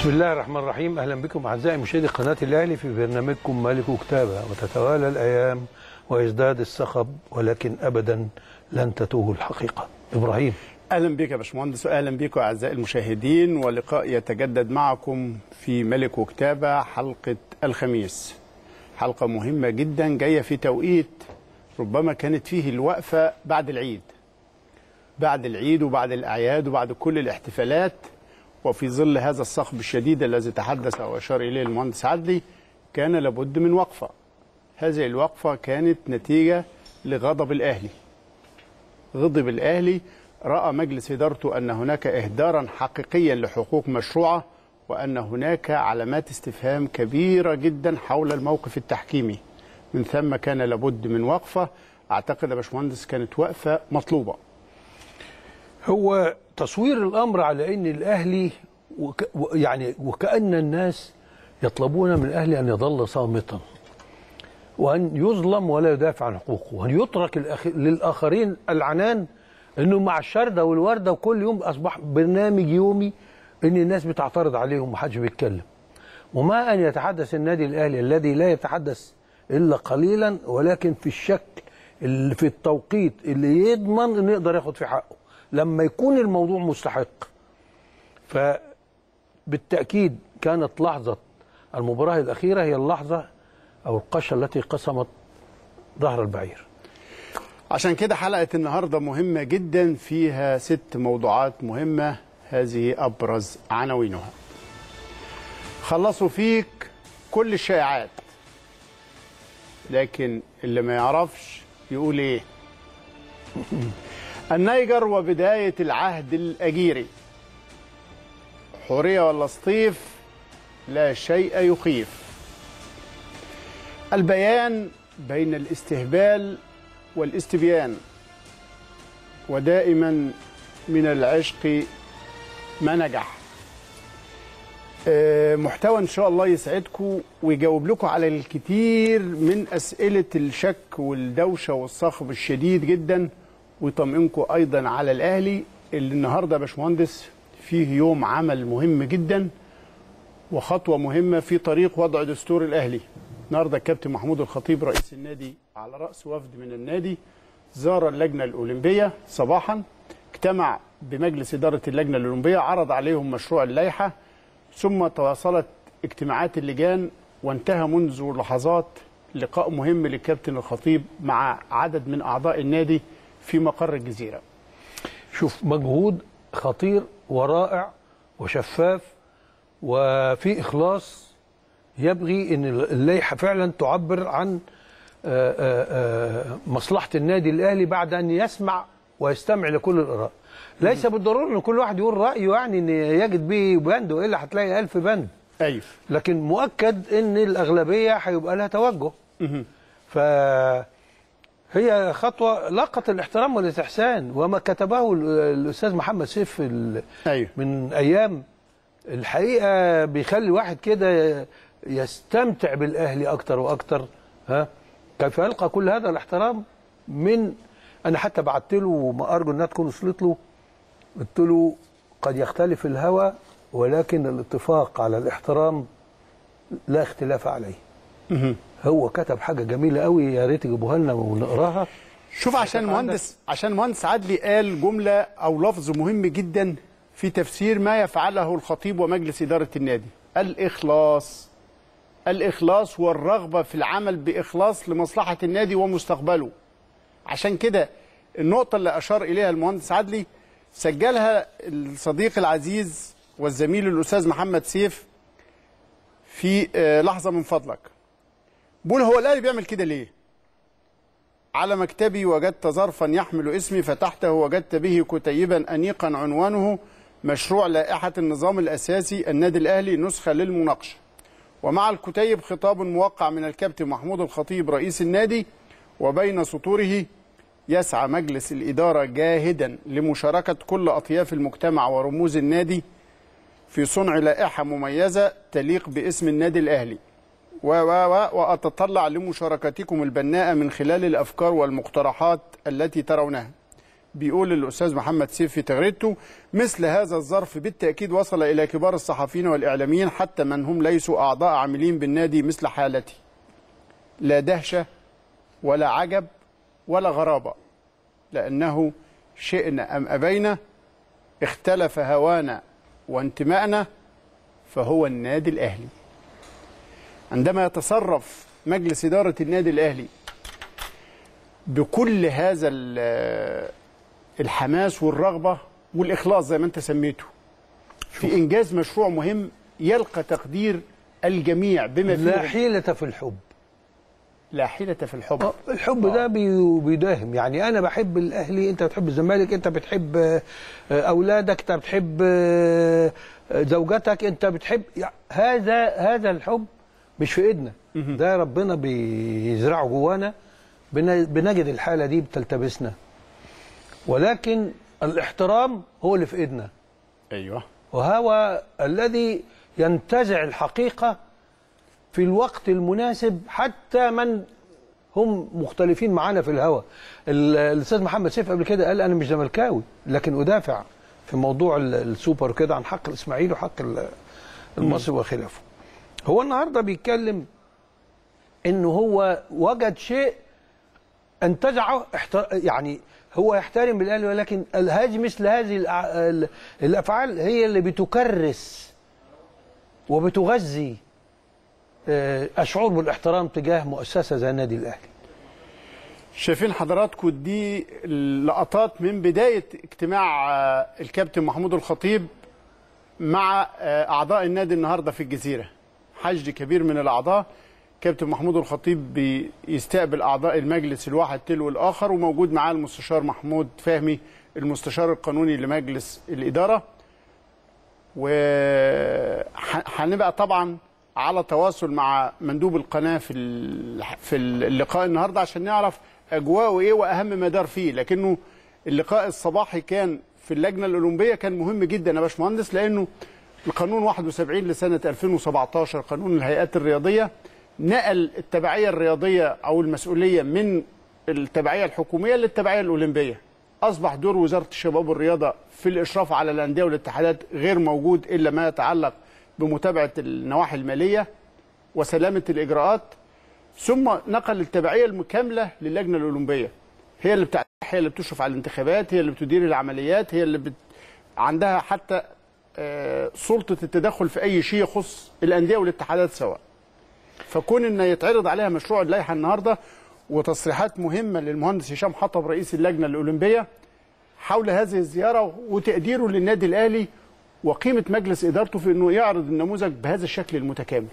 بسم الله الرحمن الرحيم اهلا بكم اعزائي مشاهدي قناه الاهلي في برنامجكم ملك كتابه وتتوالى الايام ويزداد الصخب ولكن ابدا لن تتوه الحقيقه ابراهيم اهلا بك يا باشمهندس واهلا بكم اعزائي المشاهدين ولقاء يتجدد معكم في ملك وكتابه حلقه الخميس حلقه مهمه جدا جايه في توقيت ربما كانت فيه الوقفه بعد العيد بعد العيد وبعد الاعياد وبعد كل الاحتفالات وفي ظل هذا الصخب الشديد الذي تحدث واشار اليه المهندس عدلي كان لابد من وقفه هذه الوقفه كانت نتيجه لغضب الاهلي غضب الاهلي راى مجلس ادارته ان هناك اهدارا حقيقيا لحقوق مشروعه وان هناك علامات استفهام كبيره جدا حول الموقف التحكيمي من ثم كان لابد من وقفه اعتقد يا باشمهندس كانت وقفه مطلوبه هو تصوير الامر على ان الاهلي وك يعني وكان الناس يطلبون من الاهلي ان يظل صامتا وان يظلم ولا يدافع عن حقوقه وان يترك الأخ... للاخرين العنان انه مع الشرده والورده وكل يوم اصبح برنامج يومي ان الناس بتعترض عليهم ومحدش بيتكلم وما ان يتحدث النادي الاهلي الذي لا يتحدث الا قليلا ولكن في الشكل اللي في التوقيت اللي يضمن انه يقدر ياخد في حقه لما يكون الموضوع مستحق فبالتأكيد كانت لحظة المباراة الأخيرة هي اللحظة أو القشة التي قسمت ظهر البعير عشان كده حلقة النهاردة مهمة جدا فيها ست موضوعات مهمة هذه أبرز عناوينها خلصوا فيك كل الشائعات لكن اللي ما يعرفش يقول ايه النيجر وبداية العهد الأجيري حورية ولا سطيف لا شيء يخيف البيان بين الاستهبال والاستبيان ودائما من العشق ما نجح محتوى ان شاء الله يسعدكم ويجاوب لكم على الكثير من اسئله الشك والدوشه والصخب الشديد جدا ويطمئنكم ايضا على الاهلي اللي النهارده يا باشمهندس فيه يوم عمل مهم جدا وخطوه مهمه في طريق وضع دستور الاهلي. النهارده الكابتن محمود الخطيب رئيس النادي على راس وفد من النادي زار اللجنه الاولمبيه صباحا اجتمع بمجلس اداره اللجنه الاولمبيه عرض عليهم مشروع اللائحه ثم تواصلت اجتماعات اللجان وانتهى منذ لحظات لقاء مهم للكابتن الخطيب مع عدد من اعضاء النادي في مقر الجزيرة شوف مجهود خطير ورائع وشفاف وفي إخلاص يبغي أن اللائحة فعلا تعبر عن مصلحة النادي الأهلي بعد أن يسمع ويستمع لكل الآراء ليس بالضرورة أن كل واحد يقول رأيه يعني أن يجد به بند وإلا هتلاقي ألف بند أيوه لكن مؤكد أن الأغلبية هيبقى لها توجه ف هي خطوة لاقت الاحترام والاستحسان وما كتبه الأستاذ محمد سيف أيوه. من أيام الحقيقة بيخلي الواحد كده يستمتع بالأهلي أكتر وأكتر ها كيف يلقى كل هذا الاحترام من أنا حتى بعت له وما أرجو أنها تكون وصلت له قلت له قد يختلف الهوى ولكن الاتفاق على الاحترام لا اختلاف عليه هو كتب حاجه جميله قوي يا ريت يجيبوها لنا ونقراها شوف عشان المهندس عشان المهندس عدلي قال جمله او لفظ مهم جدا في تفسير ما يفعله الخطيب ومجلس اداره النادي الاخلاص الاخلاص والرغبه في العمل باخلاص لمصلحه النادي ومستقبله عشان كده النقطه اللي اشار اليها المهندس عدلي سجلها الصديق العزيز والزميل الاستاذ محمد سيف في لحظه من فضلك بقول هو الاهلي بيعمل كده ليه؟ على مكتبي وجدت ظرفا يحمل اسمي فتحته وجدت به كتيبا انيقا عنوانه مشروع لائحه النظام الاساسي النادي الاهلي نسخه للمناقشه. ومع الكتيب خطاب موقع من الكابتن محمود الخطيب رئيس النادي وبين سطوره يسعى مجلس الاداره جاهدا لمشاركه كل اطياف المجتمع ورموز النادي في صنع لائحه مميزه تليق باسم النادي الاهلي. و و و وأتطلع لمشاركتكم البناءة من خلال الأفكار والمقترحات التي ترونها بيقول الاستاذ محمد سيف في تغريدته مثل هذا الظرف بالتاكيد وصل الى كبار الصحفيين والاعلاميين حتى من هم ليسوا اعضاء عاملين بالنادي مثل حالتي لا دهشه ولا عجب ولا غرابه لانه شئنا ام ابينا اختلف هوانا وانتمائنا فهو النادي الاهلي عندما يتصرف مجلس اداره النادي الاهلي بكل هذا ال- الحماس والرغبه والاخلاص زي ما انت سميته في انجاز مشروع مهم يلقى تقدير الجميع بما لا فيه حيلة في الحب لا حيله في الحب آه، الحب ده بي- بيداهم يعني انا بحب الاهلي انت بتحب الزمالك انت بتحب آه، آه، اولادك انت بتحب آه، آه، زوجتك انت بتحب يعني هذا هذا الحب مش في ايدنا ده ربنا بيزرعه جوانا بن- بنجد الحاله دي بتلتبسنا ولكن الاحترام هو اللي في ايدنا ايوه وهو الذي ينتزع الحقيقة في الوقت المناسب حتى من هم مختلفين معانا في الهوى ال- الأستاذ محمد سيف قبل كده قال أنا مش زملكاوي لكن أدافع في موضوع ال- السوبر كده عن حق الإسماعيلي وحق ال- المصري وخلافه هو النهاردة بيتكلم إنه هو وجد شيء انتزعه احتر... يعني هو يحترم الاهلي ولكن ال- هذه مثل هذه الأع... ال- الافعال هي اللي بتكرس وبتغذي آه، الشعور بالاحترام تجاه مؤسسه زي النادي الاهلي شايفين حضراتكم دي لقطات من بدايه اجتماع آه، الكابتن محمود الخطيب مع آه، اعضاء النادي النهارده في الجزيره حشد كبير من الاعضاء كابتن محمود الخطيب بيستقبل اعضاء المجلس الواحد تلو الاخر وموجود معاه المستشار محمود فهمي المستشار القانوني لمجلس الاداره وهنبقى طبعا على تواصل مع مندوب القناه في ال- في اللقاء النهارده عشان نعرف اجواءه ايه واهم ما دار فيه لكنه اللقاء الصباحي كان في اللجنه الاولمبيه كان مهم جدا يا باشمهندس لانه القانون 71 لسنه 2017 قانون الهيئات الرياضيه نقل التبعيه الرياضيه او المسؤوليه من التبعيه الحكوميه للتبعيه الاولمبيه اصبح دور وزاره الشباب والرياضه في الاشراف على الانديه والاتحادات غير موجود الا ما يتعلق بمتابعه النواحي الماليه وسلامه الاجراءات ثم نقل التبعيه المكامله للجنه الاولمبيه هي اللي بتاع هي اللي بتشرف على الانتخابات هي اللي بتدير العمليات هي اللي بت... عندها حتى آه، سلطه التدخل في اي شيء يخص الانديه والاتحادات سواء فكون ان يتعرض عليها مشروع اللائحه النهارده وتصريحات مهمه للمهندس هشام حطب رئيس اللجنه الاولمبيه حول هذه الزياره وتقديره للنادي الاهلي وقيمه مجلس ادارته في انه يعرض النموذج بهذا الشكل المتكامل.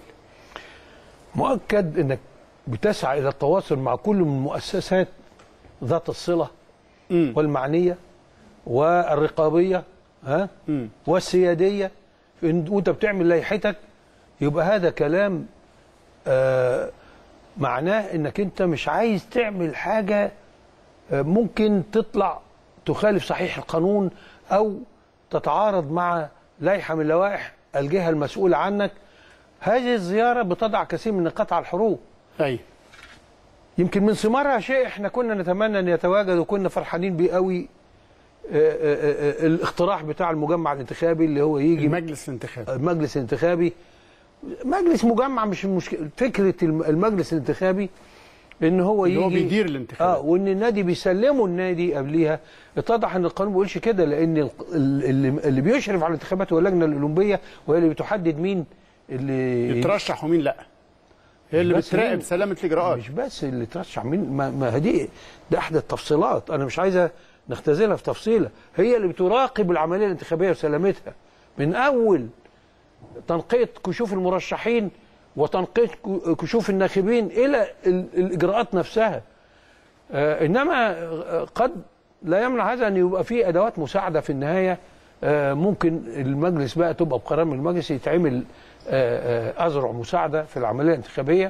مؤكد انك بتسعى الى التواصل مع كل من المؤسسات ذات الصله مم. والمعنيه والرقابيه ها مم. والسياديه إن- وانت بتعمل لائحتك يبقى هذا كلام آه معناه انك انت مش عايز تعمل حاجه آه ممكن تطلع تخالف صحيح القانون او تتعارض مع لائحه من لوائح الجهه المسؤوله عنك هذه الزياره بتضع كثير من النقاط على الحروف ايوه يمكن من ثمارها شيء احنا كنا نتمنى ان يتواجد وكنا فرحانين بيه قوي آه، آه، آه، الاقتراح بتاع المجمع الانتخابي اللي هو يجي المجلس الانتخابي المجلس الانتخابي مجلس مجمع مش المشكله فكره الم- المجلس الانتخابي ان هو يجي اللي هو بيدير اه الانتخابات وان النادي بيسلموا النادي قبليها اتضح ان القانون ما بيقولش كده لان ال- ال- اللي, اللي بيشرف على الانتخابات هو اللجنه الاولمبيه وهي اللي بتحدد مين اللي يترشح ومين لا هي اللي بس بتراقب مين؟ سلامه الاجراءات مش بس اللي ترشح مين ما, ما دي ده احدى التفصيلات انا مش عايزه نختزلها في تفصيله هي اللي بتراقب العمليه الانتخابيه وسلامتها من اول تنقيه كشوف المرشحين وتنقيه ك- كشوف الناخبين الى ال- الاجراءات نفسها آه انما آه، قد لا يمنع هذا ان يبقى في ادوات مساعده في النهايه آه ممكن المجلس بقى تبقى بقرار من المجلس يتعمل آه آه اذرع مساعده في العمليه الانتخابيه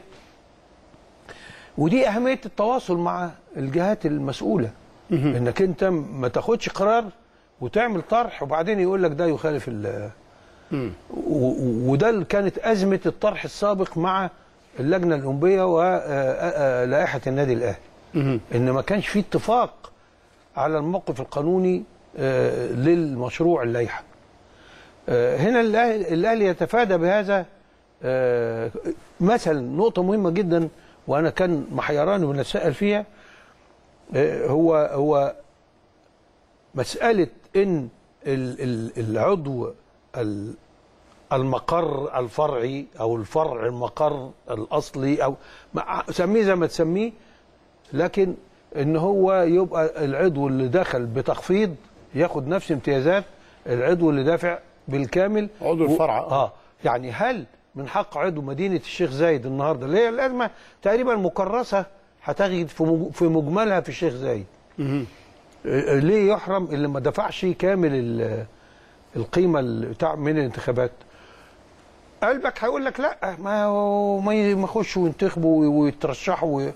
ودي اهميه التواصل مع الجهات المسؤوله انك انت ما تاخدش قرار وتعمل طرح وبعدين يقول لك ده يخالف ال مم. و- و- وده اللي كانت ازمه الطرح السابق مع اللجنه الاولمبيه ولائحه النادي الاهلي مهم. ان ما كانش في اتفاق على الموقف القانوني آه، للمشروع اللائحه آه، هنا الاهلي الأهلي يتفادى بهذا آه، مثلا نقطه مهمه جدا وانا كان محيراني ونتساءل فيها آه، هو هو مساله ان ال- ال- العضو ال- المقر الفرعي او الفرع المقر الاصلي او ما- سميه زي ما تسميه لكن ان هو يبقى العضو اللي دخل بتخفيض ياخد نفس امتيازات العضو اللي دافع بالكامل عضو الفرع. اه يعني هل من حق عضو مدينه الشيخ زايد النهارده اللي هي الازمه تقريبا مكرسه هتجد في مج- في مجملها في الشيخ زايد آه، آه، ليه يحرم اللي ما دفعش كامل ال- القيمه ال- بتاع من الانتخابات قلبك هيقول لك لا ما هو- ما ي- ما يخشوا وينتخبوا ويترشحوا وي-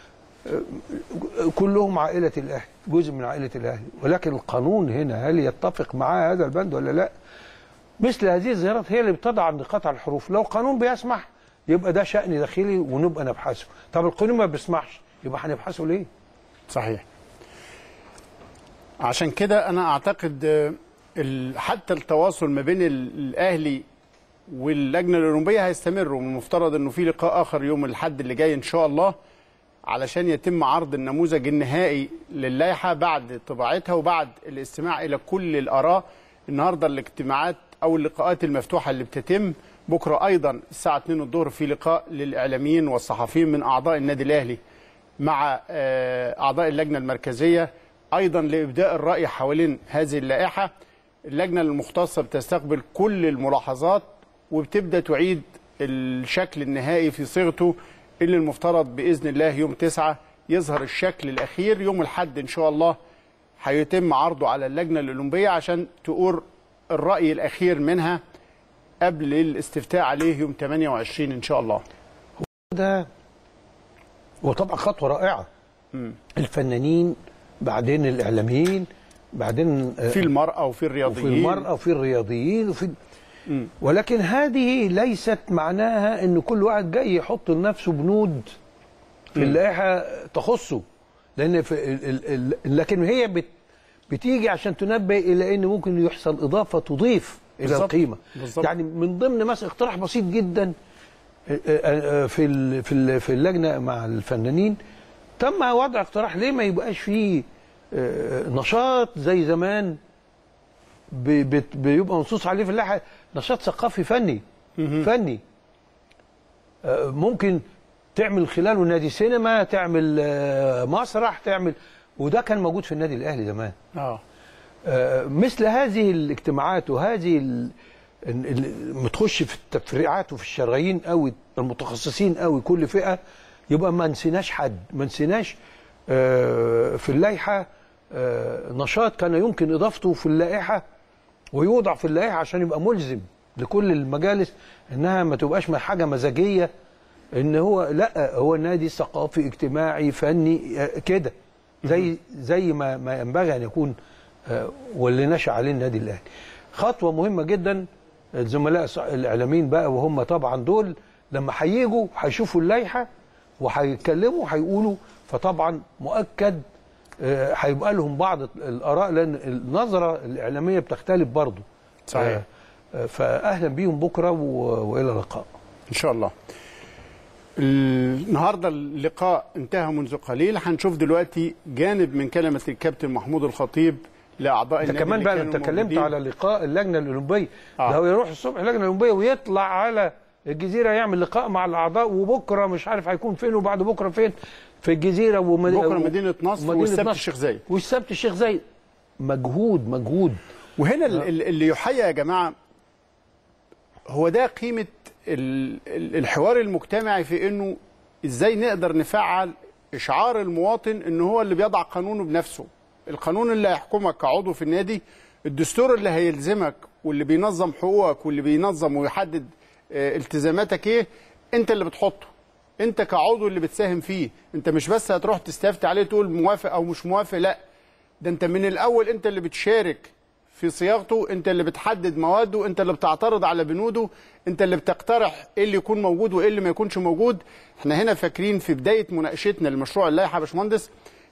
كلهم عائله الاهلي جزء من عائله الاهلي ولكن القانون هنا هل يتفق معاه هذا البند ولا لا مثل هذه الظاهرات هي اللي بتضع النقاط على الحروف لو القانون بيسمح يبقى ده شأن داخلي ونبقى نبحثه طب القانون ما بيسمحش يبقى هنبحثه ليه صحيح عشان كده انا اعتقد آه، ال- حتى التواصل ما بين ال- الاهلي واللجنه الاولمبيه هيستمر ومن المفترض انه في لقاء اخر يوم الاحد اللي جاي ان شاء الله علشان يتم عرض النموذج النهائي للائحه بعد طباعتها وبعد الاستماع الى كل الاراء النهارده الاجتماعات او اللقاءات المفتوحه اللي بتتم بكره ايضا الساعه 2 الظهر في لقاء للاعلاميين والصحفيين من اعضاء النادي الاهلي مع آه، اعضاء اللجنه المركزيه ايضا لابداء الراي حوالين هذه اللائحه اللجنه المختصه بتستقبل كل الملاحظات وبتبدا تعيد الشكل النهائي في صيغته اللي المفترض باذن الله يوم 9 يظهر الشكل الاخير يوم الاحد ان شاء الله هيتم عرضه على اللجنه الاولمبيه عشان تقول الراي الاخير منها قبل الاستفتاء عليه يوم 28 ان شاء الله ده وطبعا خطوه رائعه الفنانين بعدين الاعلاميين بعدين آه، في المراه وفي وفي الرياضيين المرأة وفي الرياضيين وفي ولكن هذه ليست معناها ان كل واحد جاي يحط لنفسه بنود في اللائحة تخصه لان في ال ال ال لكن هي بت بتيجي عشان تنبه الى ان ممكن يحصل اضافة تضيف الى بالظبط. القيمة بالظبط. يعني من ضمن مثلا اقتراح بسيط جدا آه، آه، آه، في ال في ال في اللجنة مع الفنانين تم وضع اقتراح ليه ما يبقاش فيه آه، نشاط زي زمان بي- بت- بيبقى منصوص عليه في اللائحه نشاط ثقافي فني فني آه، ممكن تعمل خلاله نادي سينما تعمل آه، مسرح تعمل وده كان موجود في النادي الاهلي زمان اه آه، مثل هذه الاجتماعات وهذه ال- ال- ال- لما تخش في التفريعات وفي الشرايين قوي المتخصصين قوي كل فئه يبقى ما نسيناش حد ما نسيناش آه، في اللائحه آه، نشاط كان يمكن اضافته في اللائحه ويوضع في اللائحه عشان يبقى ملزم لكل المجالس انها ما تبقاش حاجه مزاجيه ان هو لا هو نادي ثقافي اجتماعي فني آه، كده زي زي ما ما ينبغي ان يكون آه، واللي نشا عليه النادي الاهلي خطوه مهمه جدا الزملاء الص- الاعلاميين بقى وهم طبعا دول لما هيجوا هيشوفوا اللائحه وهيتكلموا وهيقولوا فطبعا مؤكد آه، هيبقى لهم بعض الاراء لان النظره الاعلاميه بتختلف برضه صحيح. آه، آه، فاهلا بيهم بكره و- والى اللقاء ان شاء الله النهارده اللقاء انتهى منذ قليل هنشوف دلوقتي جانب من كلمه الكابتن محمود الخطيب لاعضاء انت النادي كمان اللي بقى كانوا انت اتكلمت موجودين. على لقاء اللجنه الاولمبيه آه. ده هو يروح الصبح اللجنه الاولمبيه ويطلع على الجزيره يعمل لقاء مع الاعضاء وبكره مش عارف هيكون فين وبعد بكره فين في الجزيره ومد... بكره مدينه نصر ومدينة والسبت نصر. الشيخ زايد والسبت الشيخ زايد مجهود مجهود وهنا ال- ال- اللي يحيى يا جماعه هو ده قيمه ال- ال- الحوار المجتمعي في انه ازاي نقدر نفعل اشعار المواطن ان هو اللي بيضع قانونه بنفسه القانون اللي هيحكمك كعضو في النادي الدستور اللي هيلزمك واللي بينظم حقوقك واللي بينظم ويحدد آه، التزاماتك ايه انت اللي بتحطه انت كعضو اللي بتساهم فيه انت مش بس هتروح تستفتي عليه تقول موافق او مش موافق لا ده انت من الاول انت اللي بتشارك في صياغته انت اللي بتحدد مواده انت اللي بتعترض على بنوده انت اللي بتقترح ايه اللي يكون موجود وايه اللي ما يكونش موجود احنا هنا فاكرين في بدايه مناقشتنا لمشروع اللائحه يا باشمهندس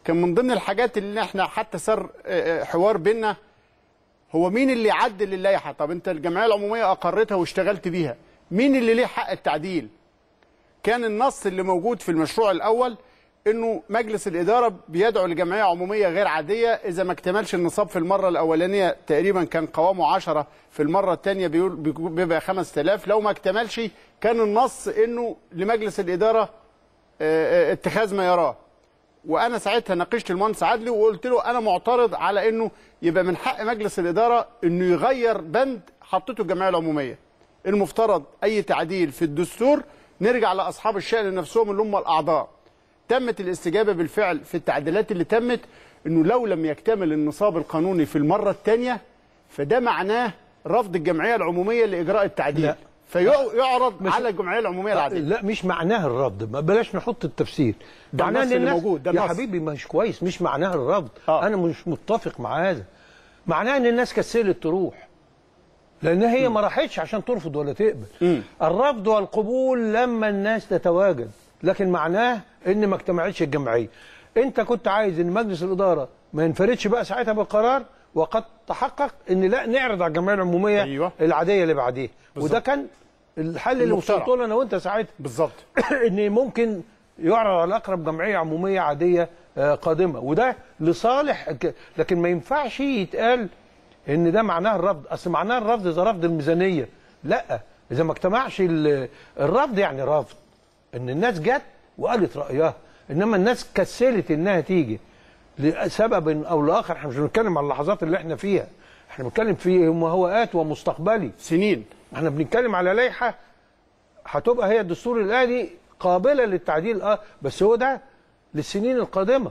كان من ضمن الحاجات اللي احنا حتى صار آه، آه، حوار بينا هو مين اللي يعدل اللائحه طب انت الجمعيه العموميه اقرتها واشتغلت بيها مين اللي ليه حق التعديل كان النص اللي موجود في المشروع الاول انه مجلس الاداره بيدعو لجمعيه عموميه غير عاديه اذا ما اكتملش النصاب في المره الاولانيه تقريبا كان قوامه 10 في المره الثانيه بيقول بيبقى 5000 لو ما اكتملش كان النص انه لمجلس الاداره آه، آه، اتخاذ ما يراه وانا ساعتها ناقشت المهندس عدلي وقلت له انا معترض على انه يبقى من حق مجلس الاداره انه يغير بند حطته الجمعيه العموميه المفترض اي تعديل في الدستور نرجع لاصحاب الشان نفسهم اللي هم الاعضاء تمت الاستجابه بالفعل في التعديلات اللي تمت انه لو لم يكتمل النصاب القانوني في المره الثانيه فده معناه رفض الجمعيه العموميه لاجراء التعديل لا. فيعرض مش- على الجمعيه العموميه العاديه لا مش معناها الرفض ما بلاش نحط التفسير ده معناه النص إن اللي الناس- موجود، ده يا النص. حبيبي مش كويس مش معناها الرفض آه. انا مش متفق مع هذا معناها ان الناس كسلت تروح لان هي ما راحتش عشان ترفض ولا تقبل الرفض والقبول لما الناس تتواجد لكن معناه ان ما اجتمعتش الجمعيه انت كنت عايز ان مجلس الاداره ما ينفردش بقى ساعتها بالقرار وقد تحقق ان لا نعرض على الجمعيه العموميه أيوة. العاديه اللي بعديها بالظبط. وده كان الحل اللي المقترح. وصلت له انا وانت ساعتها بالظبط ان ممكن يعرض على اقرب جمعيه عموميه عاديه آه، قادمه وده لصالح ك- لكن ما ينفعش يتقال ان ده معناه الرفض اصل معناه الرفض اذا رفض الميزانيه لا اذا ما اجتمعش ال- الرفض يعني رفض ان الناس جت وقالت رايها انما الناس كسلت انها تيجي لسبب او لاخر احنا مش بنتكلم على اللحظات اللي احنا فيها احنا بنتكلم في ما هو ات ومستقبلي سنين احنا بنتكلم على لائحه هتبقى هي الدستور الآلي قابلة للتعديل اه بس هو ده للسنين القادمة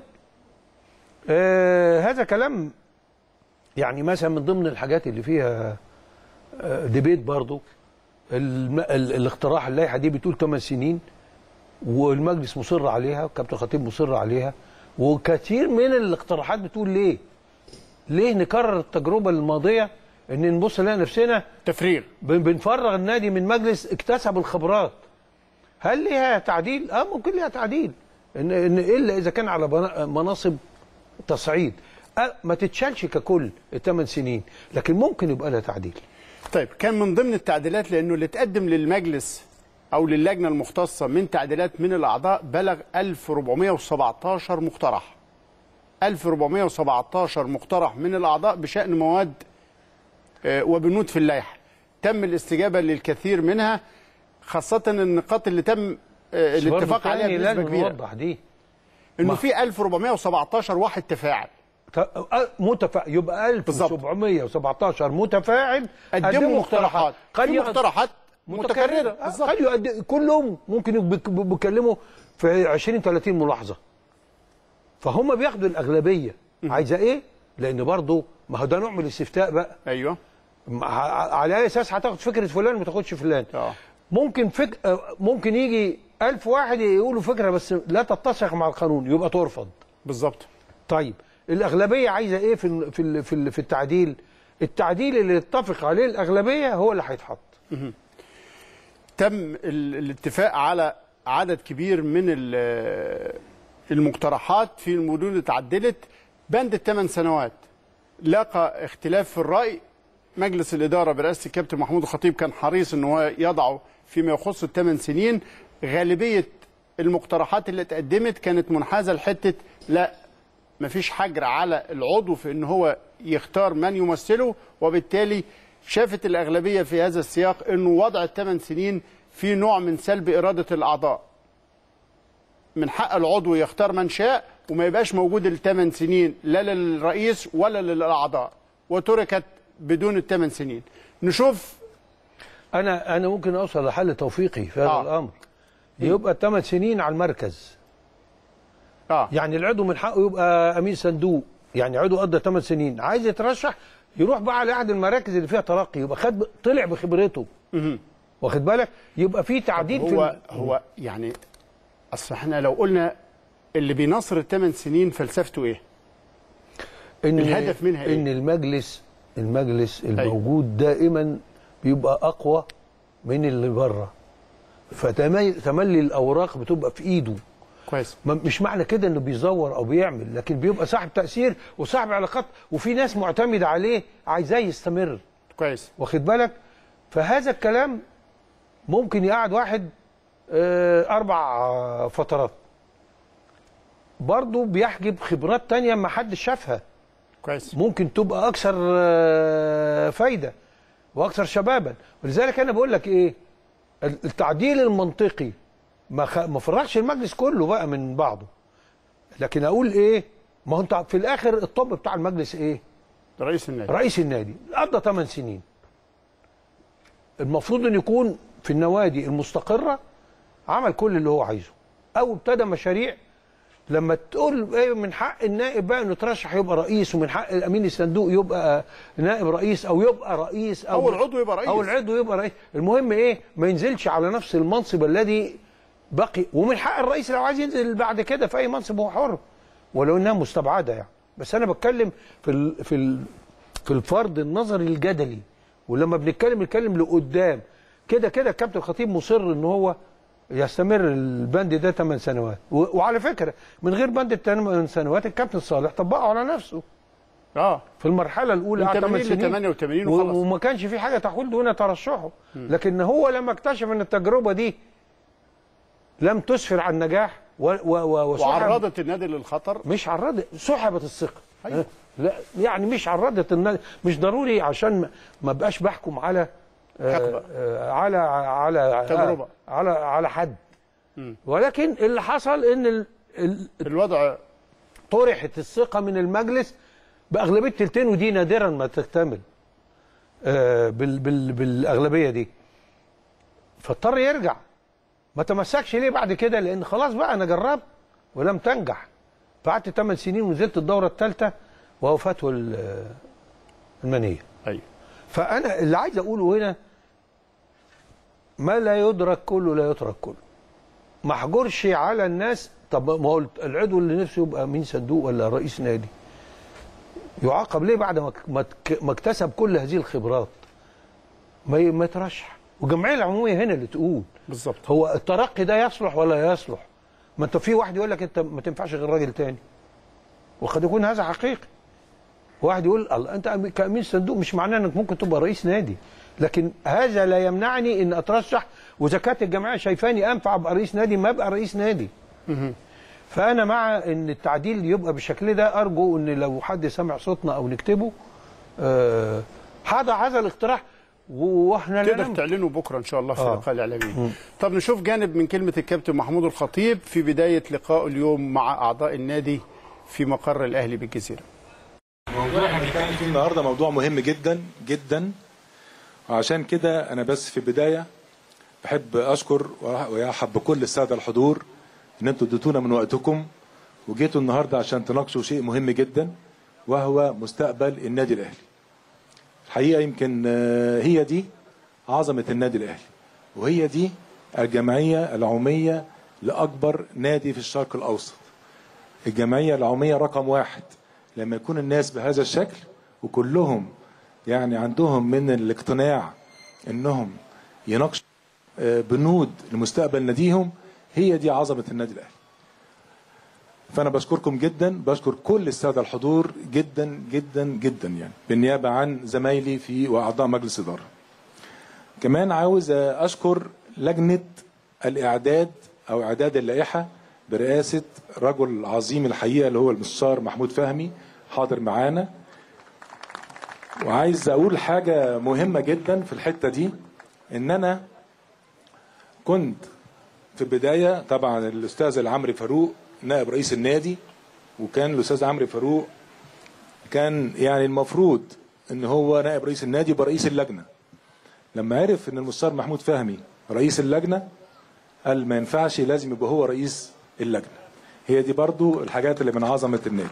آه هذا كلام يعني مثلا من ضمن الحاجات اللي فيها آه ديبيت برضو الم... ال... الاقتراح اللائحة دي بتقول 8 سنين والمجلس مصر عليها وكابتن خطيب مصر عليها وكثير من الاقتراحات بتقول ليه ليه نكرر التجربة الماضية ان نبص نلاقي نفسنا تفريغ بن- بنفرغ النادي من مجلس اكتسب الخبرات هل ليها تعديل؟ اه ممكن ليها تعديل ان ان الا اذا كان على بنا- مناصب تصعيد آه ما تتشالش ككل الثمان سنين لكن ممكن يبقى لها تعديل طيب كان من ضمن التعديلات لانه اللي اتقدم للمجلس او للجنه المختصه من تعديلات من الاعضاء بلغ 1417 مقترح 1417 مقترح من الاعضاء بشان مواد آه، وبنود في اللائحه تم الاستجابه للكثير منها خاصه النقاط اللي تم آه، بس برضه الاتفاق عليها تاني بنسبه لازم كبيره نوضح دي انه في 1417 واحد تفاعل ت- آه، متفا يبقى بالظبط. 1717 متفاعل قدموا مقترحات قد في يقد- مقترحات متكرره آه، بالظبط قد يؤدي كلهم ممكن يبك- بيتكلموا في 20 30 ملاحظه فهم بياخدوا الاغلبيه عايزه ايه؟ لان برضه ما هو ده نوع من الاستفتاء بقى ايوه م- ع- على اي اساس هتاخد فكره فلان وما تاخدش فلان اه ممكن فك... آه، ممكن يجي ألف واحد يقولوا فكره بس لا تتسق مع القانون يبقى ترفض بالظبط طيب الاغلبيه عايزه ايه في ال- في ال- في ال- في التعديل التعديل اللي اتفق عليه الاغلبيه هو اللي هيتحط تم ال- الاتفاق على عدد كبير من ال- المقترحات في المدن اللي اتعدلت بند الثمان سنوات لاقى اختلاف في الرأي مجلس الإدارة برئاسة الكابتن محمود الخطيب كان حريص ان هو يضعه فيما يخص الثمان سنين غالبية المقترحات اللي اتقدمت كانت منحازة لحتة لا مفيش حجر على العضو في ان هو يختار من يمثله وبالتالي شافت الاغلبيه في هذا السياق انه وضع الثمان سنين في نوع من سلب اراده الاعضاء. من حق العضو يختار من شاء وما يبقاش موجود الثمان سنين لا للرئيس ولا للاعضاء وتركت بدون الثمان سنين. نشوف انا انا ممكن اوصل لحل توفيقي في هذا آه. آه. الامر يبقى ثمان سنين على المركز اه يعني العضو من حقه يبقى امين صندوق يعني عضو قضى 8 سنين عايز يترشح يروح بقى على احد المراكز اللي فيها ترقي يبقى خد طلع بخبرته واخد بالك يبقى في تعديل في هو ال- هو يعني اصل احنا لو قلنا اللي بيناصر الثمان سنين فلسفته ايه؟ ان الهدف منها إيه؟ ان المجلس المجلس الموجود دائما بيبقى اقوى من اللي بره فتملي الاوراق بتبقى في ايده كويس ما- مش معنى كده انه بيزور او بيعمل لكن بيبقى صاحب تاثير وصاحب علاقات وفي ناس معتمده عليه عايزاه يستمر كويس واخد بالك فهذا الكلام ممكن يقعد واحد آه، اربع آه، فترات برضه بيحجب خبرات تانية ما حدش شافها كويس ممكن تبقى اكثر آه، فايده واكثر شبابا ولذلك انا بقول لك ايه التعديل المنطقي ما خ... ما فرحش المجلس كله بقى من بعضه لكن اقول ايه ما هو انت في الاخر الطب بتاع المجلس ايه رئيس النادي رئيس النادي قضى 8 سنين المفروض ان يكون في النوادي المستقره عمل كل اللي هو عايزه او ابتدى مشاريع لما تقول ايه من حق النائب بقى انه يترشح يبقى رئيس ومن حق الامين الصندوق يبقى نائب رئيس او يبقى رئيس او أو العضو يبقى رئيس. او العضو يبقى رئيس المهم ايه ما ينزلش على نفس المنصب الذي بقي ومن حق الرئيس لو عايز ينزل بعد كده في اي منصب هو حر ولو انها مستبعده يعني بس انا بتكلم في ال في ال في الفرض النظري الجدلي ولما بنتكلم نتكلم لقدام كده كده الكابتن الخطيب مصر ان هو يستمر البند ده 8 سنوات و- وعلى فكره من غير بند الثمان سنوات الكابتن صالح طبقه على نفسه اه في المرحله الاولى من قعد 80 8 ل سنين 88 و- وخلص. وما كانش في حاجه تحول دون ترشحه لكن هو لما اكتشف ان التجربه دي لم تسفر عن نجاح و و و وسحب- وعرضت النادي للخطر مش عرضت سحبت الثقه أيوة. لا يعني مش عرضت النادي مش ضروري عشان ما- ما بقاش بحكم على آه، حقبة. آه، على على تجربة. آه، على على حد مم. ولكن اللي حصل ان ال- ال- الوضع طرحت الثقه من المجلس باغلبيه تلتين ودي نادرا ما تكتمل آه، بال بال بالاغلبيه دي فاضطر يرجع ما تمسكش ليه بعد كده لان خلاص بقى انا جربت ولم تنجح فقعدت 8 سنين ونزلت الدوره الثالثه وهو فتوى ال- المنيه ايوه فانا اللي عايز اقوله هنا ما لا يدرك كله لا يترك كله ما احجرش على الناس طب ما هو العضو اللي نفسه يبقى مين صندوق ولا رئيس نادي يعاقب ليه بعد ما ك- ما ك- ما اكتسب كل هذه الخبرات ما ي- ما يترشح والجمعيه العموميه هنا اللي تقول بالظبط هو الترقي ده يصلح ولا يصلح ما انت في واحد يقول لك انت ما تنفعش غير راجل تاني وقد يكون هذا حقيقي واحد يقول الله انت أمي- كامين صندوق مش معناه انك ممكن تبقى رئيس نادي لكن هذا لا يمنعني ان اترشح واذا كانت الجمعيه شايفاني انفع ابقى رئيس نادي ما ابقى رئيس نادي فانا مع ان التعديل يبقى بالشكل ده ارجو ان لو حد سمع صوتنا او نكتبه آه، هذا هذا الاقتراح واحنا لا تقدر نم- تعلنه بكره ان شاء الله في آه. اللقاء الاعلامي طب نشوف جانب من كلمه الكابتن محمود الخطيب في بدايه لقائه اليوم مع اعضاء النادي في مقر الاهلي بالجزيره الموضوع اللي هنتكلم فيه النهارده موضوع مهم جدا جدا وعشان كده انا بس في البدايه بحب اشكر وارحب بكل الساده الحضور ان انتوا اديتونا من وقتكم وجيتوا النهارده عشان تناقشوا شيء مهم جدا وهو مستقبل النادي الاهلي. الحقيقه يمكن آه، هي دي عظمه النادي الاهلي وهي دي الجمعيه العموميه لاكبر نادي في الشرق الاوسط. الجمعية العمومية رقم واحد لما يكون الناس بهذا الشكل وكلهم يعني عندهم من الاقتناع انهم يناقشوا آه، بنود لمستقبل ناديهم هي دي عظمة النادي الاهلي فانا بشكركم جدا بشكر كل الساده الحضور جدا جدا جدا يعني بالنيابه عن زمايلي في واعضاء مجلس اداره كمان عاوز اشكر لجنه الاعداد او اعداد اللائحه برئاسه رجل عظيم الحقيقه اللي هو المستشار محمود فهمي حاضر معانا وعايز اقول حاجه مهمه جدا في الحته دي ان انا كنت في البدايه طبعا الاستاذ العمري فاروق نائب رئيس النادي وكان الاستاذ عمرو فاروق كان يعني المفروض ان هو نائب رئيس النادي يبقى رئيس اللجنه لما عرف ان المستشار محمود فهمي رئيس اللجنه قال ما ينفعش لازم يبقى هو رئيس اللجنه هي دي برضو الحاجات اللي من عظمه النادي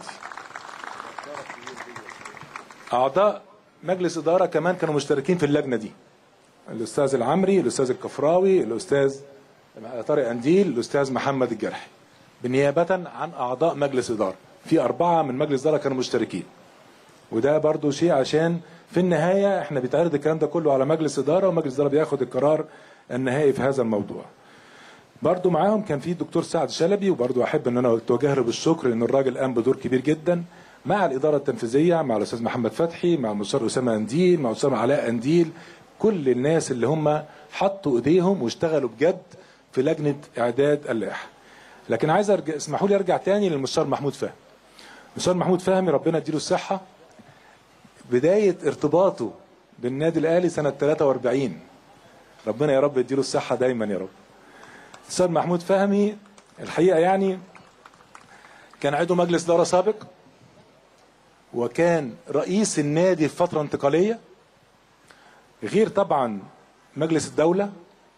اعضاء مجلس اداره كمان كانوا مشتركين في اللجنه دي الاستاذ العمري الاستاذ الكفراوي الاستاذ طارق انديل الاستاذ محمد الجرحي بالنيابه عن اعضاء مجلس اداره في اربعه من مجلس اداره كانوا مشتركين وده برضو شيء عشان في النهايه احنا بيتعرض الكلام ده كله على مجلس اداره ومجلس اداره بياخد القرار النهائي في هذا الموضوع برضو معاهم كان في الدكتور سعد شلبي وبرضو احب ان انا اتوجه له بالشكر لان الراجل قام بدور كبير جدا مع الاداره التنفيذيه مع الاستاذ محمد فتحي مع المستشار اسامه انديل مع الاستاذ علاء انديل كل الناس اللي هم حطوا ايديهم واشتغلوا بجد في لجنه اعداد اللائحه لكن عايز ارجع اسمحوا لي ارجع تاني للمستشار محمود فهمي المستشار محمود فهمي ربنا يديله الصحه بدايه ارتباطه بالنادي الاهلي سنه 43 ربنا يا رب يديله الصحه دايما يا رب الاستاذ محمود فهمي الحقيقه يعني كان عضو مجلس اداره سابق وكان رئيس النادي في فتره انتقاليه غير طبعا مجلس الدوله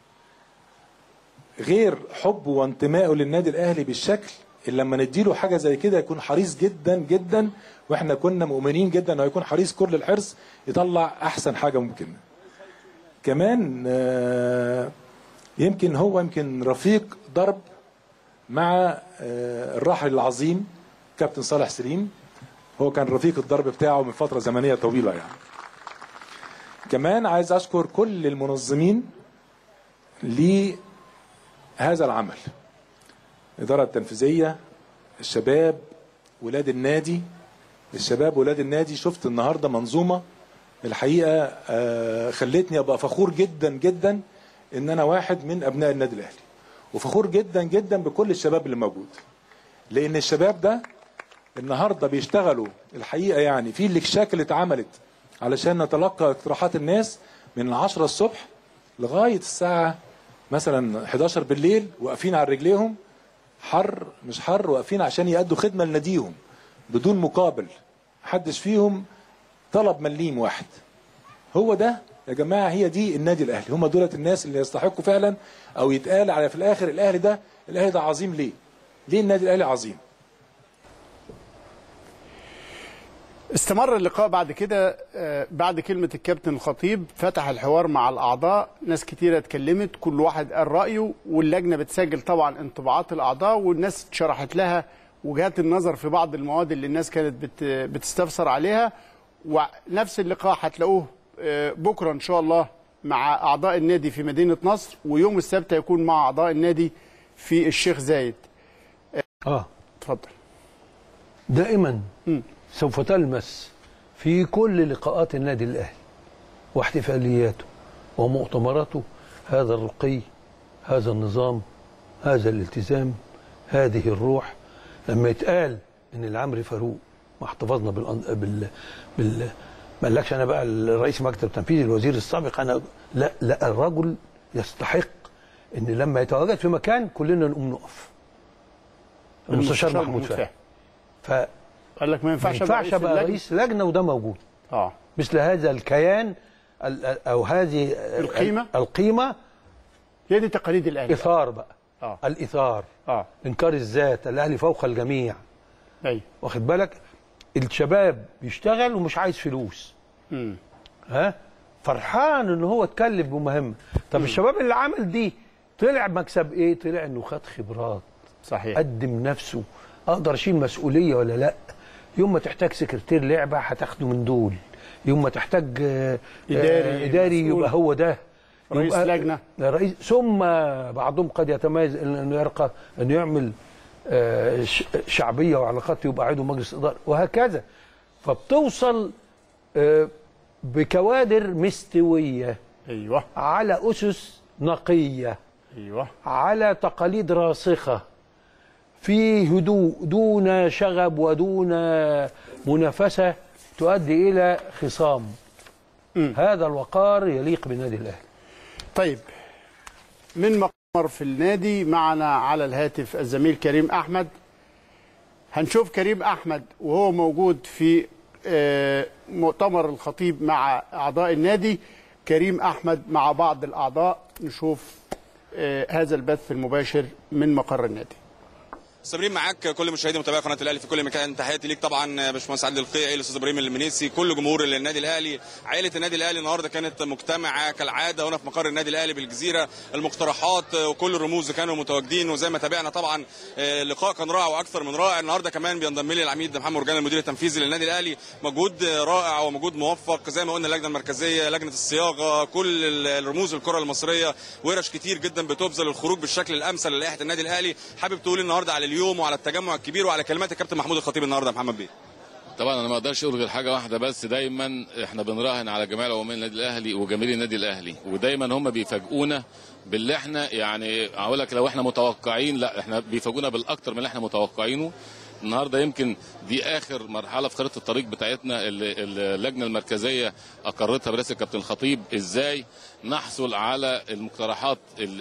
غير حبه وانتمائه للنادي الاهلي بالشكل اللي لما نديله حاجه زي كده يكون حريص جدا جدا واحنا كنا مؤمنين جدا انه يكون حريص كل الحرص يطلع احسن حاجه ممكنه كمان آه، يمكن هو يمكن رفيق درب مع آه، الراحل العظيم كابتن صالح سليم هو كان رفيق الضرب بتاعه من فتره زمنيه طويله يعني كمان عايز اشكر كل المنظمين لهذا العمل الاداره التنفيذيه الشباب ولاد النادي الشباب ولاد النادي شفت النهارده منظومه الحقيقه آه، خلتني ابقى فخور جدا جدا ان انا واحد من ابناء النادي الاهلي وفخور جدا جدا بكل الشباب اللي موجود لان الشباب ده النهارده بيشتغلوا الحقيقه يعني في الاكشاك اللي اتعملت علشان نتلقى اقتراحات الناس من 10 الصبح لغايه الساعه مثلا 11 بالليل واقفين على رجليهم حر مش حر واقفين عشان يأدوا خدمه لناديهم بدون مقابل محدش فيهم طلب مليم واحد هو ده يا جماعه هي دي النادي الاهلي هم دولت الناس اللي يستحقوا فعلا او يتقال على في الاخر الاهلي ده الاهلي ده عظيم ليه؟ ليه النادي الاهلي عظيم؟ استمر اللقاء بعد كده آه، بعد كلمة الكابتن الخطيب فتح الحوار مع الأعضاء ناس كتيرة اتكلمت كل واحد قال رأيه واللجنة بتسجل طبعا انطباعات الأعضاء والناس شرحت لها وجهات النظر في بعض المواد اللي الناس كانت بت بتستفسر عليها ونفس اللقاء هتلاقوه آه، بكرة إن شاء الله مع أعضاء النادي في مدينة نصر ويوم السبت هيكون مع أعضاء النادي في الشيخ زايد اه اتفضل دائما مم. سوف تلمس في كل لقاءات النادي الاهلي واحتفالياته ومؤتمراته هذا الرقي هذا النظام هذا الالتزام هذه الروح لما يتقال ان العمري فاروق ما احتفظنا بال بال, بال... ما قالكش انا بقى الرئيس مكتب تنفيذي الوزير السابق انا لا لا الرجل يستحق ان لما يتواجد في مكان كلنا نقوم نقف المستشار محمود فهمي ف قال لك ما ما ينفعش ينفعش رئيس ابقى اللجنة. رئيس لجنه وده موجود اه مثل هذا الكيان ال- ال- او هذه القيمة؟ القيمه هي دي تقاليد الاهلي اثار بقى اه الاثار اه انكار الذات الاهلي فوق الجميع ايوه واخد بالك الشباب بيشتغل ومش عايز فلوس امم ها فرحان ان هو اتكلم بمهمه طب الشباب اللي عمل دي طلع مكسب ايه طلع انه خد خبرات صحيح قدم نفسه اقدر اشيل مسؤوليه ولا لا يوم ما تحتاج سكرتير لعبه هتاخده من دول يوم ما تحتاج آه، إداري، آه، اداري مسؤول. يبقى هو ده رئيس يبقى- لجنة. رئيس ثم بعضهم قد يتميز إن- انه يرقى انه يعمل آه، ش- شعبيه وعلاقات يبقى عضو مجلس اداره وهكذا فبتوصل آه، بكوادر مستويه ايوه على اسس نقيه ايوه على تقاليد راسخة في هدوء دون شغب ودون منافسة تؤدي إلى خصام هذا الوقار يليق بالنادي الأهلي طيب من مقر في النادي معنا على الهاتف الزميل كريم احمد هنشوف كريم احمد وهو موجود في آه، مؤتمر الخطيب مع اعضاء النادي كريم احمد مع بعض الاعضاء نشوف آه، هذا البث المباشر من مقر النادي مستمرين معاك كل مشاهدي متابعي قناه الاهلي في كل مكان تحياتي ليك طبعا باشمهندس عادل القيعي الاستاذ ابراهيم المنيسي كل جمهور النادي الاهلي عائله النادي الاهلي النهارده كانت مجتمعه كالعاده هنا في مقر النادي الاهلي بالجزيره المقترحات وكل الرموز كانوا متواجدين وزي ما تابعنا طبعا اللقاء كان رائع واكثر من رائع النهارده كمان بينضم لي العميد محمد مرجان المدير التنفيذي للنادي الاهلي مجهود رائع ومجهود موفق زي ما قلنا اللجنه المركزيه لجنه الصياغه كل الرموز الكره المصريه ورش كتير جدا بتبذل الخروج بالشكل الامثل للائحه النادي الاهلي حابب تقول النهارده على اليوم وعلى التجمع الكبير وعلى كلمات الكابتن محمود الخطيب النهارده يا محمد بيه طبعا انا ما اقدرش اقول غير حاجه واحده بس دايما احنا بنراهن على جميع العمال النادي الاهلي وجماهير النادي الاهلي ودايما هم بيفاجئونا باللي احنا يعني اقول لك لو احنا متوقعين لا احنا بيفاجئونا بالاكتر من اللي احنا متوقعينه النهارده يمكن دي اخر مرحله في خريطه الطريق بتاعتنا اللي اللجنه المركزيه اقرتها برئاسه الكابتن الخطيب ازاي نحصل على المقترحات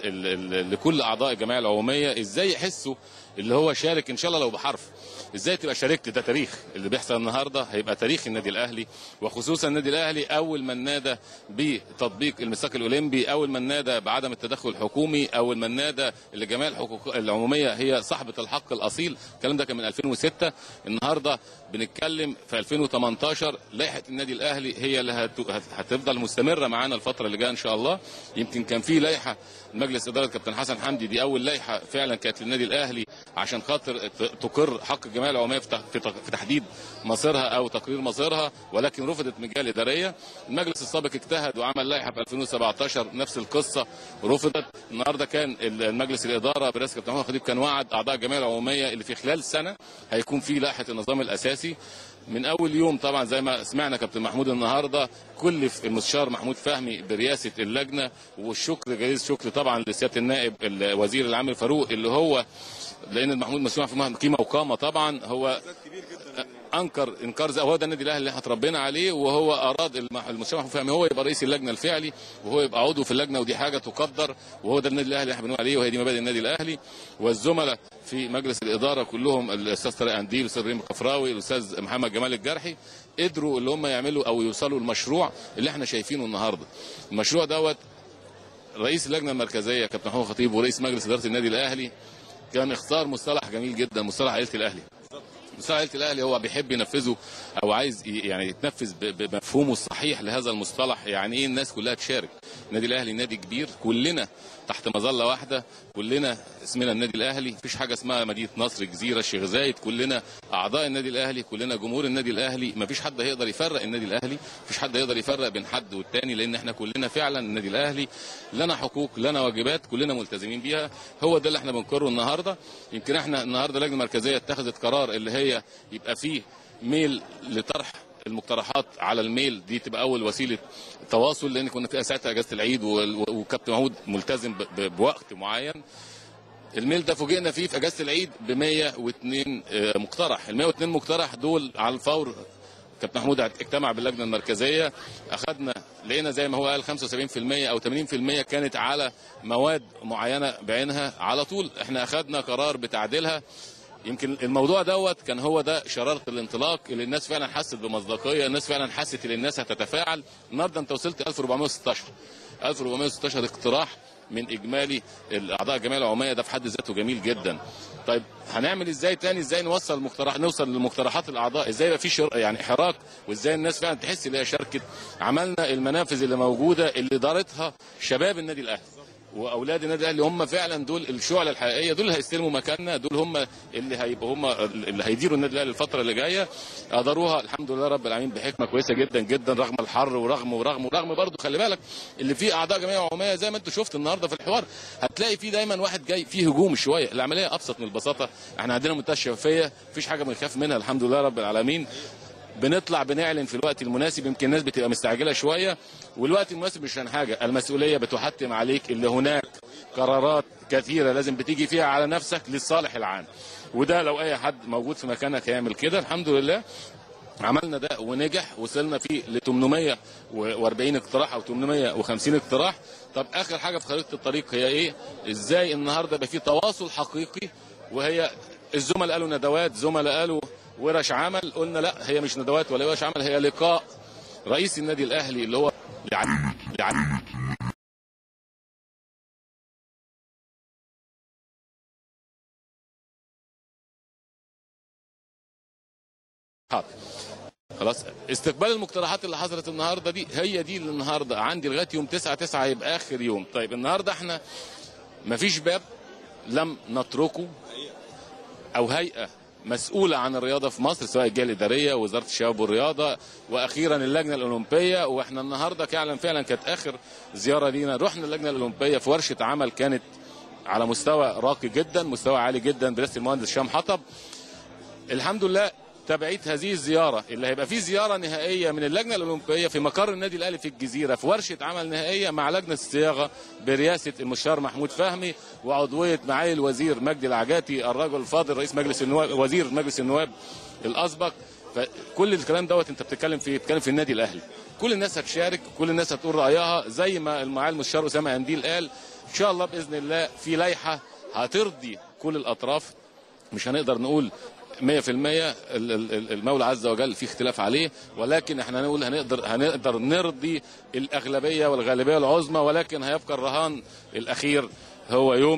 لكل اعضاء الجمعيه العموميه ازاي يحسوا اللي هو شارك ان شاء الله لو بحرف ازاي تبقى شاركت ده تاريخ اللي بيحصل النهارده هيبقى تاريخ النادي الاهلي وخصوصا النادي الاهلي اول من نادى بتطبيق الميثاق الاولمبي اول من نادى بعدم التدخل الحكومي اول من نادى اللي جميع الحقوق العموميه هي صاحبه الحق الاصيل الكلام ده كان من 2006 النهارده بنتكلم في 2018 لائحه النادي الاهلي هي اللي هتفضل مستمره معانا الفتره اللي جايه ان شاء الله يمكن كان في لائحه مجلس اداره كابتن حسن حمدي دي اول لائحه فعلا كانت للنادي الاهلي عشان خاطر تقر حق الجمعيه العموميه في تحديد مصيرها او تقرير مصيرها ولكن رفضت من الجهه الاداريه المجلس السابق اجتهد وعمل لائحه في 2017 نفس القصه رفضت النهارده كان المجلس الاداره برئاسه كابتن محمد خطيب كان وعد اعضاء الجمعيه العموميه اللي في خلال سنه هيكون في لائحه النظام الاساسي من اول يوم طبعا زي ما سمعنا كابتن محمود النهارده كلف المستشار محمود فهمي برئاسه اللجنه والشكر جليل الشكر طبعا لسياده النائب الوزير العام فاروق اللي هو لان محمود مسموع في قيمه وقامه طبعا هو انكر انكار هو ده النادي الاهلي اللي احنا اتربينا عليه وهو اراد المستشار محمود فهمي هو يبقى رئيس اللجنه الفعلي وهو يبقى عضو في اللجنه ودي حاجه تقدر وهو ده النادي الاهلي اللي احنا بنقول عليه وهي دي مبادئ النادي الاهلي والزملاء في مجلس الاداره كلهم الاستاذ طارق انديل الاستاذ ابراهيم القفراوي الاستاذ محمد جمال الجرحي قدروا اللي هم يعملوا او يوصلوا المشروع اللي احنا شايفينه النهارده المشروع دوت رئيس اللجنه المركزيه كابتن محمود خطيب ورئيس مجلس اداره النادي الاهلي كان اختار مصطلح جميل جدا مصطلح عائله الاهلي مصطلح عائله الاهلي هو بيحب ينفذه او عايز يعني يتنفذ بمفهومه الصحيح لهذا المصطلح يعني ايه الناس كلها تشارك النادي الاهلي نادي كبير كلنا تحت مظله واحده كلنا اسمنا النادي الاهلي مفيش حاجه اسمها مدينه نصر جزيره الشيخ زايد كلنا اعضاء النادي الاهلي كلنا جمهور النادي الاهلي مفيش حد هيقدر يفرق النادي الاهلي مفيش حد هيقدر يفرق بين حد والتاني لان احنا كلنا فعلا النادي الاهلي لنا حقوق لنا واجبات كلنا ملتزمين بيها هو ده اللي احنا بنقره النهارده يمكن احنا النهارده اللجنه المركزيه اتخذت قرار اللي هي يبقى فيه ميل لطرح المقترحات على الميل دي تبقى اول وسيله تواصل لان كنا فيها ساعتها اجازه العيد وكابتن محمود ملتزم بوقت معين الميل ده فوجئنا فيه في اجازه العيد ب 102 مقترح ال 102 مقترح دول على الفور كابتن محمود اجتمع باللجنه المركزيه اخذنا لقينا زي ما هو قال 75% او 80% كانت على مواد معينه بعينها على طول احنا اخذنا قرار بتعديلها يمكن الموضوع دوت كان هو ده شراره الانطلاق اللي الناس فعلا حست بمصداقيه الناس فعلا حست ان الناس هتتفاعل النهارده انت وصلت 1416 1416 اقتراح من اجمالي الاعضاء الجمعيه العموميه ده في حد ذاته جميل جدا طيب هنعمل ازاي تاني ازاي نوصل المقترح نوصل لمقترحات الاعضاء ازاي يبقى في شر... يعني حراك وازاي الناس فعلا تحس ان هي شاركت عملنا المنافذ اللي موجوده اللي دارتها شباب النادي الاهلي واولاد النادي الاهلي هم فعلا دول الشعله الحقيقيه دول اللي هيستلموا مكاننا دول هم اللي هيبقوا هم اللي هيديروا النادي الاهلي الفتره اللي جايه قدروها الحمد لله رب العالمين بحكمه كويسه جدا جدا رغم الحر ورغم ورغم ورغم برضه خلي بالك اللي فيه اعضاء جمعيه عموميه زي ما انت شفت النهارده في الحوار هتلاقي فيه دايما واحد جاي فيه هجوم شويه العمليه ابسط من البساطه احنا عندنا منتهى الشفافيه مفيش حاجه بنخاف منها الحمد لله رب العالمين بنطلع بنعلن في الوقت المناسب يمكن الناس بتبقى مستعجله شويه والوقت المناسب مش عشان حاجه المسؤوليه بتحتم عليك اللي هناك قرارات كثيره لازم بتيجي فيها على نفسك للصالح العام وده لو اي حد موجود في مكانك هيعمل كده الحمد لله عملنا ده ونجح وصلنا فيه ل 840 اقتراح او 850 اقتراح طب اخر حاجه في خريطه الطريق هي ايه ازاي النهارده يبقى في تواصل حقيقي وهي الزملاء قالوا ندوات زملاء قالوا ورش عمل قلنا لا هي مش ندوات ولا ورش عمل هي لقاء رئيس النادي الاهلي اللي هو لعب لعب خلاص استقبال المقترحات اللي حصلت النهارده دي هي دي اللي النهارده عندي لغايه يوم 9 9 هيبقى اخر يوم طيب النهارده احنا مفيش باب لم نتركه او هيئه مسؤوله عن الرياضه في مصر سواء الجهه الاداريه ووزاره الشباب والرياضه واخيرا اللجنه الاولمبيه واحنا النهارده فعلا فعلا كانت اخر زياره لينا رحنا اللجنه الاولمبيه في ورشه عمل كانت على مستوى راقي جدا مستوى عالي جدا برئاسه المهندس هشام حطب الحمد لله تبعيت هذه الزياره اللي هيبقى فيه زياره نهائيه من اللجنه الاولمبيه في مقر النادي الاهلي في الجزيره في ورشه عمل نهائيه مع لجنه الصياغه برئاسه المستشار محمود فهمي وعضويه معالي الوزير مجدي العجاتي الرجل الفاضل رئيس مجلس النواب وزير مجلس النواب الاسبق فكل الكلام دوت انت بتتكلم في بتتكلم في النادي الاهلي كل الناس هتشارك كل الناس هتقول رايها زي ما المعالي المستشار اسامه انديل قال ان شاء الله باذن الله في لائحه هترضي كل الاطراف مش هنقدر نقول 100% المولى عز وجل في اختلاف عليه ولكن احنا هنقول هنقدر هنقدر نرضي الاغلبيه والغالبيه العظمى ولكن هيبقى الرهان الاخير هو يوم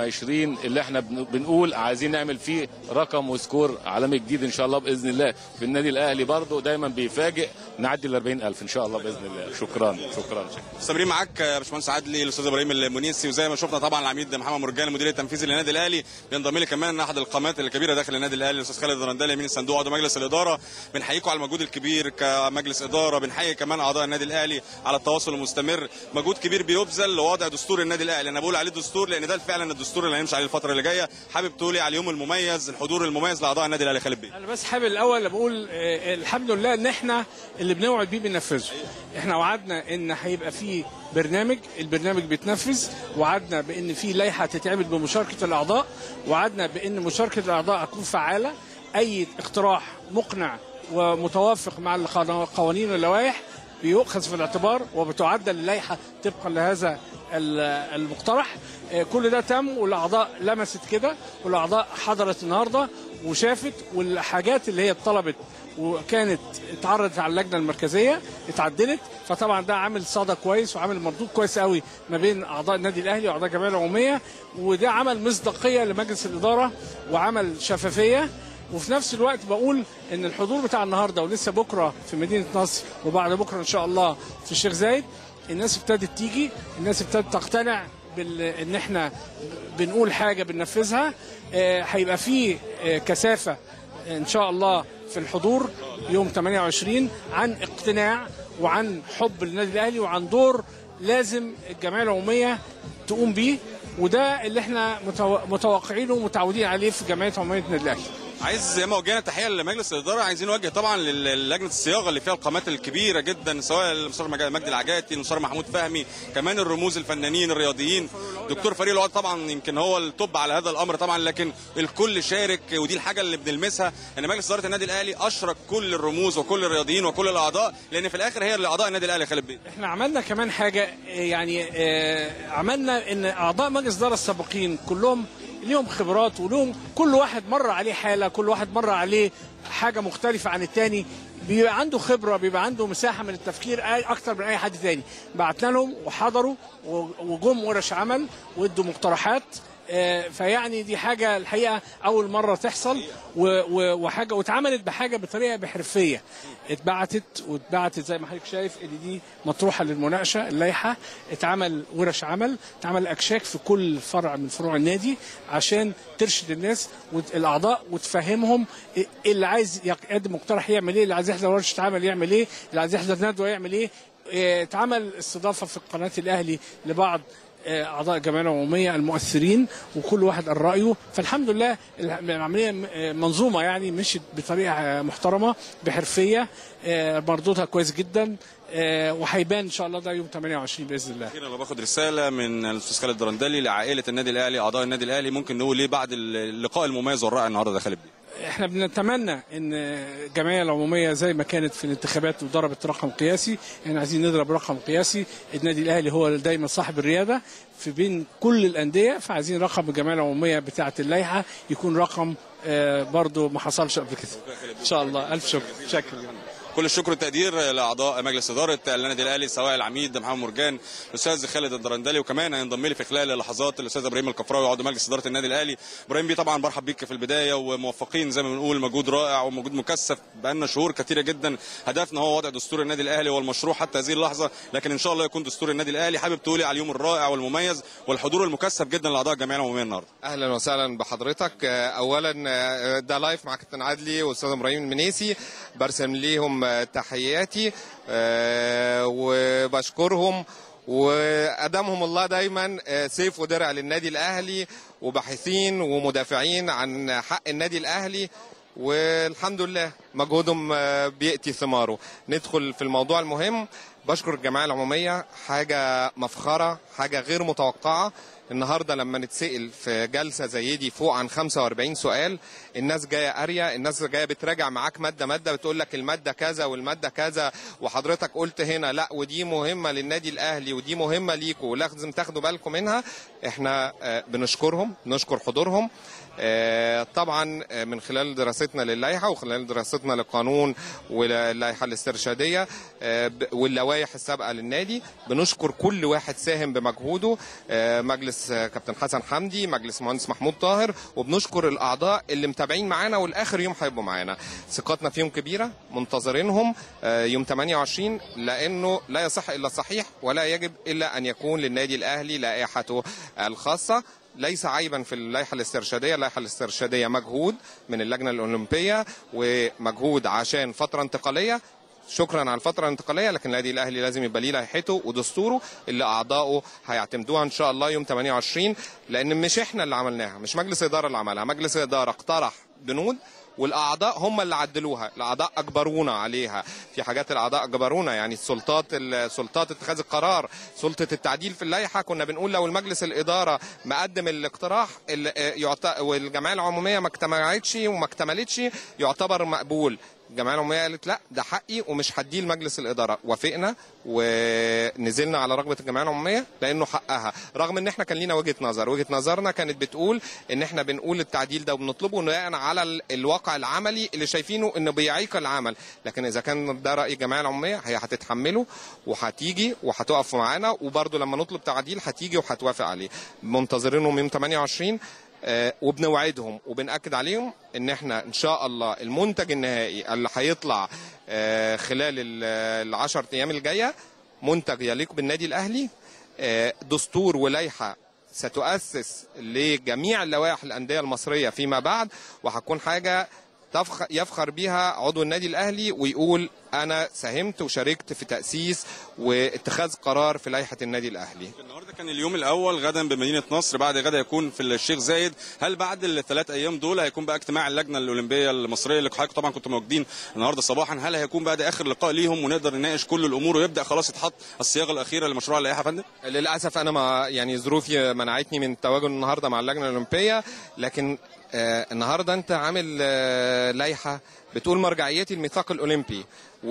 28 اللي احنا بنقول عايزين نعمل فيه رقم وسكور عالمي جديد ان شاء الله باذن الله في النادي الاهلي برضه دايما بيفاجئ نعدي ال 40000 ان شاء الله باذن الله شكرا شكرا مستمرين معاك يا باشمهندس عدلي الاستاذ ابراهيم المنيسي وزي ما شفنا طبعا العميد محمد مرجان المدير التنفيذي للنادي الاهلي بينضم لي كمان احد القامات الكبيره داخل النادي الاهلي الاستاذ خالد الرندالي يمين الصندوق عضو مجلس الاداره بنحييكم على المجهود الكبير كمجلس اداره بنحيي كمان اعضاء النادي الاهلي على التواصل المستمر مجهود كبير بيبذل لوضع دستور النادي الاهلي انا بقول عليه دستور لان ده فعلا الدستور اللي هنمشي عليه الفتره اللي جايه حابب تقولي على اليوم المميز الحضور المميز لاعضاء النادي الاهلي خالد بيه انا بس حابب الاول بقول آه، الحمد لله ان احنا اللي بنوعد بيه بننفذه احنا وعدنا ان هيبقى في برنامج البرنامج بيتنفذ وعدنا بان في لائحه تتعمل بمشاركه الاعضاء وعدنا بان مشاركه الاعضاء هتكون فعاله اي اقتراح مقنع ومتوافق مع القوانين واللوائح بيؤخذ في الاعتبار وبتعدل اللائحه طبقا لهذا ال- المقترح آه، كل ده تم والاعضاء لمست كده والاعضاء حضرت النهارده وشافت والحاجات اللي هي اتطلبت وكانت اتعرضت على اللجنه المركزيه اتعدلت فطبعا ده عامل صدى كويس وعامل مردود كويس قوي ما بين اعضاء النادي الاهلي واعضاء الجمعيه العموميه وده عمل مصداقيه لمجلس الاداره وعمل شفافيه وفي نفس الوقت بقول ان الحضور بتاع النهارده ولسه بكره في مدينه نصر وبعد بكره ان شاء الله في الشيخ زايد الناس ابتدت تيجي الناس ابتدت تقتنع بال... ان احنا بنقول حاجه بننفذها آه، هيبقى في آه، كثافه ان شاء الله في الحضور يوم 28 عن اقتناع وعن حب للنادي الاهلي وعن دور لازم الجمعيه العموميه تقوم بيه وده اللي احنا متو- متوقعينه ومتعودين عليه في جمعيه عموميه النادي الاهلي عايز زي ما وجهنا تحيه لمجلس الاداره عايزين نوجه طبعا للجنه الصياغه اللي فيها القامات الكبيره جدا سواء المستشار مج- مجدي العجاتي المستشار محمود فهمي كمان الرموز الفنانين الرياضيين دكتور فريق الوقت طبعا يمكن هو التوب على هذا الامر طبعا لكن الكل شارك ودي الحاجه اللي بنلمسها ان مجلس اداره النادي الاهلي اشرك كل الرموز وكل الرياضيين وكل الاعضاء لان في الاخر هي اللي اعضاء النادي الاهلي خالد بيه احنا عملنا كمان حاجه آه، يعني آه، عملنا ان اعضاء مجلس الاداره السابقين كلهم ليهم خبرات ولهم كل واحد مر عليه حاله كل واحد مر عليه حاجه مختلفه عن التاني بيبقى عنده خبره بيبقى عنده مساحه من التفكير أي- اكتر من اي حد تاني بعتنا لهم وحضروا و- وجم ورش عمل وادوا مقترحات آه، فيعني دي حاجه الحقيقه اول مره تحصل و- و- وحاجه واتعملت بحاجه بطريقه بحرفيه اتبعتت واتبعتت زي ما حضرتك شايف ان دي مطروحه للمناقشه اللائحه اتعمل ورش عمل اتعمل اكشاك في كل فرع من فروع النادي عشان ترشد الناس والاعضاء وتفهمهم إيه اللي عايز يقدم مقترح يعمل ايه اللي عايز يحضر ورشه عمل يعمل ايه اللي عايز يحضر ندوه يعمل ايه إيه، اتعمل استضافه في قناه الاهلي لبعض آه، اعضاء الجمعيه العموميه المؤثرين وكل واحد قال رايه فالحمد لله العمليه م- آه، منظومه يعني مشيت بطريقه آه، محترمه بحرفيه آه، مردودها كويس جدا آه، وهيبان ان شاء الله ده يوم 28 باذن الله اخيرا لو باخد رساله من الاستاذ خالد درندلي لعائله النادي الاهلي اعضاء النادي الاهلي ممكن نقول ايه بعد اللقاء المميز والرائع النهارده ده خالد بيه احنا بنتمنى ان الجمعيه العموميه زي ما كانت في الانتخابات وضربت رقم قياسي احنا عايزين نضرب رقم قياسي النادي الاهلي هو دايما صاحب الرياده في بين كل الانديه فعايزين رقم الجمعيه العموميه بتاعه اللائحه يكون رقم آه، برضو ما حصلش قبل كده ان شاء الله الف شكر شكرا كل الشكر والتقدير لاعضاء مجلس اداره النادي الاهلي سواء العميد محمد مرجان الاستاذ خالد الدرندلي وكمان هينضم لي في خلال لحظات الاستاذ ابراهيم الكفراوي عضو مجلس اداره النادي الاهلي ابراهيم بيه طبعا برحب بيك في البدايه وموفقين زي ما بنقول مجهود رائع ومجهود مكثف بقالنا شهور كثيره جدا هدفنا هو وضع دستور النادي الاهلي والمشروع حتى هذه اللحظه لكن ان شاء الله يكون دستور النادي الاهلي حابب تقولي على اليوم الرائع والمميز والحضور المكثف جدا لاعضاء الجمعيه العموميه النهارده اهلا وسهلا بحضرتك آه، اولا آه، ده لايف مع كابتن عدلي واستاذ ابراهيم المنيسي برسم ليهم آه، تحياتي آه، وبشكرهم وادامهم الله دايما آه، سيف ودرع للنادي الاهلي وباحثين ومدافعين عن حق النادي الاهلي والحمد لله مجهودهم آه، بياتي ثماره ندخل في الموضوع المهم بشكر الجمعيه العموميه حاجه مفخره حاجه غير متوقعه النهارده لما نتسال في جلسه زي دي فوق عن 45 سؤال الناس جايه قاريه الناس جايه بتراجع معاك ماده ماده بتقول لك الماده كذا والماده كذا وحضرتك قلت هنا لا ودي مهمه للنادي الاهلي ودي مهمه ليكم ولازم تاخدوا بالكم منها احنا آه، بنشكرهم نشكر حضورهم آه، طبعا آه، من خلال دراستنا للائحه وخلال دراستنا للقانون واللائحه الاسترشاديه آه، ب- واللوائح السابقه للنادي بنشكر كل واحد ساهم بمجهوده آه، مجلس آه، كابتن حسن حمدي مجلس مهندس محمود طاهر وبنشكر الاعضاء اللي متابعين معانا والاخر يوم هيبقوا معانا ثقتنا فيهم كبيره منتظرينهم آه، يوم 28 لانه لا يصح الا الصحيح ولا يجب الا ان يكون للنادي الاهلي لائحته الخاصه ليس عيبا في اللائحه الاسترشاديه، اللائحه الاسترشاديه مجهود من اللجنه الاولمبيه ومجهود عشان فتره انتقاليه شكرا على الفتره الانتقاليه لكن النادي الاهلي لازم يبقى ليه لائحته ودستوره اللي اعضائه هيعتمدوها ان شاء الله يوم 28 لان مش احنا اللي عملناها مش مجلس اداره اللي عملها مجلس اداره اقترح بنود والاعضاء هم اللي عدلوها الاعضاء اجبرونا عليها في حاجات الاعضاء اجبرونا يعني السلطات سلطات اتخاذ القرار سلطه التعديل في اللائحه كنا بنقول لو المجلس الاداره مقدم الاقتراح ال- يعت- والجمعيه العموميه ما اجتمعتش وما اكتملتش يعتبر مقبول الجمعيه العموميه قالت لا ده حقي ومش هديه لمجلس الاداره وافقنا ونزلنا على رغبه الجمعيه العموميه لانه حقها رغم ان احنا كان لينا وجهه نظر وجهه نظرنا كانت بتقول ان احنا بنقول التعديل ده وبنطلبه بناء على ال- الواقع العملي اللي شايفينه انه بيعيق العمل لكن اذا كان ده راي الجمعيه العموميه هي هتتحمله وهتيجي وهتقف معانا وبرده لما نطلب تعديل هتيجي وهتوافق عليه منتظرينهم يوم 28 آه، وبنوعدهم وبنأكد عليهم ان احنا ان شاء الله المنتج النهائي اللي هيطلع آه، خلال ال- العشر ايام الجايه منتج يليق بالنادي الاهلي آه، دستور ولائحه ستؤسس لجميع اللوائح الانديه المصريه فيما بعد وهتكون حاجه تفخ- يفخر بيها عضو النادي الاهلي ويقول انا ساهمت وشاركت في تاسيس واتخاذ قرار في لائحه النادي الاهلي النهارده كان اليوم الاول غدا بمدينه نصر بعد غدا يكون في الشيخ زايد هل بعد الثلاث ايام دول هيكون بقى اجتماع اللجنه الاولمبيه المصريه اللي حضرتك طبعا كنتوا موجودين النهارده صباحا هل هيكون بقى ده اخر لقاء ليهم ونقدر نناقش كل الامور ويبدا خلاص يتحط الصياغه الاخيره لمشروع اللائحه يا فندم للاسف انا ما يعني ظروفي منعتني من التواجد النهارده مع اللجنه الاولمبيه لكن آه النهارده انت عامل آه لائحه بتقول مرجعيتي الميثاق الاولمبي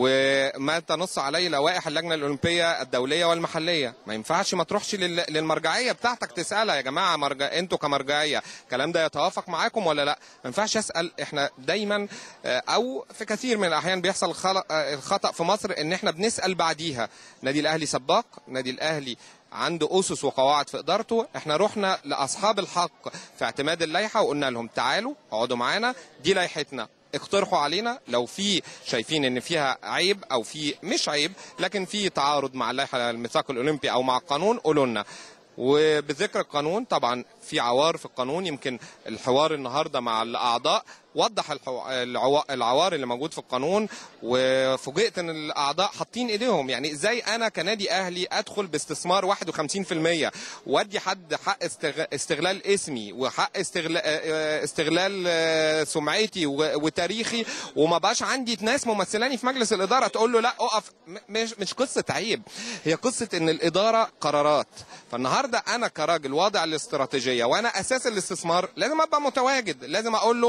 وما تنص عليه لوائح اللجنه الاولمبيه الدوليه والمحليه ما ينفعش ما تروحش لل- للمرجعيه بتاعتك تسالها يا جماعه مرجع انتوا كمرجعيه الكلام ده يتوافق معاكم ولا لا ما ينفعش اسال احنا دايما آه، او في كثير من الاحيان بيحصل خل- آه، الخطا في مصر ان احنا بنسال بعديها نادي الاهلي سباق نادي الاهلي عنده اسس وقواعد في ادارته احنا رحنا لاصحاب الحق في اعتماد اللائحه وقلنا لهم تعالوا اقعدوا معانا دي لائحتنا اقترحوا علينا لو في شايفين ان فيها عيب او في مش عيب لكن في تعارض مع اللائحه الميثاق الاولمبي او مع القانون قولوا لنا وبذكر القانون طبعا في عوار في القانون يمكن الحوار النهارده مع الاعضاء وضح الحو... العوا... العوار اللي موجود في القانون وفوجئت ان الاعضاء حاطين ايديهم يعني ازاي انا كنادي اهلي ادخل باستثمار 51% وادي حد حق استغ... استغلال اسمي وحق استغلال استغلال آه، سمعتي و... وتاريخي وما بقاش عندي ناس ممثلاني في مجلس الاداره تقول له لا اقف م- مش مش قصه عيب هي قصه ان الاداره قرارات فالنهارده انا كراجل واضع الاستراتيجيه وانا اساس الاستثمار لازم ابقى متواجد لازم اقول له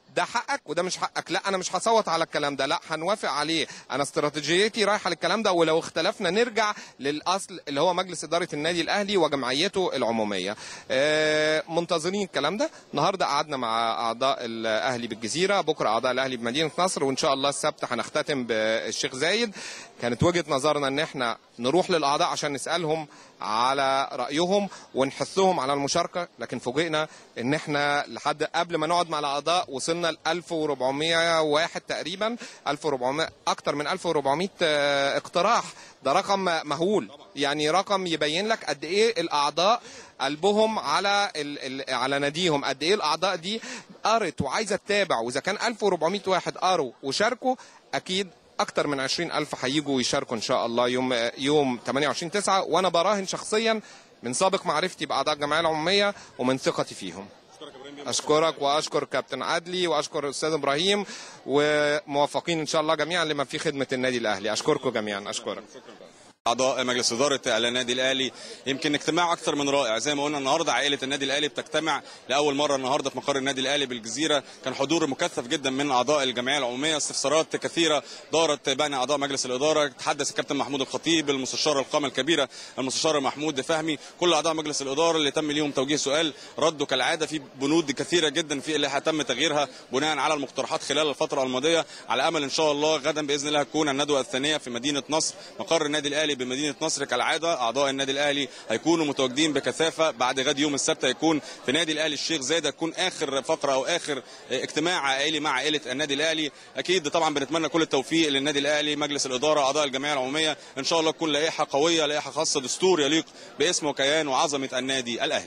ده حقك وده مش حقك لا انا مش هصوت على الكلام ده لا هنوافق عليه انا استراتيجيتي رايحه للكلام ده ولو اختلفنا نرجع للاصل اللي هو مجلس اداره النادي الاهلي وجمعيته العموميه آه، منتظرين الكلام ده النهارده قعدنا مع اعضاء الاهلي بالجزيره بكره اعضاء الاهلي بمدينه نصر وان شاء الله السبت هنختتم بالشيخ زايد كانت وجهه نظرنا ان احنا نروح للاعضاء عشان نسالهم على رايهم ونحثهم على المشاركه لكن فوجئنا ان احنا لحد قبل ما نقعد مع الاعضاء وصلنا ل 1401 تقريبا 1400 اكتر من 1400 آه، اقتراح ده رقم مهول يعني رقم يبين لك قد ايه الاعضاء قلبهم على ال ال على ناديهم قد ايه الاعضاء دي قرت وعايزه تتابع واذا كان 1400 واحد قروا وشاركوا اكيد اكتر من 20 الف هيجوا يشاركوا ان شاء الله يوم يوم 28 9 وانا براهن شخصيا من سابق معرفتي باعضاء الجمعيه العموميه ومن ثقتي فيهم اشكرك واشكر كابتن عدلي واشكر الاستاذ ابراهيم وموفقين ان شاء الله جميعا لما في خدمه النادي الاهلي اشكركم جميعا اشكرك اعضاء مجلس اداره النادي الاهلي يمكن اجتماع اكثر من رائع زي ما قلنا النهارده عائله النادي الاهلي بتجتمع لاول مره النهارده في مقر النادي الاهلي بالجزيره كان حضور مكثف جدا من اعضاء الجمعيه العموميه استفسارات كثيره دارت بين اعضاء مجلس الاداره تحدث الكابتن محمود الخطيب المستشار القامه الكبيره المستشار محمود فهمي كل اعضاء مجلس الاداره اللي تم ليهم توجيه سؤال ردوا كالعاده في بنود كثيره جدا في اللي هتم تغييرها بناء على المقترحات خلال الفتره الماضيه على امل ان شاء الله غدا باذن الله تكون الندوه الثانيه في مدينه نصر مقر النادي الاهلي بمدينه نصر كالعاده اعضاء النادي الاهلي هيكونوا متواجدين بكثافه بعد غد يوم السبت هيكون في نادي الاهلي الشيخ زايد هتكون اخر فقره او اخر اجتماع عائلي مع عائله النادي الاهلي اكيد طبعا بنتمنى كل التوفيق للنادي الاهلي مجلس الاداره اعضاء الجمعيه العموميه ان شاء الله تكون لائحه قويه لائحه خاصه دستور يليق باسم وكيان وعظمه النادي الاهلي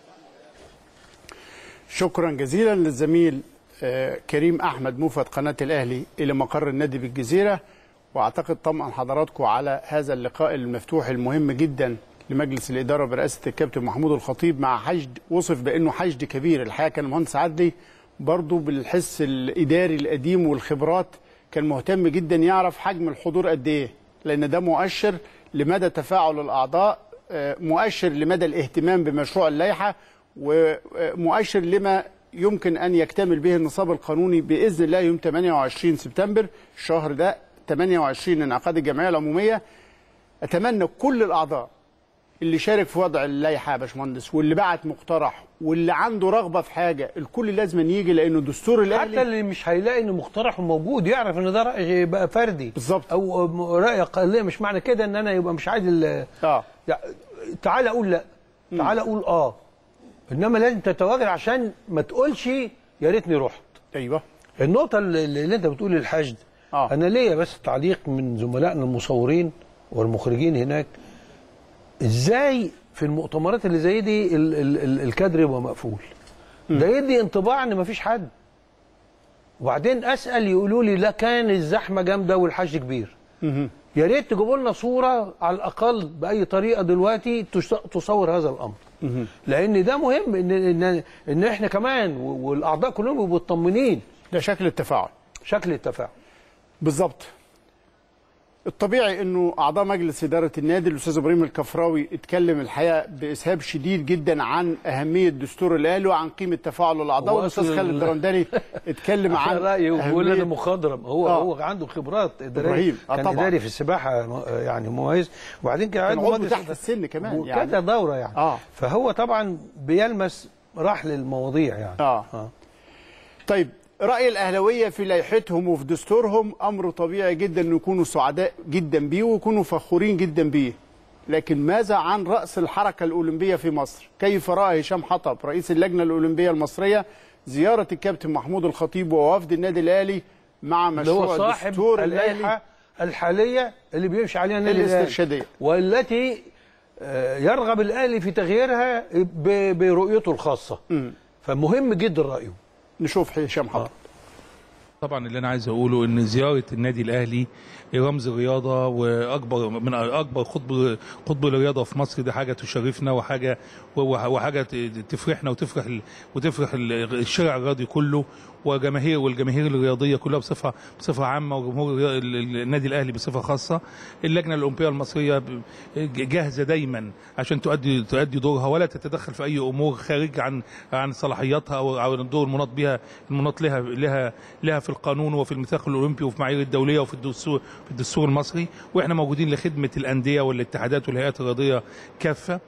شكرا جزيلا للزميل آه، كريم احمد موفد قناه الاهلي الى مقر النادي بالجزيره واعتقد طمأن حضراتكم على هذا اللقاء المفتوح المهم جدا لمجلس الاداره برئاسه الكابتن محمود الخطيب مع حشد وصف بانه حشد كبير الحقيقه كان المهندس عدلي برضه بالحس الاداري القديم والخبرات كان مهتم جدا يعرف حجم الحضور قد ايه لان ده مؤشر لمدى تفاعل الاعضاء آه، مؤشر لمدى الاهتمام بمشروع اللائحه ومؤشر لما يمكن ان يكتمل به النصاب القانوني باذن الله يوم 28 سبتمبر الشهر ده 28 انعقاد الجمعيه العموميه اتمنى كل الاعضاء اللي شارك في وضع اللائحه يا باشمهندس واللي بعت مقترح واللي عنده رغبه في حاجه الكل لازم يجي لانه دستور حتى الاهلي اللي مش هيلاقي ان مقترحه موجود يعرف ان ده راي بقى فردي بالظبط. او راي اقليه مش معنى كده ان انا يبقى مش عايز ال- اه يع- تعالى اقول لا تعالى اقول اه انما لازم تتواجد عشان ما تقولش يا ريتني رحت ايوه النقطة اللي, اللي انت بتقول الحشد آه. انا ليا بس تعليق من زملائنا المصورين والمخرجين هناك ازاي في المؤتمرات اللي زي دي ال ال ال الكادر يبقى مقفول ده يدي انطباع ان مفيش حد وبعدين اسال يقولوا لي لا كان الزحمه جامده والحشد كبير يا ريت تجيبوا لنا صوره على الاقل باي طريقه دلوقتي تش- تصور هذا الامر لان ده مهم ان ان ان احنا كمان و- والاعضاء كلهم يبقوا مطمنين ده شكل التفاعل شكل التفاعل بالظبط الطبيعي انه اعضاء مجلس اداره النادي الاستاذ ابراهيم الكفراوي اتكلم الحقيقه باسهاب شديد جدا عن اهميه دستور الاهلي وعن قيمه تفاعل الاعضاء هو والاستاذ أصل خالد ال- درندلي اتكلم عن على رايه بيقول انا أهمية- مخضرم هو آه. هو عنده خبرات اداريه إبراهيم، آه كان طبعاً. اداري في السباحه م- يعني مميز وبعدين كان كان عضو عضو مجلس تحت السن كمان كذا يعني دوره يعني آه. فهو طبعا بيلمس راح للمواضيع يعني آه. آه. طيب رأي الأهلوية في لائحتهم وفي دستورهم أمر طبيعي جدا أن يكونوا سعداء جدا بيه ويكونوا فخورين جدا بيه لكن ماذا عن رأس الحركة الأولمبية في مصر كيف رأى هشام حطب رئيس اللجنة الأولمبية المصرية زيارة الكابتن محمود الخطيب ووفد النادي الأهلي مع اللي هو مشروع صاحب دستور الأهلي اللائحه الحاليه اللي بيمشي عليها النادي الأهلي. الاسترشادية والتي آه، يرغب الاهلي في تغييرها ب- برؤيته الخاصه فمهم جدا رايه نشوف هشام حطب طبعا اللي انا عايز اقوله ان زياره النادي الاهلي رمز الرياضه واكبر من اكبر قطب قطب الرياضه في مصر دي حاجه تشرفنا وحاجه وحاجه تفرحنا وتفرح ال- وتفرح ال- الشارع الرياضي كله وجماهير والجماهير الرياضيه كلها بصفه بصفه عامه وجمهور الريا- ال- ال- النادي الاهلي بصفه خاصه اللجنه الاولمبيه المصريه ب- جاهزه دايما عشان تؤدي تؤدي دورها ولا تتدخل في اي امور خارج عن عن صلاحياتها او او الدور المناط بها المناط لها لها لها في القانون وفي الميثاق الاولمبي وفي المعايير الدوليه وفي الدستور في الدستور المصري واحنا موجودين لخدمه الانديه والاتحادات والهيئات الرياضيه كافه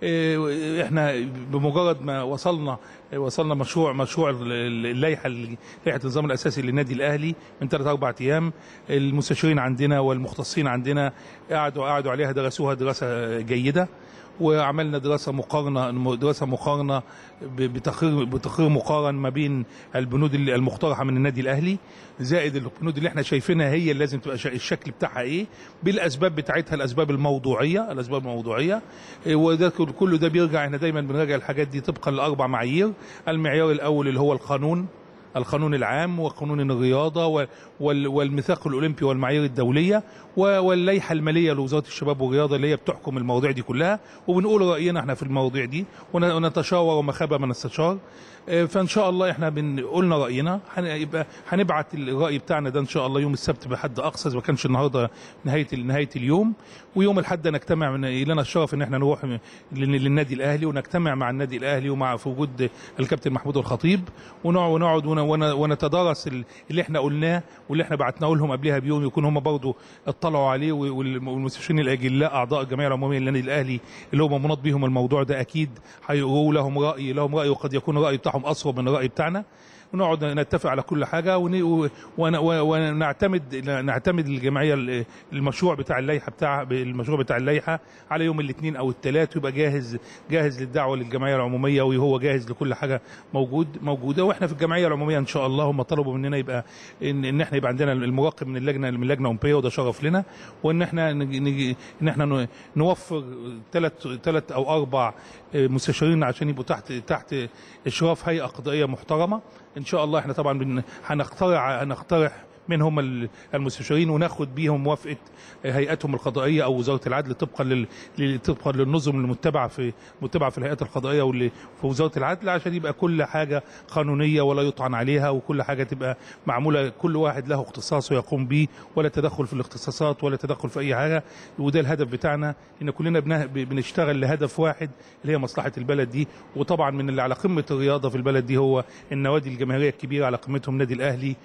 إيه، احنا بمجرد ما وصلنا وصلنا مشروع مشروع ال- ال- اللائحه ال- لائحه النظام الاساسي للنادي الاهلي من ثلاث اربع ايام المستشارين عندنا والمختصين عندنا قعدوا قعدوا عليها درسوها دراسه جيده وعملنا دراسه مقارنه دراسه مقارنه ب- بتقرير بتقرير مقارن ما بين البنود اللي- المقترحه من النادي الاهلي زائد البنود اللي احنا شايفينها هي اللي لازم تبقى شا- الشكل بتاعها ايه بالاسباب بتاعتها الاسباب الموضوعيه الاسباب الموضوعيه إيه، وده كل- كله ده بيرجع احنا دايما بنراجع الحاجات دي طبقا لاربع معايير المعيار الاول اللي هو القانون القانون العام وقانون الرياضه و- وال- والميثاق الاولمبي والمعايير الدوليه و- واللائحه الماليه لوزاره الشباب والرياضه اللي هي بتحكم المواضيع دي كلها وبنقول راينا احنا في المواضيع دي ون- ونتشاور وما خاب من استشار آه، فان شاء الله احنا بن- قلنا راينا هنبقى هنبعت الراي بتاعنا ده ان شاء الله يوم السبت بحد اقصى إذا ما كانش النهارده نهايه نهايه اليوم ويوم الاحد نجتمع من لنا الشرف ان احنا نروح م- لل- للنادي الاهلي ونجتمع مع النادي الاهلي ومع في وجود الكابتن محمود الخطيب ونقعد ونقعد ون- ون- ونتدارس ال- اللي احنا قلناه واللي احنا بعتناه لهم قبلها بيوم يكون هم برضه اطلعوا عليه وال- والمستشارين الاجلاء اعضاء الجمعيه العموميه للنادي الاهلي اللي هم مناط بيهم الموضوع ده اكيد هيقولوا لهم راي لهم راي وقد يكون الراي بتاعهم اصوب من الراي بتاعنا ونقعد نتفق على كل حاجه ون- و- ون- و- ونعتمد نعتمد الجمعيه ال- المشروع بتاع اللائحه بتاع المشروع بتاع اللائحه على يوم الاثنين او الثلاث ويبقى جاهز جاهز للدعوه للجمعيه العموميه وهو جاهز لكل حاجه موجود موجوده واحنا في الجمعيه العموميه ان شاء الله هم طلبوا مننا يبقى ان, إن احنا يبقى عندنا المراقب من اللجنه من اللجنه الاولمبيه وده شرف لنا وان احنا نج- نج- ان احنا ن- نوفر ثلاث ثلاث او اربع مستشارين عشان يبقوا تحت تحت اشراف هيئه قضائيه محترمه ان شاء الله احنا طبعا بن- هنخترع هنقترح من هم ال- المستشارين وناخد بيهم موافقه هيئتهم القضائيه او وزاره العدل طبقا لل... لل- طبقا للنظم المتبعه في متبعه في الهيئات القضائيه واللي في وزاره العدل عشان يبقى كل حاجه قانونيه ولا يطعن عليها وكل حاجه تبقى معموله كل واحد له اختصاصه يقوم به ولا تدخل في الاختصاصات ولا تدخل في اي حاجه وده الهدف بتاعنا ان كلنا بنه- بنشتغل لهدف واحد اللي هي مصلحه البلد دي وطبعا من اللي على قمه الرياضه في البلد دي هو النوادي الجماهيريه الكبيره على قمتهم نادي الاهلي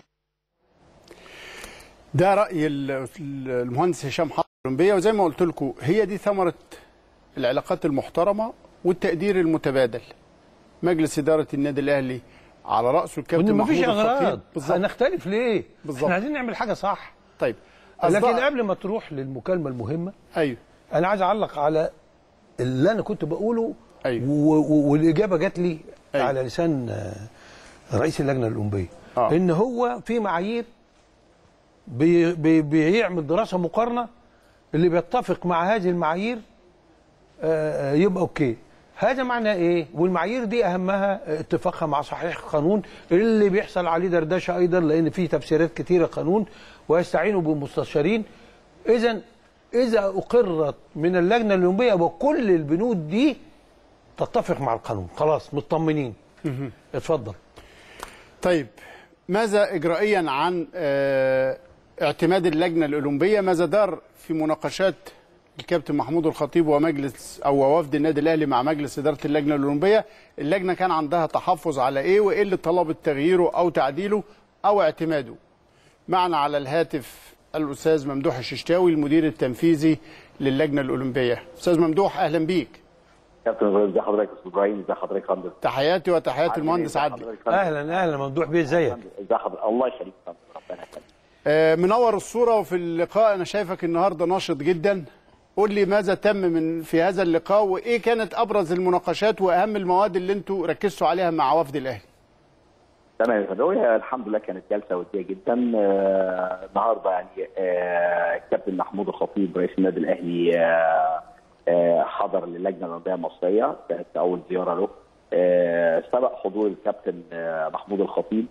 ده راي ال- المهندس هشام حافظ الاولمبيه وزي ما قلت لكم هي دي ثمره العلاقات المحترمه والتقدير المتبادل مجلس اداره النادي الاهلي على راسه الكابتن وان محمود مفيش الخطيب اغراض بالظبط هنختلف ليه؟ بالظبط. احنا عايزين نعمل حاجه صح طيب لكن أصدقاء- قبل ما تروح للمكالمه المهمه ايوه انا عايز اعلق على اللي انا كنت بقوله أيوة. و- و- والاجابه جات لي أيوة. على لسان آه، رئيس اللجنه الاولمبيه آه. ان هو في معايير بي بي بيعمل دراسه مقارنه اللي بيتفق مع هذه المعايير آه، آه، يبقى اوكي هذا معناه ايه والمعايير دي اهمها اتفاقها مع صحيح القانون اللي بيحصل عليه دردشه ايضا لان في تفسيرات كتيره قانون ويستعينوا بمستشارين اذا اذا اقرت من اللجنه الاولمبيه وكل البنود دي تتفق مع القانون خلاص مطمنين اتفضل طيب ماذا اجرائيا عن آه، اعتماد اللجنه الاولمبيه ماذا دار في مناقشات الكابتن محمود الخطيب ومجلس او وفد النادي الاهلي مع مجلس اداره اللجنه الاولمبيه اللجنه كان عندها تحفظ على ايه وايه اللي طلبت تغييره او تعديله او اعتماده معنا على الهاتف الاستاذ ممدوح الششتاوي المدير التنفيذي للجنه الاولمبيه استاذ ممدوح اهلا بيك كابتن ازي حضرتك يا استاذ ابراهيم ازي حضرتك يا فندم تحياتي وتحيات المهندس إزي عدلي حضرتك يا فندم؟ اهلا اهلا ممدوح بيه ازيك ازي حضرتك الله يخليك يا فندم ربنا يخليك آه، منور الصورة وفي اللقاء أنا شايفك النهاردة ناشط جدا قول لي ماذا تم من في هذا اللقاء وإيه كانت أبرز المناقشات وأهم المواد اللي أنتوا ركزتوا عليها مع وفد الأهلي تمام يا فندم هي الحمد لله كانت جلسه وديه جدا آه، النهارده يعني آه، الكابتن محمود الخطيب رئيس النادي الاهلي آه، آه، حضر للجنه الاولمبيه المصريه كانت اول زياره له آه، سبق حضور الكابتن آه، محمود الخطيب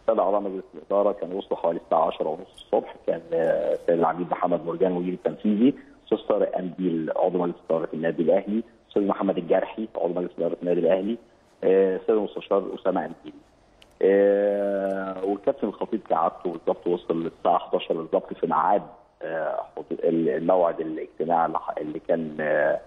الساده اعضاء مجلس الاداره كانوا وصلوا حوالي الساعه 10 ونص الصبح كان آه، السيد العميد محمد مرجان المدير التنفيذي استاذ طارق انديل عضو مجلس اداره النادي الاهلي استاذ محمد الجرحي عضو مجلس اداره النادي الاهلي آه، السيد المستشار اسامه انديل آه، والكابتن الخطيب كعادته بالظبط وصل للساعه 11 بالظبط في ميعاد آه، حضور- الموعد الاجتماع اللي ح- اللي كان آه،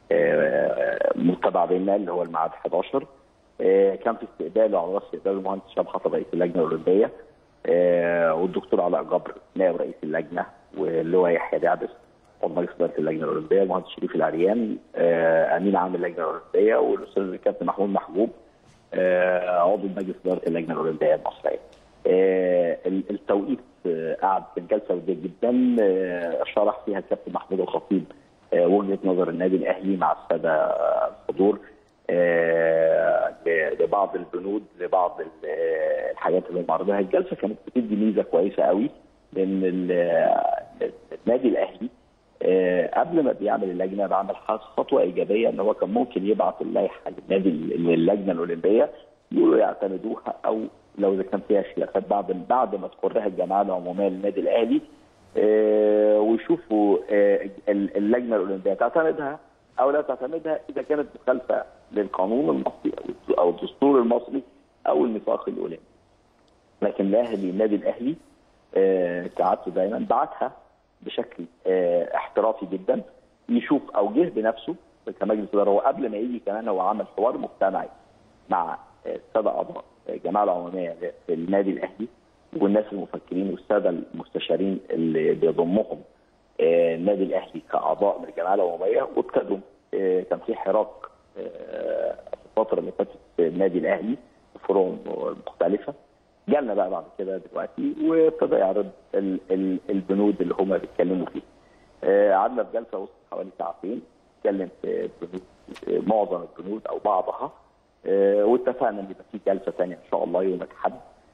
آه، متبع بيننا اللي هو الميعاد 11 آه، كان في استقباله على راس استقبال المهندس شاب حطب رئيس اللجنه الاولمبيه آه، والدكتور علاء جبر نائب رئيس اللجنه واللواء يحيى دعبس عضو مجلس اداره اللجنه الاولمبيه المهندس شريف العريان آه، امين عام اللجنه الاولمبيه والاستاذ الكابتن محمود محبوب آه، عضو مجلس اداره اللجنه الاولمبيه المصريه. آه، ال- التوقيت آه، قعد كان جلسه وديه جدا آه، شرح فيها الكابتن محمود الخطيب آه، وجهه نظر النادي الاهلي مع الساده الحضور آه، ل- لبعض البنود لبعض ال- آه، الحاجات اللي هم عرضوها الجلسه كانت بتدي ميزه كويسه قوي لان ال- النادي الاهلي آه، قبل ما بيعمل اللجنه بعمل خطوه ايجابيه ان هو كان ممكن يبعت اللائحه للنادي للجنه الاولمبيه يقولوا يعتمدوها او لو اذا كان فيها خلافات بعد بعد ما تقرها الجمعيه العموميه للنادي الاهلي آه، ويشوفوا آه، ال- اللجنه الاولمبيه تعتمدها او لا تعتمدها اذا كانت مخالفه للقانون المصري أو- او الدستور المصري او الميثاق الاولمبي. لكن الاهلي النادي الاهلي آه، كعادته دايما بعتها بشكل آه، احترافي جدا يشوف او جه بنفسه كمجلس اداره وقبل ما يجي كمان هو عمل حوار مجتمعي مع آه، الساده اعضاء الجماعه العموميه في النادي الاهلي والناس المفكرين والساده المستشارين اللي بيضمهم آه، النادي الاهلي كاعضاء من الجمعيه العموميه وابتدوا آه، كان في حراك آه، في الفتره اللي فاتت في النادي الاهلي فروع مختلفه جالنا بقى بعد كده دلوقتي وابتدى يعرض ال- ال- البنود اللي هم بيتكلموا فيها. آه، قعدنا في جلسه وسط حوالي ساعتين نتكلم في بنود آه، معظم البنود او بعضها آه، واتفقنا ان يبقى في جلسه ثانيه ان شاء الله يوم الاحد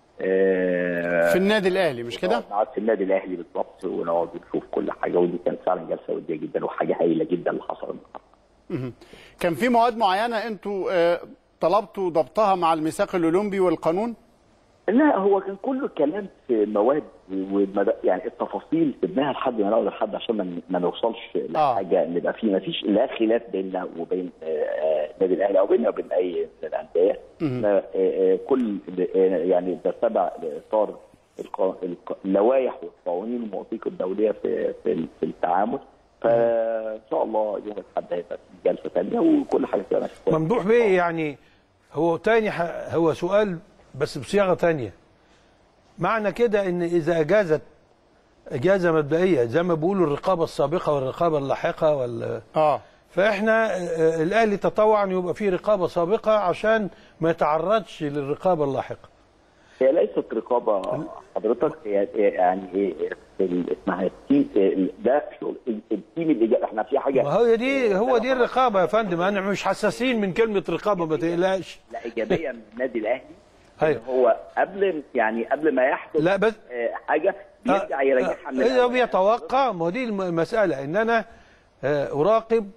آه، في النادي الاهلي مش كده؟ نقعد في النادي الاهلي بالظبط ونقعد نشوف كل حاجه ودي كانت فعلا جلسه وديه جدا وحاجه هايله جدا اللي حصلت النهارده. مهم. كان في مواد معينه انتوا آه، طلبتوا ضبطها مع الميثاق الاولمبي والقانون؟ لا هو كان كله كلام في مواد ومد... يعني التفاصيل سيبناها لحد ما نقعد لحد عشان ما, ما نوصلش لحاجه نبقى في ما فيش لا خلاف بيننا وبين آه، آه، النادي الاهلي او بيننا وبين اي من الانديه مهم. آه، آه، كل آه، يعني ده تبع لاطار الق- الق- اللوائح والقوانين والمواثيق الدوليه في في, في التعامل فان شاء الله يوم الاحد هيبقى في جلسه ثانيه وكل حاجه تبقى ماشية كويس. ممدوح بيه يعني هو تاني ح- هو سؤال بس بصياغه تانية معنى كده ان اذا اجازت اجازه مبدئيه زي ما بيقولوا الرقابه السابقه والرقابه اللاحقه ولا اه فاحنا آه، الاهلي تطوع ان يبقى فيه رقابه سابقه عشان ما يتعرضش للرقابه اللاحقه هي ليست رقابه حضرتك هي هي يعني ايه ال- اسمها التيم ده شغل التيم اللي جا احنا في حاجه ما هو دي هو دي الرقابه يا فندم انا مش حساسين من كلمه رقابه ما تقلقش لا ايجابيه من النادي الاهلي أيوة. إن هو قبل يعني قبل ما يحدث لا بس آه، حاجه بيرجع يرجعها من اذا الأول. بيتوقع ما هو دي الم- المساله ان انا آه، اراقب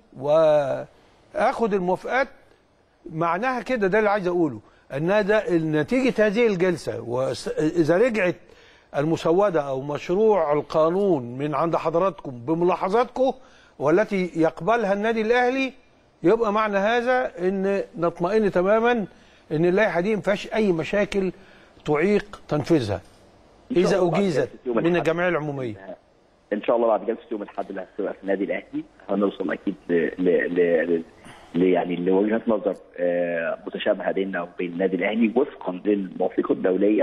واخد الموافقات معناها كده ده اللي عايز اقوله ان ده نتيجه هذه الجلسه واذا رجعت المسوده او مشروع القانون من عند حضراتكم بملاحظاتكم والتي يقبلها النادي الاهلي يبقى معنى هذا ان نطمئن تماما ان اللائحه دي ما فيهاش اي مشاكل تعيق تنفيذها إن شاء اذا الله بعد اجيزت جلسة يوم من الأحد. الجمعيه العموميه ان شاء الله بعد جلسه يوم الاحد اللي هتبقى في النادي الاهلي هنوصل اكيد ل ل ل ل يعني لوجهه نظر آه، متشابهه بيننا وبين النادي الاهلي وفقا للمواثيق الدوليه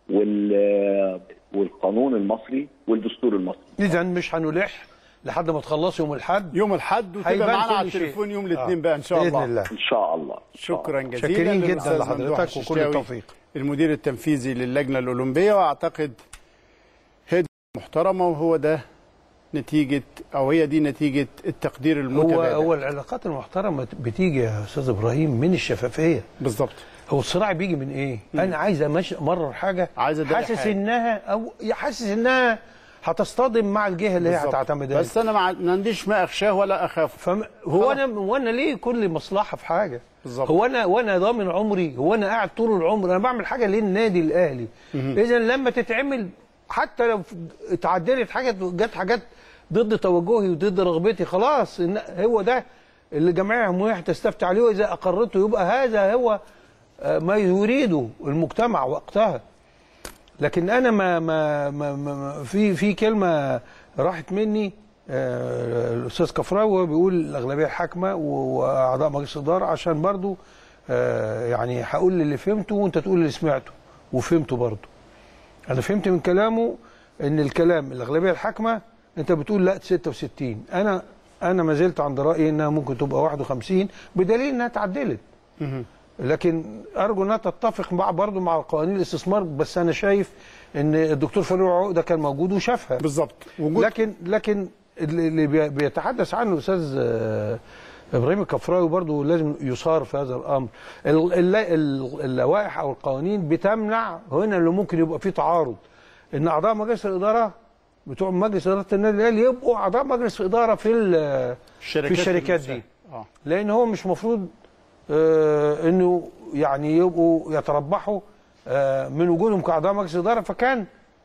وال والقانون المصري والدستور المصري اذا مش هنلح لحد ما تخلص يوم الاحد يوم الاحد وتبقى هيبان معانا على كل شيء. التليفون يوم آه. الاثنين بقى ان شاء بإذن الله الله. ان شاء الله شكرا جزيلا شاكرين جدا للأستاذ لحضرتك ممدوح وكل الششتاوي، التوفيق. المدير التنفيذي للجنه الاولمبيه واعتقد هي دي محترمه وهو ده نتيجه او هي دي نتيجه التقدير هو المتبادل هو العلاقات المحترمه بتيجي يا استاذ ابراهيم من الشفافيه بالظبط هو الصراع بيجي من ايه؟ انا عايز امشي امرر حاجه عايز أداري حاسس حاجة. انها او حاسس انها هتصطدم مع الجهه اللي هي بالظبط. هتعتمدها بس انا ما ما عنديش ما اخشاه ولا اخافه فم... هو انا وانا ليه كل مصلحه في حاجه بالظبط. هو انا وانا ضامن عمري هو انا قاعد طول العمر انا بعمل حاجه للنادي الاهلي اذا لما تتعمل حتى لو اتعدلت حاجه جت حاجات ضد توجهي وضد رغبتي خلاص إن- هو ده اللي الجمعيه العموميه هتستفتي عليه واذا اقرته يبقى هذا هو آه، ما يريده المجتمع وقتها لكن انا ما ما, ما, ما ما- في في كلمه راحت مني آه، الاستاذ كفراوي بيقول الاغلبيه الحاكمه و- واعضاء مجلس الاداره عشان برضو آه، يعني هقول اللي فهمته وانت تقول اللي سمعته وفهمته برضو انا فهمت من كلامه ان الكلام الاغلبيه الحاكمه انت بتقول لا 66 انا انا ما زلت عند رايي انها ممكن تبقى 51 بدليل انها اتعدلت لكن ارجو انها تتفق مع برضه مع قوانين الاستثمار بس انا شايف ان الدكتور فاروق عقده كان موجود وشافها بالظبط وجود لكن لكن اللي اللي بي- بيتحدث عنه الاستاذ آه، ابراهيم الكفراوي برضه لازم يصار في هذا الامر ال- الل- ال- اللوائح او القوانين بتمنع هنا اللي ممكن يبقى فيه تعارض ان اعضاء مجلس الاداره بتوع مجلس اداره النادي الاهلي يبقوا اعضاء مجلس اداره في ال- في الشركات دي اه لان هو مش مفروض آه انه يعني يبقوا يتربحوا آه من وجودهم كاعضاء مجلس اداره فكان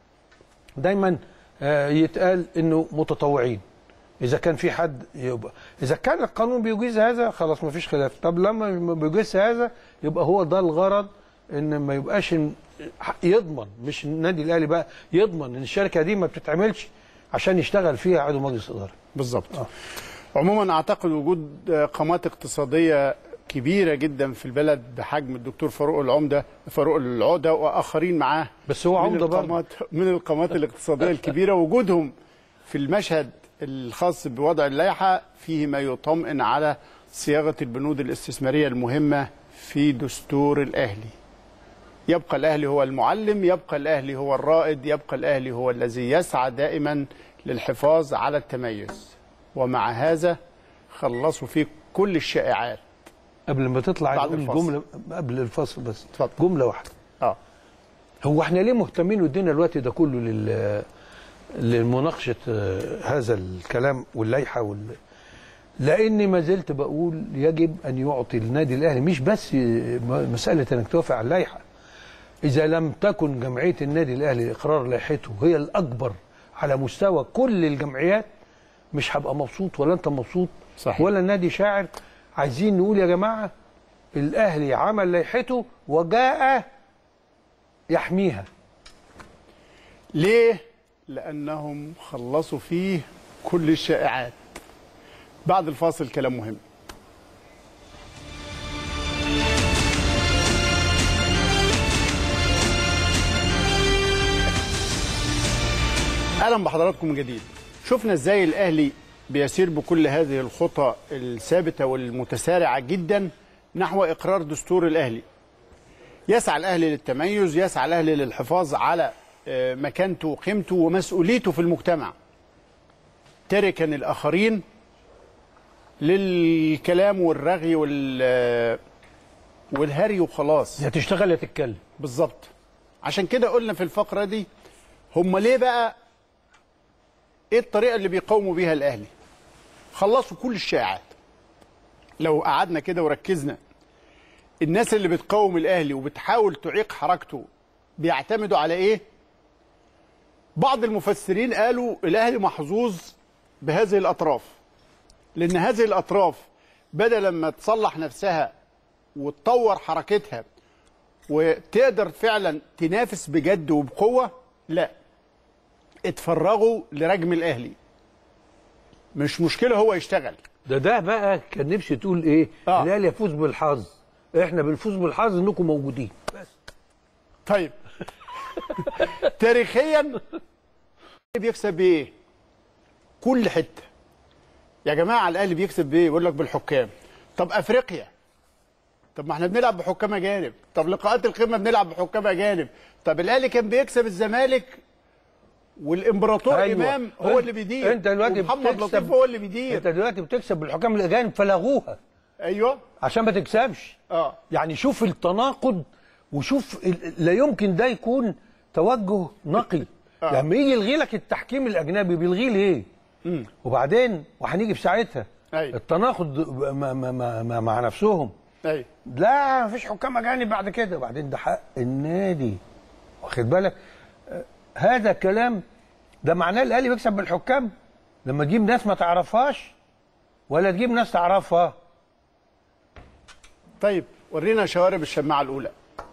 دايما آه يتقال انه متطوعين اذا كان في حد يبقى اذا كان القانون بيجيز هذا خلاص ما فيش خلاف طب لما ما بيجيز هذا يبقى هو ده الغرض ان ما يبقاش إن- يضمن مش النادي الاهلي بقى يضمن ان الشركه دي ما بتتعملش عشان يشتغل فيها عضو مجلس اداره بالظبط آه. عموما اعتقد وجود آه، قامات اقتصاديه كبيره جدا في البلد بحجم الدكتور فاروق العمده فاروق العقده واخرين معاه بس هو من عمده برضه القامات من القامات الاقتصاديه الكبيره وجودهم في المشهد الخاص بوضع اللائحه فيه ما يطمئن على صياغه البنود الاستثماريه المهمه في دستور الاهلي يبقى الاهلي هو المعلم يبقى الاهلي هو الرائد يبقى الاهلي هو الذي يسعى دائما للحفاظ على التميز ومع هذا خلصوا فيه كل الشائعات قبل ما تطلع بعد نقول الفاصل. جمله قبل الفصل بس اتفضل. جمله واحده اه هو احنا ليه مهتمين وادينا الوقت ده كله لل لمناقشه آه، هذا الكلام واللائحه وال لاني ما زلت بقول يجب ان يعطي النادي الاهلي مش بس م- مساله انك توافق على اللائحه اذا لم تكن جمعيه النادي الاهلي اقرار لائحته هي الاكبر على مستوى كل الجمعيات مش هبقى مبسوط ولا انت مبسوط صحيح. ولا النادي شاعر عايزين نقول يا جماعه الاهلي عمل لائحته وجاء يحميها ليه؟ لأنهم خلصوا فيه كل الشائعات بعد الفاصل كلام مهم اهلا بحضراتكم من جديد شفنا ازاي الاهلي بيسير بكل هذه الخطى الثابته والمتسارعه جدا نحو اقرار دستور الاهلي يسعى الاهلي للتميز يسعى الاهلي للحفاظ على آه، مكانته وقيمته ومسؤوليته في المجتمع تركا الاخرين للكلام والرغي وال آه، والهري وخلاص يا تشتغل يا تتكلم بالظبط عشان كده قلنا في الفقره دي هم ليه بقى ايه الطريقه اللي بيقاوموا بيها الاهلي خلصوا كل الشائعات لو قعدنا كده وركزنا الناس اللي بتقاوم الاهلي وبتحاول تعيق حركته بيعتمدوا على ايه بعض المفسرين قالوا الاهلي محظوظ بهذه الاطراف لان هذه الاطراف بدل ما تصلح نفسها وتطور حركتها وتقدر فعلا تنافس بجد وبقوه لا اتفرغوا لرجم الاهلي مش مشكله هو يشتغل ده ده بقى كان نفسي تقول ايه آه. الاهلي يفوز بالحظ احنا بنفوز بالحظ انكم موجودين بس طيب تاريخيا بيكسب بايه كل حته يا جماعه الاهلي بيكسب بايه يقول لك بالحكام طب افريقيا طب ما احنا بنلعب بحكام اجانب طب لقاءات القمه بنلعب بحكام اجانب طب الاهلي كان بيكسب الزمالك والامبراطور أيوة. امام هو اللي بيدير انت دلوقتي محمد بتكسب- لطيف هو اللي بيدير انت دلوقتي بتكسب بالحكام الاجانب فلغوها ايوه عشان ما تكسبش اه يعني شوف التناقض وشوف ال- لا يمكن ده يكون توجه نقي آه. لما يجي يلغي لك التحكيم الاجنبي بيلغيه ليه وبعدين وهنيجي في ساعتها أيوة. التناقض مع, مع, مع, مع نفسهم ايوه لا مفيش حكام اجانب بعد كده وبعدين ده حق النادي واخد بالك آه، هذا كلام ده معناه الاهلي بيكسب بالحكام لما تجيب ناس ما تعرفهاش ولا تجيب ناس تعرفها طيب ورينا شوارب الشماعه الاولى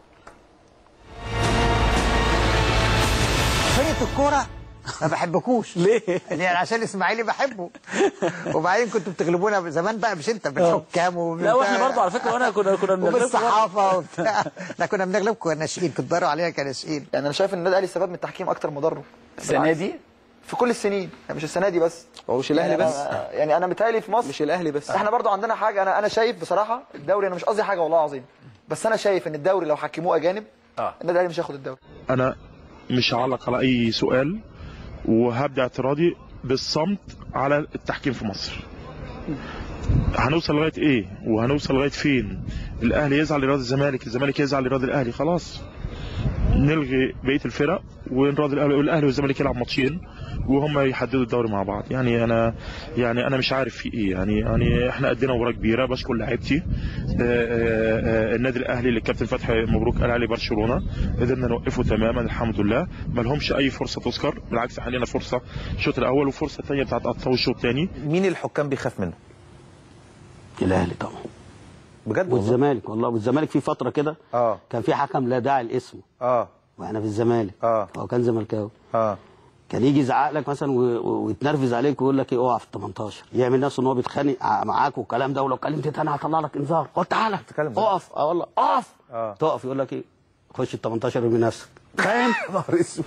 فرقه الكوره ما بحبكوش ليه؟ يعني عشان الاسماعيلي بحبه وبعدين كنتوا بتغلبونا زمان بقى مش انت بالحكام وبالبتاع. لا واحنا برضه على فكره وانا كنا كنا بنغلبكم وبالصحافه وبتاع لا كنا بنغلبكم كناشئين كنتوا بتداروا علينا كناشئين يعني انا شايف ان النادي الاهلي استفاد من التحكيم اكتر ما ضره السنه دي في كل السنين يعني مش السنه دي بس هو مش الاهلي يعني بس أنا- يعني انا متهيألي في مصر مش الاهلي بس احنا برضو عندنا حاجه انا انا شايف بصراحه الدوري انا مش قصدي حاجه والله العظيم بس انا شايف ان الدوري لو حكموه اجانب اه النادي الاهلي مش هياخد الدوري انا مش هعلق على اي سؤال وهبدا اعتراضي بالصمت على التحكيم في مصر هنوصل لغايه ايه وهنوصل لغايه فين الاهلي يزعل لرياض الزمالك الزمالك يزعل لرياض الاهلي خلاص نلغي بقيه الفرق ونراضي الاهلي الاهلي والزمالك يلعب ماتشين وهم يحددوا الدوري مع بعض يعني انا يعني انا مش عارف في ايه يعني يعني احنا قدنا مباراه كبيره بشكر لعيبتي آه، آه، آه، النادي الاهلي اللي الكابتن فتحي مبروك قال عليه برشلونه قدرنا نوقفه تماما الحمد لله ما لهمش اي فرصه تذكر بالعكس احنا لنا فرصه الشوط الاول وفرصه ثانيه بتاعت قطاو الشوط الثاني مين الحكام بيخاف منه؟ الاهلي طبعا بجد والله والزمالك والله والزمالك في فتره كده اه كان في حكم لا داعي لاسمه اه واحنا في الزمالك اه هو كان زملكاوي اه كان يجي يزعق لك مثلا و- و- ويتنرفز عليك ويقول لك ايه اقع في ال 18 يعمل نفسه ان هو بيتخانق ع- معاك والكلام ده ولو كلمت تاني هطلع لك انذار قلت تعالى تتكلم بقى. اقف اه والله اقف اه تقف يقول لك ايه خش ال 18 ارمي نفسك فاهم نهار اسود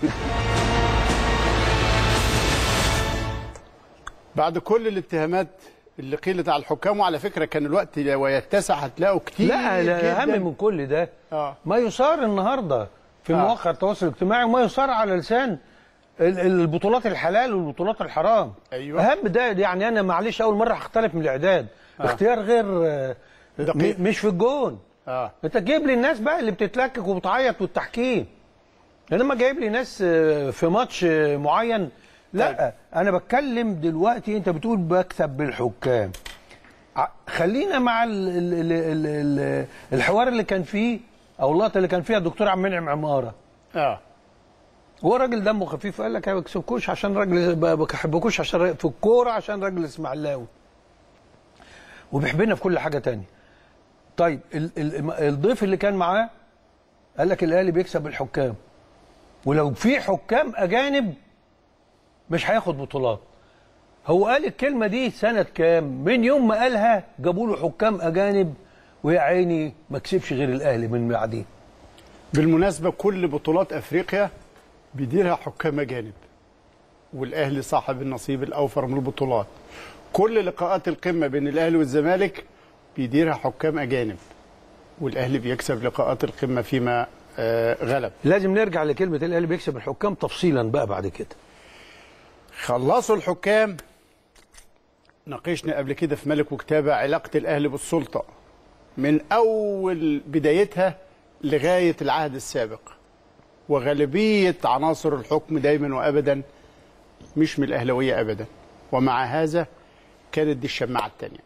بعد كل الاتهامات اللي قيلت على الحكام وعلى فكره كان الوقت لو يتسع هتلاقوا كتير لا لا جداً. اهم من كل ده اه ما يصار النهارده في آه. مواقع التواصل الاجتماعي وما يصار على لسان ال- البطولات الحلال والبطولات الحرام أيوة. اهم ده يعني انا معلش اول مره هختلف من الاعداد آه. اختيار غير آه، دقيق. م- مش في الجون اه انت جايب لي الناس بقى اللي بتتلكك وبتعيط والتحكيم انما جايب لي ناس آه، في ماتش آه، معين لا طيب. انا بتكلم دلوقتي انت بتقول بكسب بالحكام ع- خلينا مع ال ال ال ال ال الحوار اللي كان فيه او اللقطه اللي كان فيها الدكتور عبد المنعم عماره اه هو راجل دمه خفيف قال لك ما بكسبكوش عشان راجل ما بحبكوش عشان راجل- في الكوره عشان راجل اسماعيلاوي وبيحبنا في كل حاجه تانية طيب ال ال الضيف اللي كان معاه قال لك الاهلي بيكسب الحكام ولو في حكام اجانب مش هياخد بطولات هو قال الكلمه دي سنه كام من يوم ما قالها جابوا له حكام اجانب ويا عيني ما كسبش غير الاهلي من بعدين بالمناسبه كل بطولات افريقيا بيديرها حكام اجانب والاهلي صاحب النصيب الاوفر من البطولات كل لقاءات القمه بين الاهلي والزمالك بيديرها حكام اجانب والاهلي بيكسب لقاءات القمه فيما آه غلب لازم نرجع لكلمه الاهلي بيكسب الحكام تفصيلا بقى بعد كده خلصوا الحكام ناقشنا قبل كده في ملك وكتابة علاقة الأهلي بالسلطة من أول بدايتها لغاية العهد السابق وغالبية عناصر الحكم دايما وأبدا مش من الأهلوية أبدا ومع هذا كانت دي الشماعة الثانية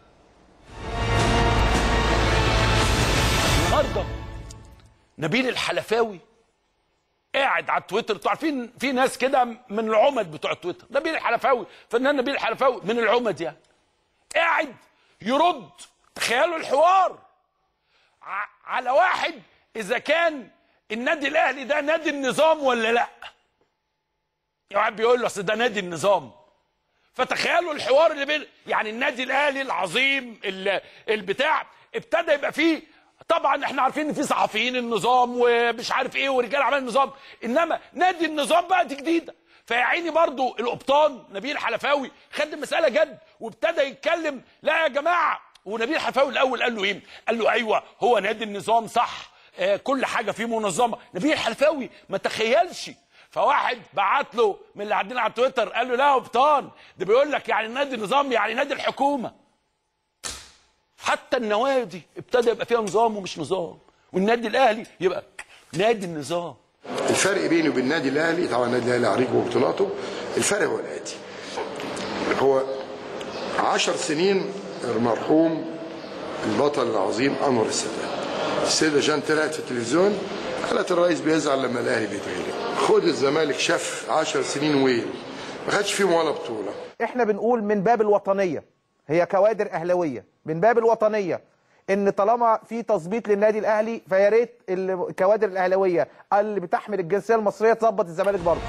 النهارده نبيل الحلفاوي قاعد على تويتر انتوا عارفين في ناس كده من العمد بتوع تويتر نبيل الحلفاوي فنان نبيل الحلفاوي من العمد يعني قاعد يرد تخيلوا الحوار ع- على واحد اذا كان النادي الاهلي ده نادي النظام ولا لا واحد بيقول له اصل ده نادي النظام فتخيلوا الحوار اللي بين يعني النادي الاهلي العظيم ال- البتاع ابتدى يبقى فيه طبعا احنا عارفين ان في صحفيين النظام ومش عارف ايه ورجال اعمال النظام انما نادي النظام بقى دي جديده فيا عيني برضو القبطان نبيل حلفاوي خد المساله جد وابتدى يتكلم لا يا جماعه ونبيل حلفاوي الاول قال له ايه؟ قال له ايوه هو نادي النظام صح آه كل حاجه فيه منظمه نبيل حلفاوي ما تخيلش فواحد بعت له من اللي قاعدين على تويتر قال له لا يا قبطان ده بيقول لك يعني نادي النظام يعني نادي الحكومه حتى النوادي ابتدى يبقى فيها نظام ومش نظام والنادي الاهلي يبقى نادي النظام الفرق بيني وبين النادي الاهلي طبعا النادي الاهلي عريق ببطولاته الفرق هو الاتي هو عشر سنين المرحوم البطل العظيم انور السادات السيده جان طلعت في التلفزيون قالت الرئيس بيزعل لما الاهلي بيتغلب خد الزمالك شاف 10 سنين وين ما خدش فيهم ولا بطوله احنا بنقول من باب الوطنيه هي كوادر اهلاويه من باب الوطنيه ان طالما في تظبيط للنادي الاهلي فيا ريت الكوادر الاهلاويه اللي بتحمل الجنسيه المصريه تظبط الزمالك برضه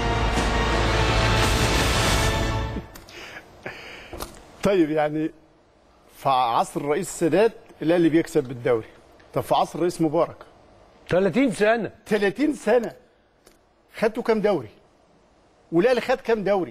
طيب يعني في عصر الرئيس السادات الاهلي بيكسب بالدوري طب في عصر الرئيس مبارك 30 سنه 30 سنه خدتوا كام دوري والاهلي خد كام دوري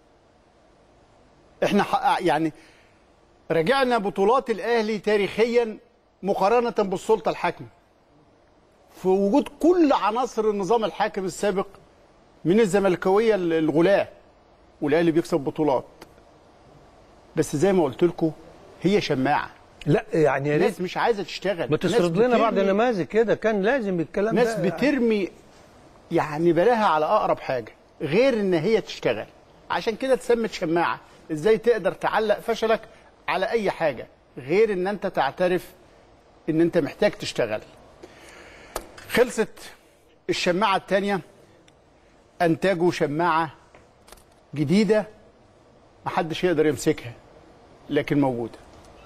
احنا حقق يعني رجعنا بطولات الاهلي تاريخيا مقارنه بالسلطه الحاكمه في وجود كل عناصر النظام الحاكم السابق من الزملكاويه الغلاة والاهلي بيكسب بطولات بس زي ما قلت لكم هي شماعه لا يعني يا الناس ريت مش عايزه تشتغل ما تسرد ناس لنا بعض بترمي- نماذج كده كان لازم الكلام ناس ده بترمي يعني بلاها على اقرب حاجه غير ان هي تشتغل عشان كده اتسمت شماعه ازاي تقدر تعلق فشلك على اي حاجه غير ان انت تعترف ان انت محتاج تشتغل خلصت الشماعه الثانيه انتجوا شماعه جديده محدش يقدر يمسكها لكن موجوده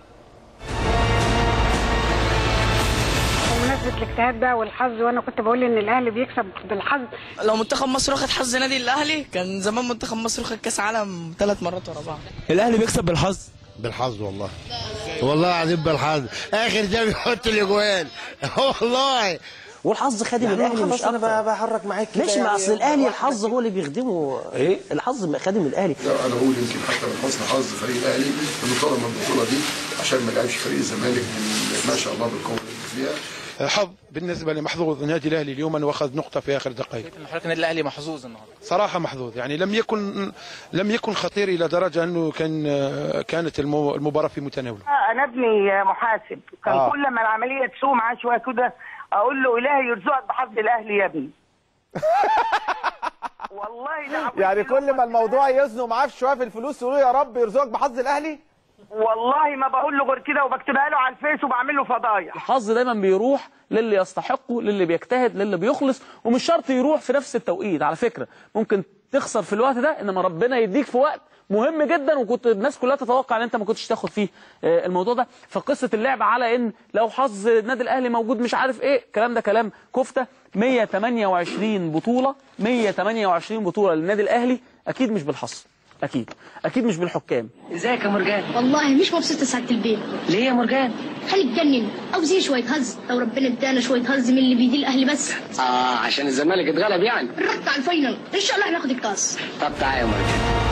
بمناسبة الاجتهاد بقى والحظ وانا كنت بقول ان الاهلي بيكسب بالحظ لو منتخب مصر واخد حظ نادي الاهلي كان زمان منتخب مصر واخد كاس عالم ثلاث مرات ورا بعض الاهلي بيكسب بالحظ بالحظ والله والله العظيم بالحظ اخر ده بيحط الاجوان والله والحظ خادم يعني الاهلي خلاص مش أنا اكتر بحرك معاك كده ماشي ما يعني اصل الاهلي واحد الحظ هو اللي بيخدمه ايه الحظ خادم الاهلي لا انا بقول يمكن حتى من حسن حظ فريق الاهلي انه طلع من البطوله دي عشان ما لعبش فريق الزمالك من- ما شاء الله بالقوه اللي فيها حظ بالنسبه لمحظوظ النادي الاهلي اليوم انه اخذ نقطه في اخر دقائق حضرتك النادي الاهلي محظوظ النهارده صراحه محظوظ يعني لم يكن لم يكن خطير الى درجه انه كان كانت المو- المباراه في متناوله انا ابني محاسب كان آه. آه. كل ما العمليه تسوء معاه شويه كده اقول له الهي يرزقك بحظ الاهلي يا ابني والله لا يعني كل ما الموضوع يزنوا معاه في شويه في الفلوس يقولوا يا رب يرزقك بحظ الاهلي والله ما بقول له غير كده وبكتبها له على الفيس وبعمل له فضايح الحظ دايما بيروح للي يستحقه للي بيجتهد للي بيخلص ومش شرط يروح في نفس التوقيت على فكرة ممكن تخسر في الوقت ده انما ربنا يديك في وقت مهم جدا وكنت الناس كلها تتوقع ان انت ما كنتش تاخد فيه آه، الموضوع ده فقصه اللعب على ان لو حظ النادي الاهلي موجود مش عارف ايه الكلام ده كلام كفته 128 بطوله 128 بطوله للنادي الاهلي اكيد مش بالحظ اكيد اكيد مش بالحكام ازيك يا مرجان والله مش مبسوطه سعاده البيت ليه يا مرجان خليك تجنن عاوزين شويه هز لو ربنا ادانا شويه هز من اللي بيدي الاهلي بس اه عشان الزمالك اتغلب يعني الرد على الفاينل ان شاء الله هناخد الكاس طب تعالى يا مرجان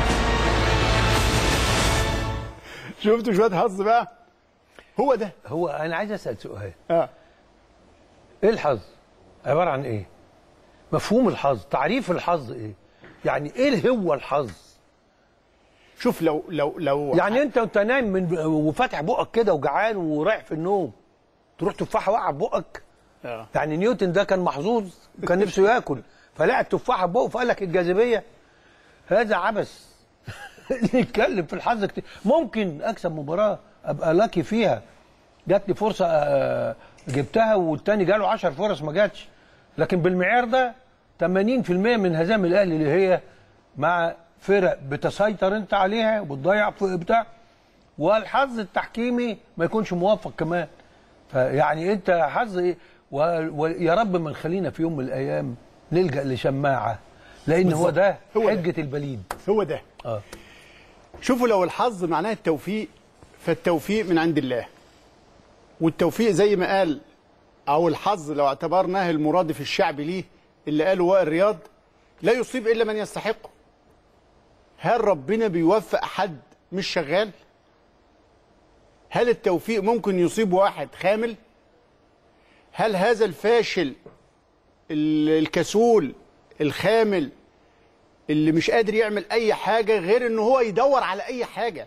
شفتوا شويه حظ بقى هو ده هو انا عايز اسال سؤال اه ايه الحظ عباره عن ايه مفهوم الحظ تعريف الحظ ايه يعني ايه هو الحظ شوف لو لو لو يعني انت وانت نايم من وفاتح بقك كده وجعان ورايح في النوم تروح تفاحه واقعه في بقك اه يعني نيوتن ده كان محظوظ وكان نفسه ياكل فلقى التفاحه في بقه فقال لك الجاذبيه هذا عبث نتكلم في الحظ كتير ممكن اكسب مباراه ابقى لاكي فيها جات لي فرصه آه، جبتها والتاني جاله 10 فرص ما جاتش لكن بالمعيار ده 80% من هزائم الاهلي اللي هي مع فرق بتسيطر انت عليها وبتضيع في بتاع والحظ التحكيمي ما يكونش موفق كمان فيعني انت حظ ايه و- ويا رب ما نخلينا في يوم من الايام نلجا لشماعه لان هو بالظبط. ده هو ده. حجه البليد هو ده اه شوفوا لو الحظ معناه التوفيق فالتوفيق من عند الله والتوفيق زي ما قال او الحظ لو اعتبرناه المرادف الشعبي ليه اللي قاله وائل رياض لا يصيب الا من يستحقه هل ربنا بيوفق حد مش شغال هل التوفيق ممكن يصيب واحد خامل هل هذا الفاشل ال- الكسول الخامل اللي مش قادر يعمل اي حاجه غير ان هو يدور على اي حاجه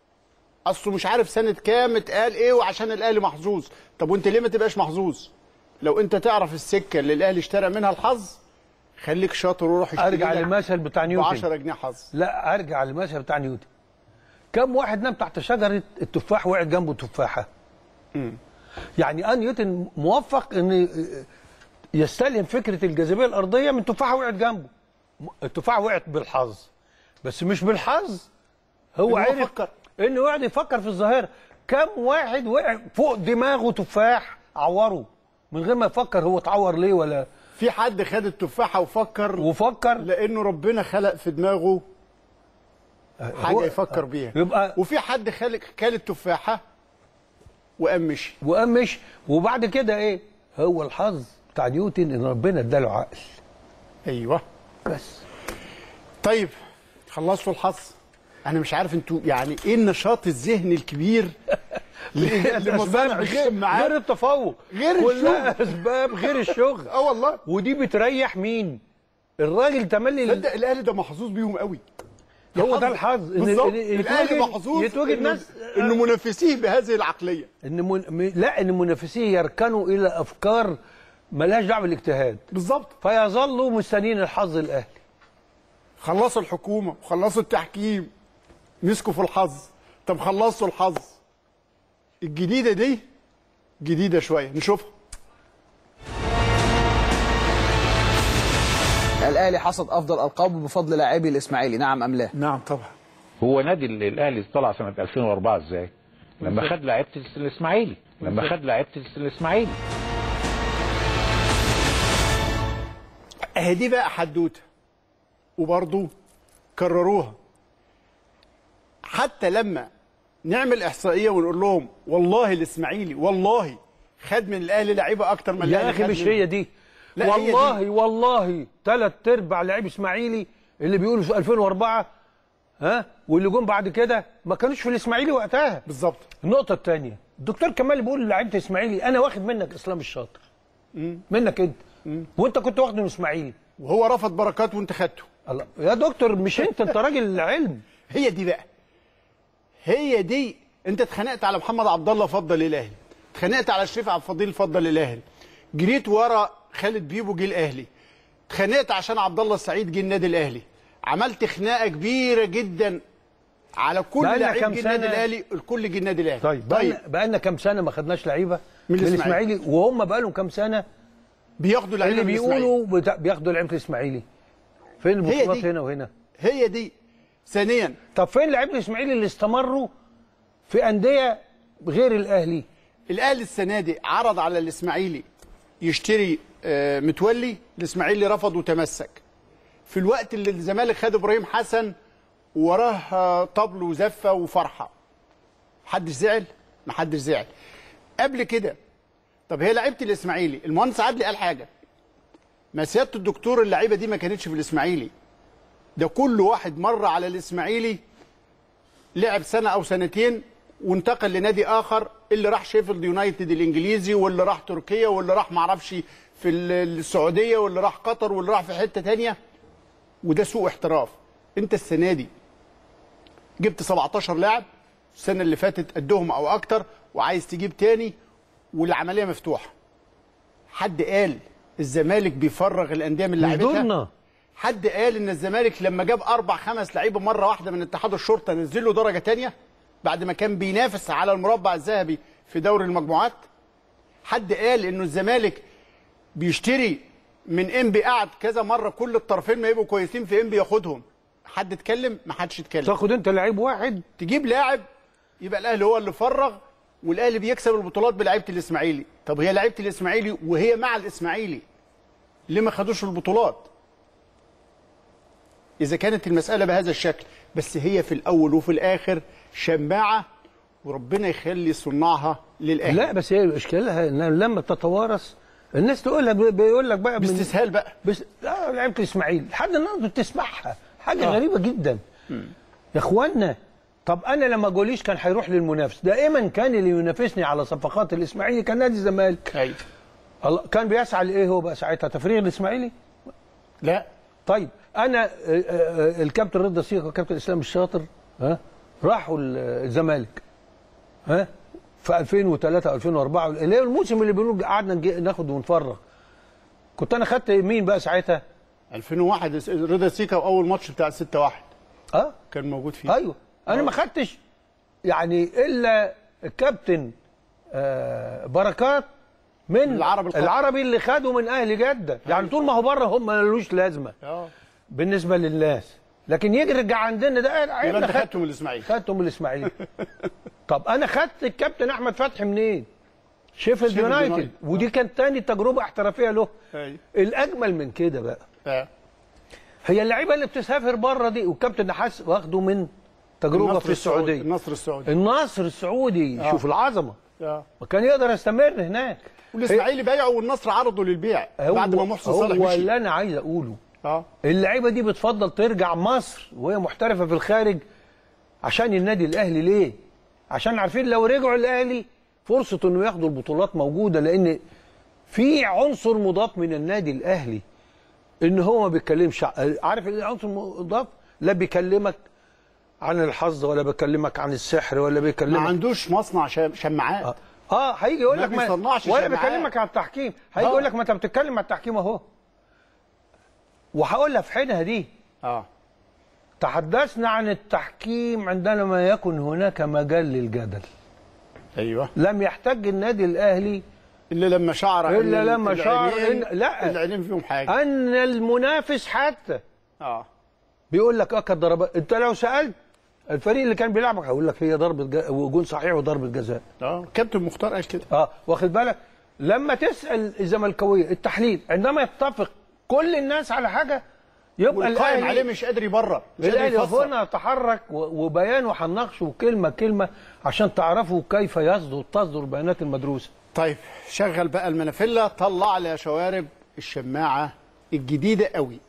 اصله مش عارف سنه كام اتقال ايه وعشان الاهلي محظوظ طب وانت ليه ما تبقاش محظوظ لو انت تعرف السكه اللي الاهلي اشترى منها الحظ خليك شاطر وروح اشتري ارجع لك للمثل بتاع ب نيوتن 10 جنيه حظ لا ارجع للمثل بتاع نيوتن كم واحد نام تحت شجره التفاح وقعت جنبه تفاحه يعني ان نيوتن موفق ان يستلهم فكره الجاذبيه الارضيه من تفاحه وقعت جنبه التفاحه وقعت بالحظ بس مش بالحظ هو إن هو عرف فكر. انه يقعد يفكر في الظاهره كم واحد وقع فوق دماغه تفاح عوره من غير ما يفكر هو اتعور ليه ولا في حد خد التفاحه وفكر وفكر لانه ربنا خلق في دماغه حاجه هو- يفكر بيها يبقى وفي حد خلق كل التفاحه وقام مشي وقام مشي وبعد كده ايه هو الحظ بتاع نيوتن ان ربنا اداله عقل ايوه بس طيب خلصتوا الحظ انا مش عارف انتوا يعني ايه النشاط الذهني الكبير لمصانع اسباب غير, الشماعات غير التفوق غير كلها الشغل. اسباب غير الشغل اه والله ودي بتريح مين الراجل تملي تصدق الاهلي ده محظوظ بيهم قوي هو حظ. ده الحظ إن- بالظبط إن- الاهلي يتوجد- محظوظ يتوجد إنه- ناس انه منافسيه بهذه العقليه ان من... م- لا ان منافسيه يركنوا الى افكار ملهاش دعوه بالاجتهاد بالظبط فيظلوا مستنيين الحظ الاهلي خلصوا الحكومه وخلصوا التحكيم مسكوا في الحظ طب خلصوا الحظ الجديده دي جديده شويه نشوفها الاهلي حصد افضل القابه بفضل لاعبي الاسماعيلي نعم ام لا نعم طبعا هو نادي ال- الاهلي طلع سنه 2004 ازاي؟ لما بالظبط. خد لعيبه الاسماعيلي لما بالظبط. خد لعيبه الاسماعيلي اهي دي بقى حدوته وبرضه كرروها حتى لما نعمل احصائيه ونقول لهم والله الاسماعيلي والله خد من الاهلي لعيبه اكتر من يا الاهلي اخي خد مش منه. هي دي لا هي دي. والله والله ثلاث ارباع لعيب اسماعيلي اللي بيقولوا في 2004 ها واللي جم بعد كده ما كانوش في الاسماعيلي وقتها بالظبط النقطه الثانيه الدكتور كمال بيقول للعيبه الاسماعيلي انا واخد منك اسلام الشاطر منك انت وانت كنت واخده من الاسماعيلي وهو رفض بركات وانت خدته الله يا دكتور مش انت انت راجل علم هي دي بقى هي دي انت اتخانقت على محمد عبد الله فضل الاهلي اتخانقت على شريف عبد الفضيل فضل الاهلي جريت ورا خالد بيبو جه الاهلي اتخانقت عشان عبد الله السعيد جه النادي الاهلي عملت خناقه كبيره جدا على كل بقالنا لعيب كام جه النادي سنة؟ الاهلي الكل جه النادي الاهلي طيب بقالنا بقالنا كام سنه ما خدناش لعيبه من من الإسماعيلي. الاسماعيلي وهم بقالهم كام سنه بياخدوا لعيبه اللي من الإسماعيلي. بيقولوا بتا... بياخدوا لعيبه الاسماعيلي فين هي البطولات دي. هنا وهنا هي دي ثانيا طب فين لعيبه الاسماعيلي اللي استمروا في انديه غير الاهلي الاهلي السنه دي عرض على الاسماعيلي يشتري آه، متولي الاسماعيلي رفض وتمسك في الوقت اللي الزمالك خد ابراهيم حسن وراه آه، طبل وزفه وفرحه محدش زعل محدش زعل قبل كده طب هي لعيبه الاسماعيلي المهندس عدلي قال حاجه ما سياده الدكتور اللعيبه دي ما كانتش في الاسماعيلي ده كل واحد مر على الاسماعيلي لعب سنه او سنتين وانتقل لنادي اخر اللي راح شيفيلد يونايتد الانجليزي واللي راح تركيا واللي راح معرفش في ال- السعوديه واللي راح قطر واللي راح في حته تانية وده سوء احتراف انت السنه دي جبت 17 لاعب السنه اللي فاتت قدهم او اكتر وعايز تجيب تاني والعمليه مفتوحه حد قال الزمالك بيفرغ الانديه من مش لعيبتها دورنا حد قال ان الزمالك لما جاب اربع خمس لعيبه مره واحده من اتحاد الشرطه نزل له درجه تانية بعد ما كان بينافس على المربع الذهبي في دوري المجموعات حد قال انه الزمالك بيشتري من انبي قعد كذا مره كل الطرفين ما يبقوا كويسين في انبي ياخدهم حد اتكلم ما حدش اتكلم تاخد انت لعيب واحد تجيب لاعب يبقى الاهلي هو اللي فرغ والاهلي بيكسب البطولات بلعيبه الاسماعيلي طب هي لعيبه الاسماعيلي وهي مع الاسماعيلي ليه ما خدوش البطولات اذا كانت المساله بهذا الشكل بس هي في الاول وفي الاخر شماعه وربنا يخلي صناعها للاهلي لا بس هي اشكالها ان لما تتوارث الناس تقولها بي- بيقول لك بقى باستسهال بقى بس آه لعيبه الاسماعيلي لحد النهارده بتسمعها حاجه آه. غريبه جدا يا اخوانا طب انا لما جوليش كان هيروح للمنافس دائما كان اللي ينافسني على صفقات الاسماعيلي كان نادي الزمالك ايوه الله كان بيسعى لايه هو بقى ساعتها تفريغ الاسماعيلي لا طيب انا آه، آه، الكابتن رضا سيكا والكابتن اسلام الشاطر ها راحوا ال- الزمالك ها في 2003 2004 اللي هي الموسم اللي بنقول قعدنا نجي- ناخد ونفرغ كنت انا خدت مين بقى ساعتها 2001 رضا سيكا واول ماتش بتاع 6 1 اه كان موجود فيه ايوه انا ما خدتش يعني الا الكابتن آه بركات من العربي القطري. العربي اللي خده من اهل جده يعني طول ما هو بره هم ملوش لازمه اه بالنسبه للناس لكن يجي يرجع عندنا ده يبقى انت خدته من الاسماعيلي خدته من الاسماعيلي طب انا خدت الكابتن احمد فتحي منين شيفيلد شيفيلد يونايتد يونايتد. ودي كانت تاني تجربه احترافيه له ايوه الاجمل من كده بقى آه. هي اللعيبه اللي بتسافر بره دي والكابتن نحاس واخده من تجربه النصر في السعوديه السعودي. النصر السعودي النصر السعودي آه. شوف العظمه اه ما كان يقدر يستمر هناك والاسماعيلي بايعه والنصر عرضه للبيع هو بعد ما محسن صالح هو مشي اللي انا عايز اقوله اه اللعيبه دي بتفضل ترجع مصر وهي محترفه في الخارج عشان النادي الاهلي ليه؟ عشان عارفين لو رجعوا الاهلي فرصه انه ياخدوا البطولات موجوده لان في عنصر مضاف من النادي الاهلي ان هو ما بيتكلمش عارف ايه عنصر مضاف؟ لا بيكلمك عن الحظ ولا بيكلمك عن السحر ولا ما بيكلمك عندوش مصنع شم- شماعات اه هيجي يقول ما لك بيصنعش ولا شماعات. بيكلمك عن التحكيم هيجي آه. يقول لك ما انت بتتكلم عن التحكيم اهو وهقولها في حينها دي اه تحدثنا عن التحكيم عندما يكن هناك مجال للجدل ايوه لم يحتج النادي الاهلي الا لما شعر الا إن لما شعر العينين- إن لا العينين فيهم حاجه ان المنافس حتى اه بيقول لك اه كانت ضربات انت لو سالت الفريق اللي كان بيلعبك هيقول لك هي ضربه جا... وجون صحيح وضربه جزاء اه كابتن مختار قال كده اه واخد بالك لما تسال الزملكاويه التحليل عندما يتفق كل الناس على حاجه يبقى والقائم الاهلي عليه مش قادر يبرر مش قادر الاهلي يفسر هنا تحرك و- وبيانه هنناقشه كلمه كلمه عشان تعرفوا كيف يصدر تصدر البيانات المدروسه طيب شغل بقى المنافله طلع لي يا شوارب الشماعه الجديده قوي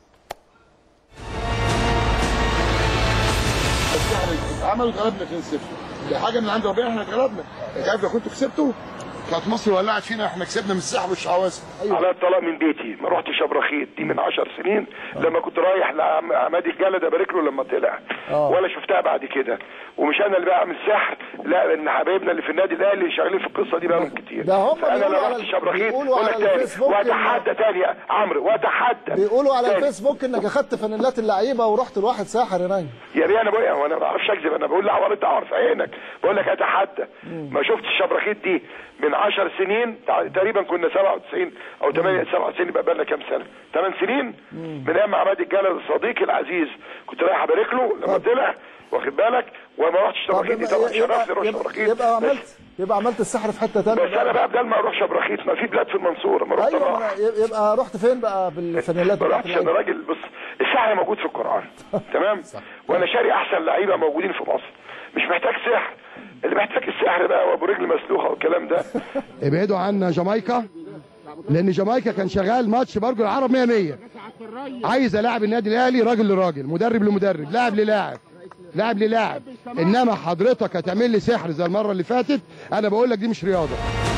عملوا اتغلبنا 2-0 دي حاجه من عند ربنا احنا اتغلبنا انت عارف لو كنتوا كسبتوا كانت مصر ولعت فينا احنا كسبنا من السحب والشعوذه على الطلاق من بيتي ما رحتش ابرخيت دي من 10 سنين لما كنت رايح لعمادي الجلد ابارك له لما طلع آه. ولا شفتها بعد كده ومش انا اللي بعمل سحر لا لان حبايبنا اللي في النادي الاهلي شغالين في القصه دي بقالهم كتير ده هم فانا بيقولوا لا على- رحتش ابرخيت بيقولوا ولا على تاني الفيسبوك إن- واتحدى تاني يا عمرو واتحدى بيقولوا على تاني. الفيسبوك انك اخدت فانيلات اللعيبه ورحت لواحد ساحر يا نجم يا بيه انا بقى وانا ما بعرفش اكذب انا بقول لا وانت عارف عينك بقول لك اتحدى ما شفتش الشبرخيت دي من 10 سنين تع- تقريبا كنا 97 او 8 97 يبقى بقى كام سنه 8 سنين من ايام عماد الجلد صديقي العزيز كنت رايح ابارك له لما طلع واخد بالك وما رحتش شبرخيت دي طبعا شرفني اروح شبرخيت يبقى بس, عملت يبقى عملت السحر في حته ثانيه بس انا بقى بدل ما اروح شبرخيت ما في بلاد في المنصوره ما رحت ايوه راح ما- يبقى رحت فين بقى بالفانيلات ما بتاعت رحتش انا اللعيبة؟ راجل بص السحر موجود في القران تمام وانا شاري احسن لعيبه موجودين في مصر مش محتاج سحر اللي محتاج السحر بقى وابو رجل مسلوخه والكلام ده ابعدوا عن جامايكا لان جامايكا كان شغال ماتش برجل العرب 100 100 عايز الاعب النادي الاهلي راجل لراجل مدرب لمدرب لاعب للاعب لاعب للاعب انما حضرتك هتعمل لي سحر زي المره اللي فاتت انا بقول لك دي مش رياضه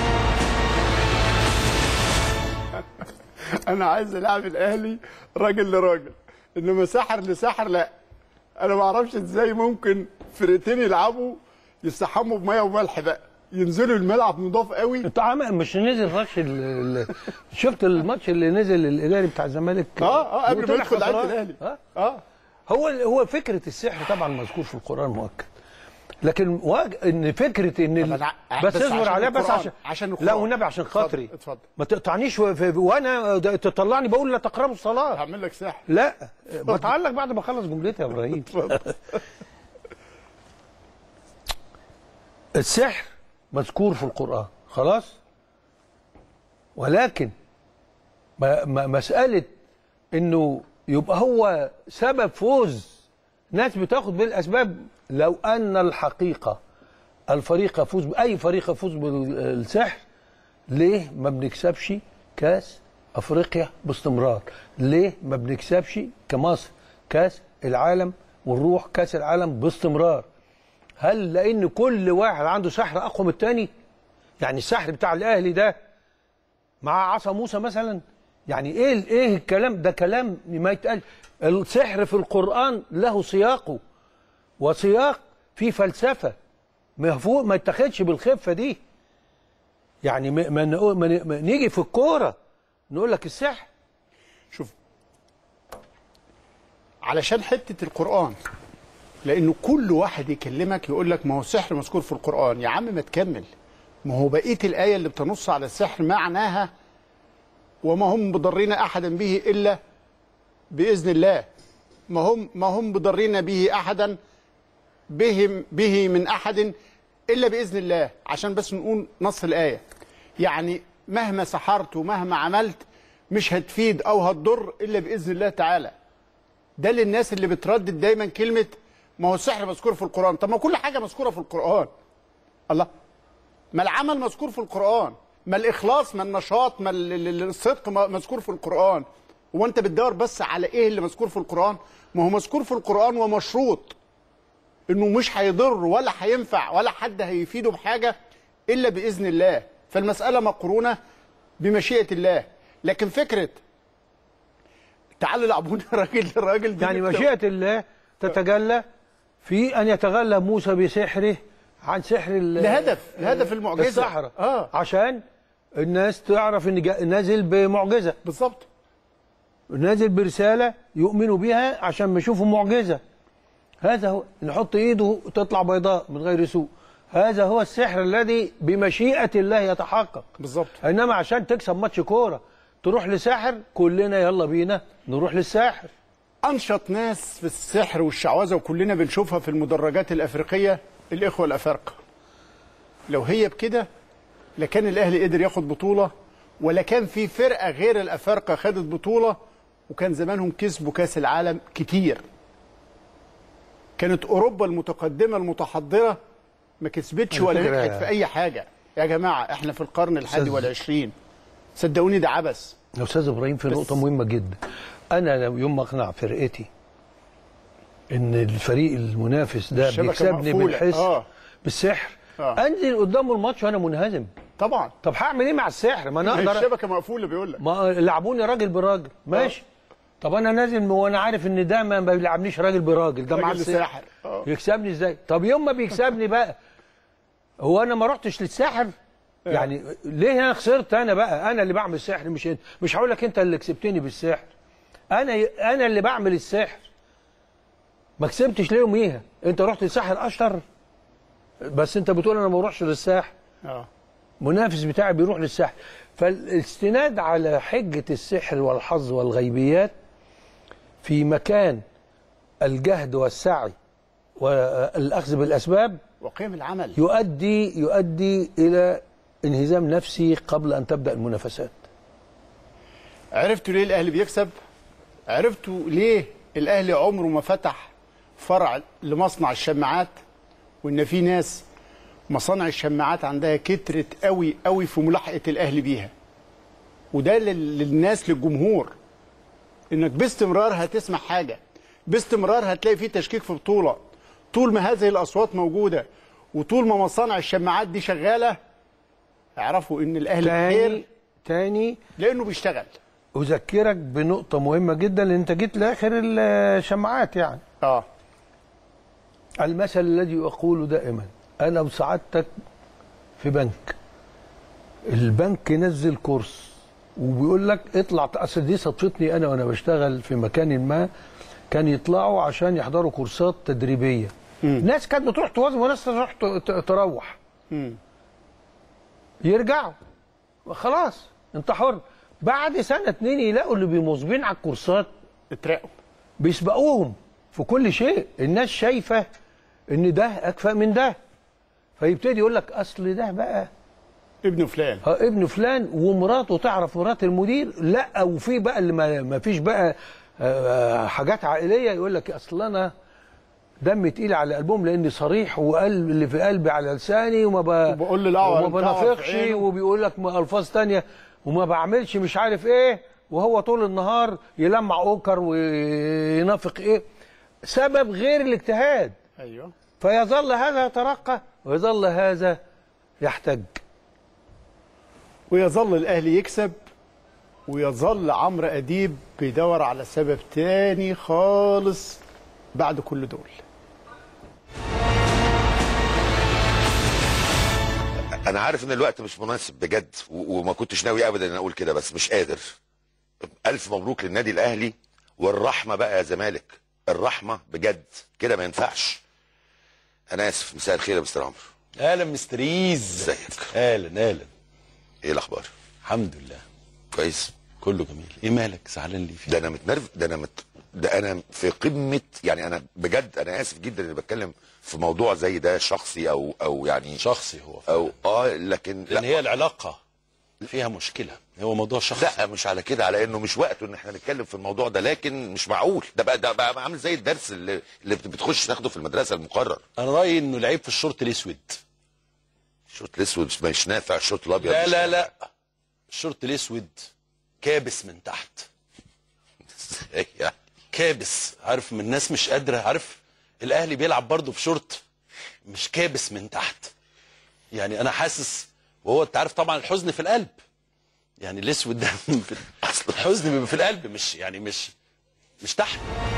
انا عايز العب الاهلي راجل لراجل انما ساحر لساحر لا انا ما اعرفش ازاي ممكن فرقتين يلعبوا يستحموا بميه وملح بقى ينزلوا الملعب نضاف قوي انت عامل مش نزل ماتش ال- ال- شفت الماتش اللي نزل الاداري بتاع الزمالك اه اه قبل ما وطلع يدخل لعيبه خسران. الاهلي اه اه هو هو فكره السحر طبعا مذكور في القران مؤكد لكن واج... ان فكره ان ال... أنا- بس بس اصبر عشان عليها بس القرآن، عشان عشان لا القرآن. والنبي عشان اتفضل، خاطري اتفضل. ما تقطعنيش و... في... وانا ده تطلعني بقول لا تقربوا الصلاه هعمل لك سحر لا بتعلق بعد ما اخلص جملتي يا ابراهيم السحر مذكور في القرآن خلاص ولكن ما ما مسألة انه يبقى هو سبب فوز ناس بتاخد بالاسباب لو ان الحقيقة الفريق يفوز باي فريق يفوز بالسحر ليه ما بنكسبش كاس افريقيا باستمرار ليه ما بنكسبش كمصر كاس العالم ونروح كاس العالم باستمرار هل لان كل واحد عنده سحر اقوى من التاني يعني السحر بتاع الاهلي ده مع عصا موسى مثلا يعني ايه ال- ايه الكلام ده كلام ما يتقال السحر في القران له سياقه وسياق فيه فلسفه ما فوق ما يتاخدش بالخفه دي يعني ما, ما, نقول- ما, ن- ما نيجي في الكوره نقول لك السحر شوف علشان حته القران لانه كل واحد يكلمك يقول لك ما هو السحر مذكور في القران يا عم ما تكمل ما هو بقيه الايه اللي بتنص على السحر معناها وما هم بضرين احدا به الا باذن الله ما هم ما هم بضرين به احدا بهم به من احد الا باذن الله عشان بس نقول نص الايه يعني مهما سحرت ومهما عملت مش هتفيد او هتضر الا باذن الله تعالى ده للناس اللي بتردد دايما كلمه ما هو السحر مذكور في القران طب ما كل حاجه مذكوره في القران الله ما العمل مذكور في القران ما الاخلاص ما النشاط ما ال- ال- ال- الصدق ما- مذكور في القران هو انت بتدور بس على ايه اللي مذكور في القران ما هو مذكور في القران ومشروط انه مش هيضر ولا هينفع ولا حد هيفيده بحاجه الا باذن الله فالمساله مقرونه بمشيئه الله لكن فكره تعالوا لعبونا راجل راجل دي يعني بتبقى- مشيئه الله تتجلى في ان يتغلى موسى بسحره عن سحر ال- لهدف لهدف المعجزه السحرة اه عشان الناس تعرف ان جا- نازل بمعجزه بالظبط نازل برساله يؤمنوا بها عشان ما يشوفوا معجزه هذا هو نحط ايده تطلع بيضاء من غير سوء هذا هو السحر الذي بمشيئه الله يتحقق بالظبط انما عشان تكسب ماتش كوره تروح لساحر كلنا يلا بينا نروح للساحر انشط ناس في السحر والشعوذه وكلنا بنشوفها في المدرجات الافريقيه الاخوه الافارقه لو هي بكده لكان الاهلي قدر ياخد بطوله ولا كان في فرقه غير الافارقه خدت بطوله وكان زمانهم كسبوا كاس العالم كتير كانت اوروبا المتقدمه المتحضره ما كسبتش على ولا فكرة- نجحت في اي حاجه يا جماعه احنا في القرن الحادي أستاذ- والعشرين صدقوني ده عبث يا استاذ ابراهيم في نقطه مهمه جدا انا لو يوم ما اقنع فرقتي ان الفريق المنافس ده الشبكة بيكسبني مقفولة. بالحس آه. بالسحر آه. انزل قدامه الماتش وانا منهزم طبعا طب هعمل ايه مع السحر ما انا اقدر الشبكه مقفوله بيقول لك ما لعبوني راجل براجل ماشي طب انا نازل وانا عارف ان ده ما ما بيلعبنيش راجل براجل ده مع راجل السحر ساحر. آه. يكسبني ازاي طب يوم ما بيكسبني بقى هو انا ما رحتش للساحر يعني ليه انا خسرت انا بقى انا اللي بعمل السحر مش انت مش هقول لك انت اللي كسبتني بالسحر انا انا اللي بعمل السحر ما كسبتش ليه يوميها انت رحت للساحر اشطر بس انت بتقول انا ما بروحش للساحر اه منافس بتاعي بيروح للسحر فالاستناد على حجة السحر والحظ والغيبيات في مكان الجهد والسعي والأخذ بالأسباب وقيم العمل يؤدي يؤدي إلى انهزام نفسي قبل أن تبدأ المنافسات عرفتوا ليه الاهلي بيكسب عرفتوا ليه الاهلي عمره ما فتح فرع لمصنع الشماعات وان في ناس مصانع الشماعات عندها كترت قوي قوي في ملاحقه الاهلي بيها وده لل- للناس للجمهور انك باستمرار هتسمع حاجه باستمرار هتلاقي فيه تشكيك في بطوله طول ما هذه الاصوات موجوده وطول ما مصانع الشماعات دي شغاله اعرفوا ان الاهلي تاني بخير تاني لانه بيشتغل أذكرك بنقطة مهمة جدا لأن أنت جيت لآخر الشماعات يعني اه المثل الذي أقوله دائما أنا وسعادتك في بنك البنك نزل كورس وبيقول لك اطلع اصل دي صدفتني انا وانا بشتغل في مكان ما كان يطلعوا عشان يحضروا كورسات تدريبيه ناس كانت بتروح توظف وناس تروح ت- ت- تروح مم. يرجعوا خلاص انت حر بعد سنه اتنين يلاقوا اللي بيمواظبين على الكورسات اترقوا بيسبقوهم في كل شيء الناس شايفه ان ده اكفأ من ده فيبتدي يقول لك اصل ده بقى ابن فلان اه ابن فلان ومراته تعرف مرات المدير لا وفي بقى اللي ما ما فيش بقى آه، حاجات عائليه يقول لك اصل انا دم تقيل على قلبهم لاني صريح وقلب اللي في قلبي على لساني وما ب... وبقول له لا وما وأنت في بنافقش عينه. وبيقول لك الفاظ تانية وما بعملش مش عارف ايه وهو طول النهار يلمع اوكر وينافق ايه سبب غير الاجتهاد ايوه فيظل هذا يترقى ويظل هذا يحتج ويظل الاهلي يكسب ويظل عمرو اديب بيدور على سبب تاني خالص بعد كل دول انا عارف ان الوقت مش مناسب بجد و- وما كنتش ناوي ابدا ان اقول كده بس مش قادر الف مبروك للنادي الاهلي والرحمه بقى يا زمالك الرحمه بجد كده ما ينفعش انا اسف مساء الخير يا مستر عمرو اهلا مستر ايز ازيك اهلا اهلا ايه الاخبار الحمد لله كويس كله جميل ايه مالك زعلان ليه ده انا متنرف ده انا مت... ده انا في قمه يعني انا بجد انا اسف جدا اني بتكلم في موضوع زي ده شخصي او او يعني شخصي هو او اه لكن لان هي العلاقه فيها مشكله هو موضوع شخصي لا مش على كده على انه مش وقته ان احنا نتكلم في الموضوع ده لكن مش معقول ده بقى ده بقى عامل زي الدرس اللي اللي بت- بتخش تاخده في المدرسه المقرر انا رايي انه لعيب في الشورت الاسود الشورت الاسود مش نافع الشورت الابيض لا مش لا نافع. لا الشورت الاسود كابس من تحت ازاي يعني كابس عارف من الناس مش قادره عارف الاهلي بيلعب برضه بشورت مش كابس من تحت يعني انا حاسس وهو انت عارف طبعا الحزن في القلب يعني الاسود ده في الحزن بيبقى في القلب مش يعني مش مش تحت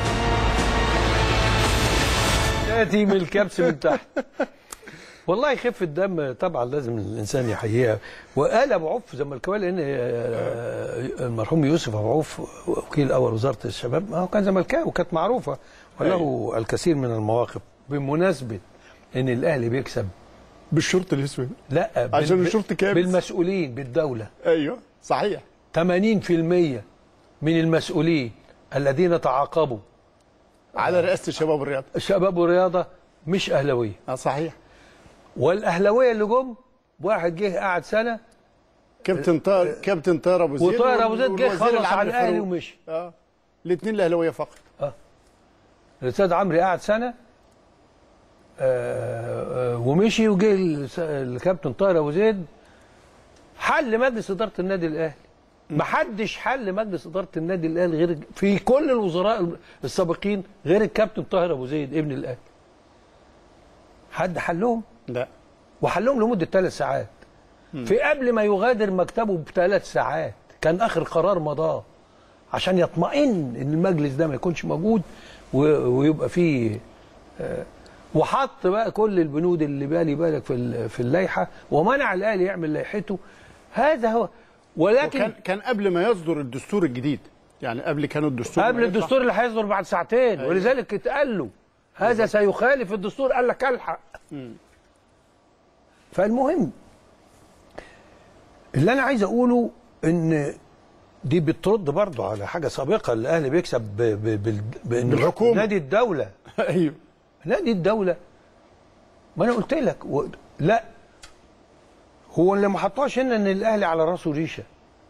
تاتي من الكبس من تحت والله يخف الدم طبعا لازم الانسان يحييها وقال ابو عوف زملكاوي لان آه، المرحوم يوسف ابو عوف وكيل اول وزاره الشباب ما هو كان زملكاوي وكانت معروفه وله الكثير من المواقف بمناسبه ان الاهلي بيكسب بالشرط الاسود لا بال- عشان الشرط كابس. بالمسؤولين بالدوله ايوه صحيح 80% من المسؤولين الذين تعاقبوا على رئاسه الشباب والرياضه الشباب والرياضه مش اهلاويه اه صحيح والاهلاويه اللي جم واحد جه قعد سنه كابتن طاهر كابتن طاهر ابو زيد وطاهر أبو زيد جه والوزير خلص العام على الأهلي فاروق. ومشي. اه الاثنين الاهلاويه فقط الاستاذ عمرو قعد سنه آه، آه، ومشي وجه الس- الكابتن طاهر ابو زيد حل مجلس اداره النادي الاهلي ما حدش حل مجلس اداره النادي الاهلي غير في كل الوزراء السابقين غير الكابتن طاهر ابو زيد ابن الاهلي حد حلهم لا وحلهم لمده ثلاث ساعات في قبل ما يغادر مكتبه بثلاث ساعات كان اخر قرار مضاه عشان يطمئن ان المجلس ده ما يكونش موجود و- ويبقى فيه آه، وحط بقى كل البنود اللي بالي بالك في ال- في اللائحه ومنع الاهلي يعمل لائحته هذا هو ولكن وكان كان قبل ما يصدر الدستور الجديد يعني قبل كانوا الدستور قبل ما يطلع. الدستور اللي هيصدر بعد ساعتين أيوة. ولذلك اتقال له هذا سيخالف الدستور قال لك الحق مم. فالمهم اللي انا عايز اقوله ان دي بترد برضه على حاجه سابقه الاهلي بيكسب ب- ب- بال- بان بالحكومة. نادي الدوله ايوه نادي الدوله ما انا قلت لك و... لا هو اللي ما حطوش هنا ان الاهلي على راسه ريشه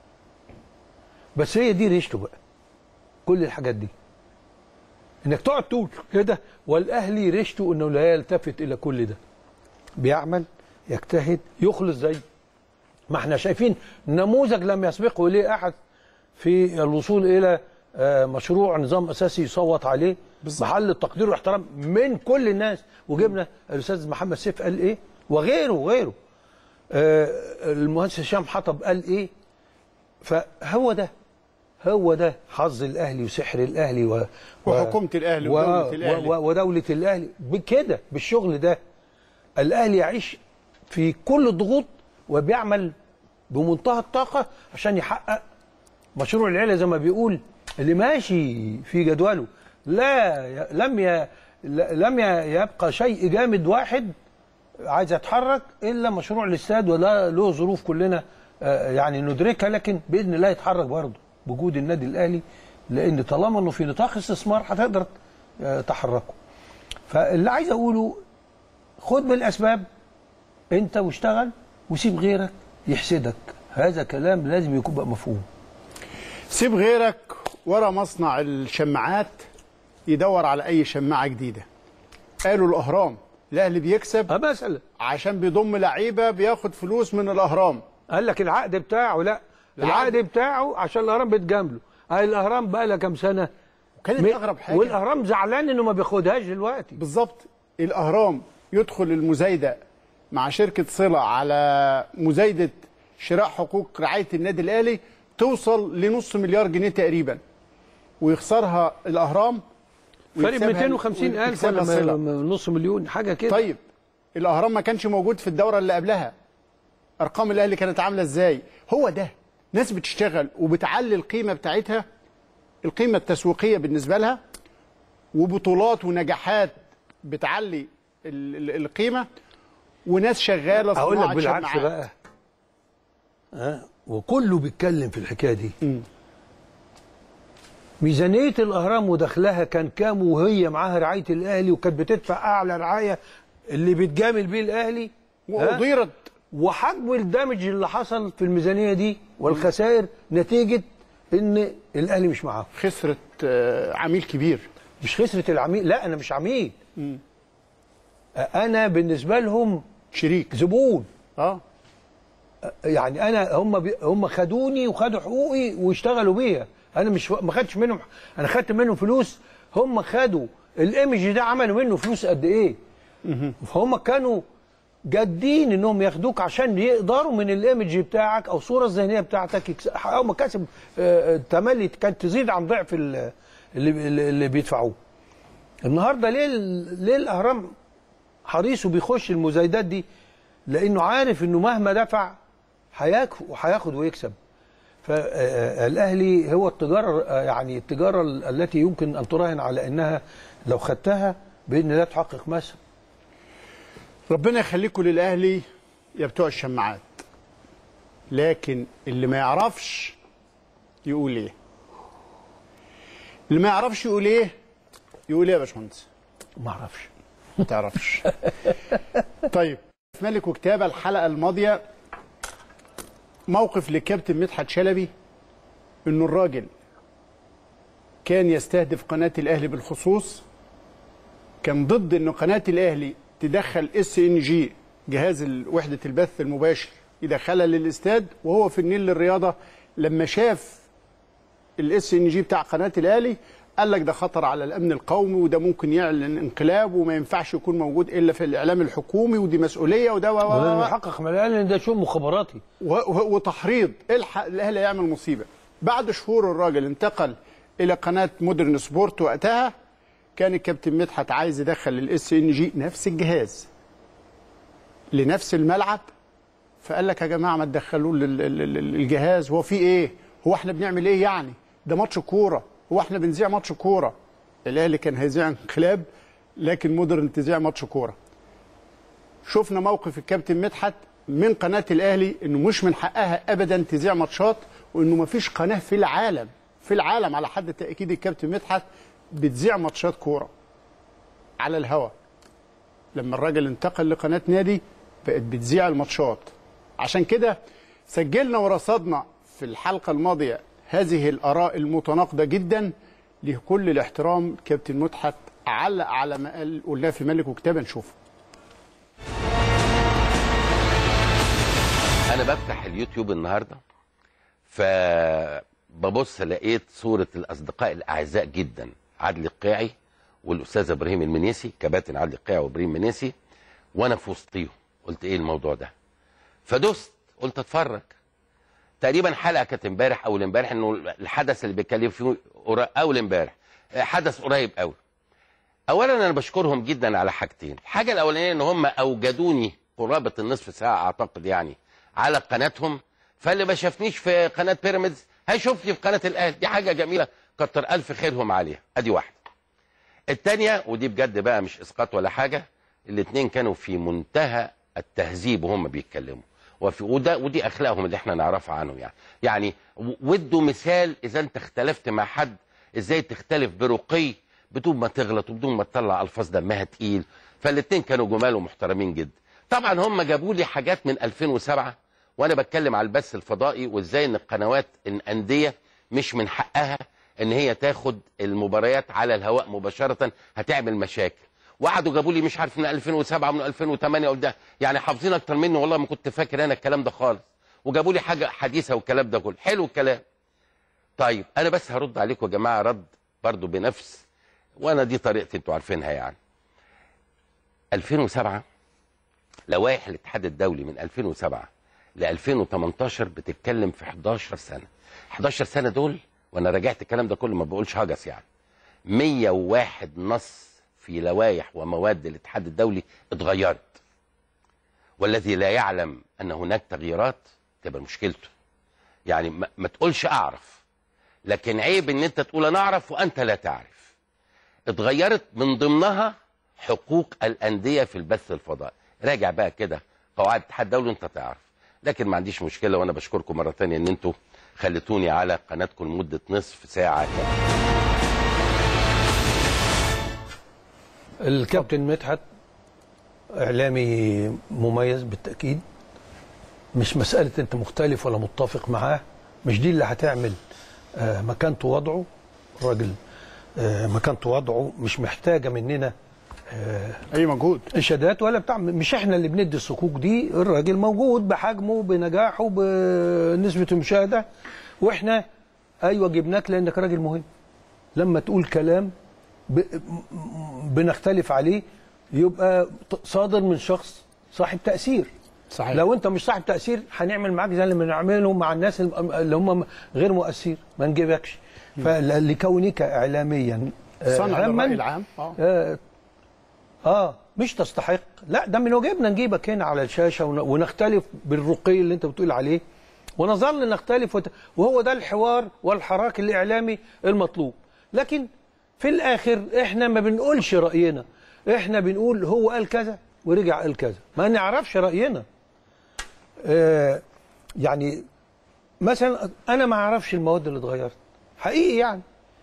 بس هي دي ريشته بقى كل الحاجات دي انك تقعد تقول كده والاهلي ريشته انه لا يلتفت الى كل ده بيعمل يجتهد يخلص زي ما احنا شايفين نموذج لم يسبقه اليه احد في الوصول الى آه، مشروع نظام اساسي يصوت عليه محل التقدير والاحترام من كل الناس وجبنا الاستاذ محمد سيف قال ايه وغيره وغيره آه، المهندس هشام حطب قال ايه فهو ده هو ده حظ الاهلي وسحر الاهلي و... وحكومة الأهلي و... ودولة الأهلي. و... ودوله الاهلي بكده بالشغل ده الاهلي يعيش في كل الضغوط وبيعمل بمنتهى الطاقه عشان يحقق مشروع العيله زي ما بيقول اللي ماشي في جدوله لا ي- لم ي... ل- لم ي- يبقى شيء جامد واحد عايز يتحرك الا مشروع الاستاد ولا له ظروف كلنا آه، يعني ندركها لكن باذن الله يتحرك برضه بوجود النادي الاهلي لان طالما انه في نطاق استثمار هتقدر آه، تحركه فاللي عايز اقوله خد بالاسباب انت واشتغل وسيب غيرك يحسدك هذا كلام لازم يكون بقى مفهوم سيب غيرك ورا مصنع الشماعات يدور على اي شماعه جديده قالوا الاهرام الاهلي بيكسب مثلا عشان بيضم لعيبه بياخد فلوس من الاهرام قال لك العقد بتاعه لا العقد بتاعه عشان الاهرام بتجامله هاي الاهرام بقى لها كام سنه كانت م- اغرب حاجه والاهرام زعلان انه ما بياخدهاش دلوقتي بالظبط الاهرام يدخل المزايده مع شركه صله على مزايده شراء حقوق رعايه النادي الاهلي توصل لنص مليار جنيه تقريبا ويخسرها الاهرام فرق ويكسبها- 250 الف ويكسبها ولا صلة. م- م- نص مليون حاجه كده طيب الاهرام ما كانش موجود في الدوره اللي قبلها ارقام الاهلي كانت عامله ازاي هو ده ناس بتشتغل وبتعلي القيمه بتاعتها القيمه التسويقيه بالنسبه لها وبطولات ونجاحات بتعلي ال- ال- القيمه وناس شغاله اقول لك صناعة بالعكس شماعات. بقى ها وكله بيتكلم في الحكايه دي ميزانيه الاهرام ودخلها كان كام وهي معاها رعايه الاهلي وكانت بتدفع اعلى رعايه اللي بيتجامل بيه الاهلي ها؟ وأضيرت وحجم الدمج اللي حصل في الميزانيه دي والخسائر نتيجه ان الاهلي مش معاهم خسرت آه، عميل كبير مش خسرت العميل لا انا مش عميل انا بالنسبه لهم شريك زبون اه يعني انا هم بي هم خدوني وخدوا حقوقي واشتغلوا بيها انا مش ما خدتش منهم انا خدت منهم فلوس هم خدوا الايمج ده عملوا منه فلوس قد ايه فهم كانوا جادين انهم ياخدوك عشان يقدروا من الايمج بتاعك او الصوره الذهنيه بتاعتك يكس- يحققوا مكاسب آه، آه، تملي كانت تزيد عن ضعف ال- اللي اللي اللي بيدفعوه النهارده ليه ال- ليه الاهرام حريص وبيخش المزايدات دي لانه عارف انه مهما دفع هياك- هياخد ويكسب فالاهلي هو التجاره آه، يعني التجاره ال- التي يمكن ان تراهن على انها لو خدتها باذن الله تحقق مكسب ربنا يخليكم للاهلي يا بتوع الشماعات لكن اللي ما يعرفش يقول ايه اللي ما يعرفش يقول ايه يقول ايه يا باشمهندس ما اعرفش ما تعرفش طيب في ملك وكتابه الحلقه الماضيه موقف لكابتن مدحت شلبي انه الراجل كان يستهدف قناه الاهلي بالخصوص كان ضد ان قناه الاهلي تدخل اس ان جي جهاز ال- وحده البث المباشر يدخلها للاستاد وهو في النيل للرياضه لما شاف الاس ان جي بتاع قناه الاهلي قال لك ده خطر على الامن القومي وده ممكن يعلن انقلاب وما ينفعش يكون موجود الا في الاعلام الحكومي ودي مسؤوليه وده و- و- وده و- المحقق من الاهلي إن ده شؤون مخابراتي و- و- وتحريض الحق الاهلي يعمل مصيبه بعد شهور الراجل انتقل الى قناه مودرن سبورت وقتها كان الكابتن مدحت عايز يدخل الاس ان جي نفس الجهاز لنفس الملعب فقال لك يا جماعه ما تدخلوه لل- لل- لل- الجهاز هو في ايه هو احنا بنعمل ايه يعني ده ماتش كوره هو احنا بنذيع ماتش كوره الاهلي كان هيذيع انقلاب لكن مودرن تذيع ماتش كوره شفنا موقف الكابتن مدحت من قناه الاهلي انه مش من حقها ابدا تذيع ماتشات وانه ما فيش قناه في العالم في العالم على حد تاكيد الكابتن مدحت بتذيع ماتشات كوره على الهوا لما الراجل انتقل لقناه نادي بقت بتذيع الماتشات عشان كده سجلنا ورصدنا في الحلقه الماضيه هذه الاراء المتناقضه جدا لكل الاحترام كابتن مدحت علق على ما قال قلناه في ملك وكتابه نشوفه انا بفتح اليوتيوب النهارده فببص لقيت صوره الاصدقاء الاعزاء جدا عدلي القيعي والاستاذ ابراهيم المنيسي كباتن عدلي القيعي وابراهيم المنيسي وانا في وسطيهم قلت ايه الموضوع ده فدست قلت اتفرج تقريبا حلقه كانت امبارح اول امبارح انه الحدث اللي بيتكلم فيه قرا- اول امبارح حدث قريب قوي اولا انا بشكرهم جدا على حاجتين الحاجه الاولانيه ان هم اوجدوني قرابه النصف ساعه اعتقد يعني على قناتهم فاللي ما شافنيش في قناه بيراميدز هيشوفني في قناه الاهلي دي حاجه جميله كتر الف خيرهم عليها ادي واحده الثانيه ودي بجد بقى مش اسقاط ولا حاجه الاثنين كانوا في منتهى التهذيب وهم بيتكلموا وفي وده ودي اخلاقهم اللي احنا نعرفها عنهم يعني يعني و- ودوا مثال اذا انت اختلفت مع حد ازاي تختلف برقي بدون ما تغلط وبدون ما تطلع الفاظ دمها تقيل فالاثنين كانوا جمال ومحترمين جدا طبعا هم جابوا لي حاجات من 2007 وانا بتكلم على البث الفضائي وازاي ان القنوات الانديه مش من حقها ان هي تاخد المباريات على الهواء مباشره هتعمل مشاكل وقعدوا جابوا لي مش عارف من 2007 ومن 2008 وده يعني حافظين اكتر مني والله ما كنت فاكر انا الكلام ده خالص وجابوا لي حاجه حديثه والكلام ده كله حلو الكلام طيب انا بس هرد عليكم يا جماعه رد برضو بنفس وانا دي طريقتي انتوا عارفينها يعني 2007 لوائح الاتحاد الدولي من 2007 ل 2018 بتتكلم في 11 سنه 11 سنه دول وانا راجعت الكلام ده كله ما بقولش هجس يعني 101 نص في لوائح ومواد الاتحاد الدولي اتغيرت والذي لا يعلم ان هناك تغييرات تبقى مشكلته يعني ما, ما تقولش اعرف لكن عيب ان انت تقول انا اعرف وانت لا تعرف اتغيرت من ضمنها حقوق الانديه في البث الفضائي راجع بقى كده قواعد الاتحاد الدولي انت تعرف لكن ما عنديش مشكله وانا بشكركم مره تانية ان انتوا خليتوني على قناتكم لمده نصف ساعه كده الكابتن مدحت اعلامي مميز بالتاكيد مش مساله انت مختلف ولا متفق معاه مش دي اللي هتعمل آه، مكانته وضعه الراجل آه، مكانته وضعه مش محتاجه مننا اي مجهود اشادات ولا بتاع مش احنا اللي بندي الصكوك دي الراجل موجود بحجمه بنجاحه بنسبه المشاهده واحنا ايوه جبناك لانك راجل مهم لما تقول كلام ب... بنختلف عليه يبقى صادر من شخص صاحب تاثير صحيح. لو انت مش صاحب تاثير هنعمل معاك زي اللي بنعمله مع الناس اللي هم غير مؤثر ما نجيبكش فلكونك اعلاميا آه، صنع عاماً، للرأي العام آه. آه, اه مش تستحق لا ده من واجبنا نجيبك هنا على الشاشه ون- ونختلف بالرقي اللي انت بتقول عليه ونظل نختلف وت... وهو ده الحوار والحراك الاعلامي المطلوب لكن في الاخر احنا ما بنقولش راينا احنا بنقول هو قال كذا ورجع قال كذا ما نعرفش راينا آه يعني مثلا انا ما اعرفش المواد اللي اتغيرت حقيقي يعني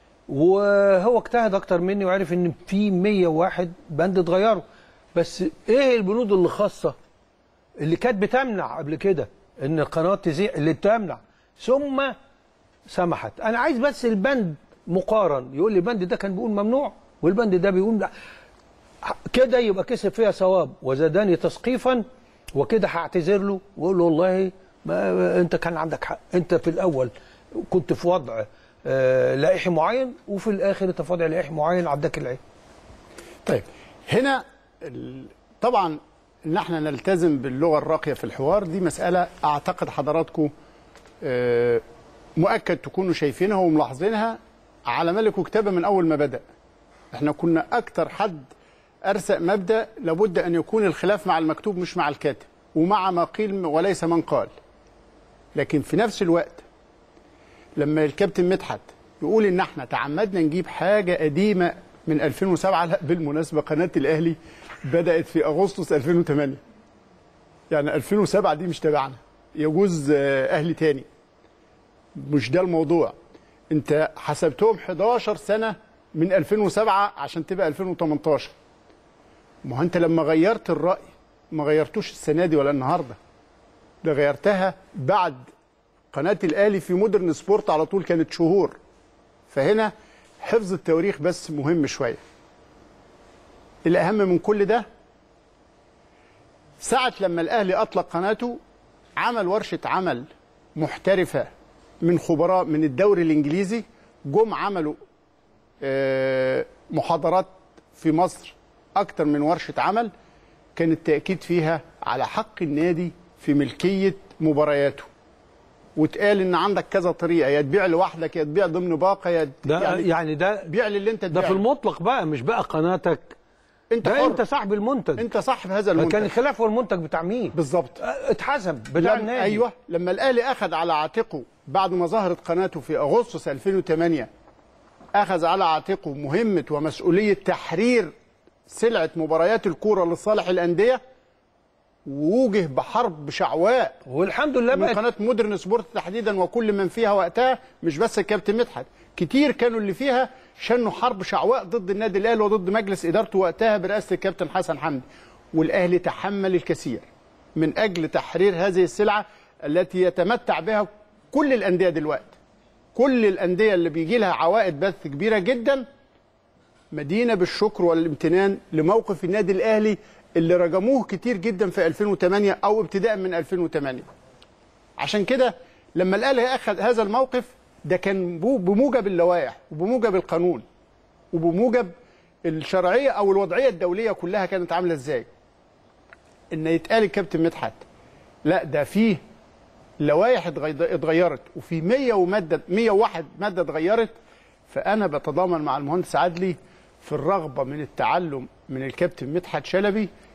وهو اجتهد اكتر مني وعرف ان في 101 بند اتغيروا بس ايه البنود اللي خاصه اللي كانت بتمنع قبل كده ان القنوات تذيع اللي بتمنع ثم سمحت انا عايز بس البند مقارن يقول لي البند ده كان بيقول ممنوع والبند ده بيقول لا كده يبقى كسب فيها ثواب وزادني تثقيفا وكده هعتذر له واقول له والله ما انت كان عندك حق انت في الاول كنت في وضع آه، لائحي معين وفي الاخر انت في وضع لائحي معين عداك العين طيب هنا ال- طبعا ان احنا نلتزم باللغه الراقيه في الحوار دي مساله اعتقد حضراتكم آه، مؤكد تكونوا شايفينها وملاحظينها على ملك وكتابه من اول ما بدا احنا كنا اكتر حد ارسأ مبدا لابد ان يكون الخلاف مع المكتوب مش مع الكاتب ومع ما قيل وليس من قال لكن في نفس الوقت لما الكابتن مدحت يقول ان احنا تعمدنا نجيب حاجه قديمه من 2007 لا بالمناسبه قناه الاهلي بدات في اغسطس 2008 يعني 2007 دي مش تبعنا يجوز آه، اهلي تاني مش ده الموضوع انت حسبتهم 11 سنه من 2007 عشان تبقى 2018 ما هو انت لما غيرت الراي ما غيرتوش السنه دي ولا النهارده ده غيرتها بعد قناه الاهلي في مودرن سبورت على طول كانت شهور فهنا حفظ التواريخ بس مهم شويه الاهم من كل ده ساعة لما الأهلي أطلق قناته عمل ورشة عمل محترفة من خبراء من الدوري الإنجليزي جم عملوا آه، محاضرات في مصر أكتر من ورشة عمل كان التأكيد فيها على حق النادي في ملكية مبارياته واتقال ان عندك كذا طريقه يا تبيع لوحدك يا تبيع ضمن باقه يا ده يعني, يعني ده بيع للي انت ده تبيع في المطلق بقى مش بقى قناتك انت ده حر. انت صاحب المنتج انت صاحب هذا المنتج كان الخلاف هو المنتج بتاع مين بالظبط اتحسب بتاع لما النادي ايوه لما الاهلي اخذ على عاتقه بعد ما ظهرت قناته في اغسطس 2008 اخذ على عاتقه مهمه ومسؤوليه تحرير سلعه مباريات الكوره لصالح الانديه ووجه بحرب شعواء والحمد لله من بقت- قناه مودرن سبورت تحديدا وكل من فيها وقتها مش بس الكابتن مدحت كتير كانوا اللي فيها شنوا حرب شعواء ضد النادي الاهلي وضد مجلس ادارته وقتها برئاسه الكابتن حسن حمدي والاهلي تحمل الكثير من اجل تحرير هذه السلعه التي يتمتع بها كل الانديه دلوقتي كل الانديه اللي بيجي لها عوائد بث كبيره جدا مدينه بالشكر والامتنان لموقف النادي الاهلي اللي رجموه كتير جدا في 2008 او ابتداء من 2008 عشان كده لما الاهلي اخذ هذا الموقف ده كان بو- بموجب اللوائح وبموجب القانون وبموجب الشرعيه او الوضعيه الدوليه كلها كانت عامله ازاي ان يتقال الكابتن مدحت لا ده فيه لوائح اتغي- اتغيرت وفي 100 وماده 101 ماده اتغيرت فانا بتضامن مع المهندس عدلي في الرغبه من التعلم من الكابتن مدحت شلبي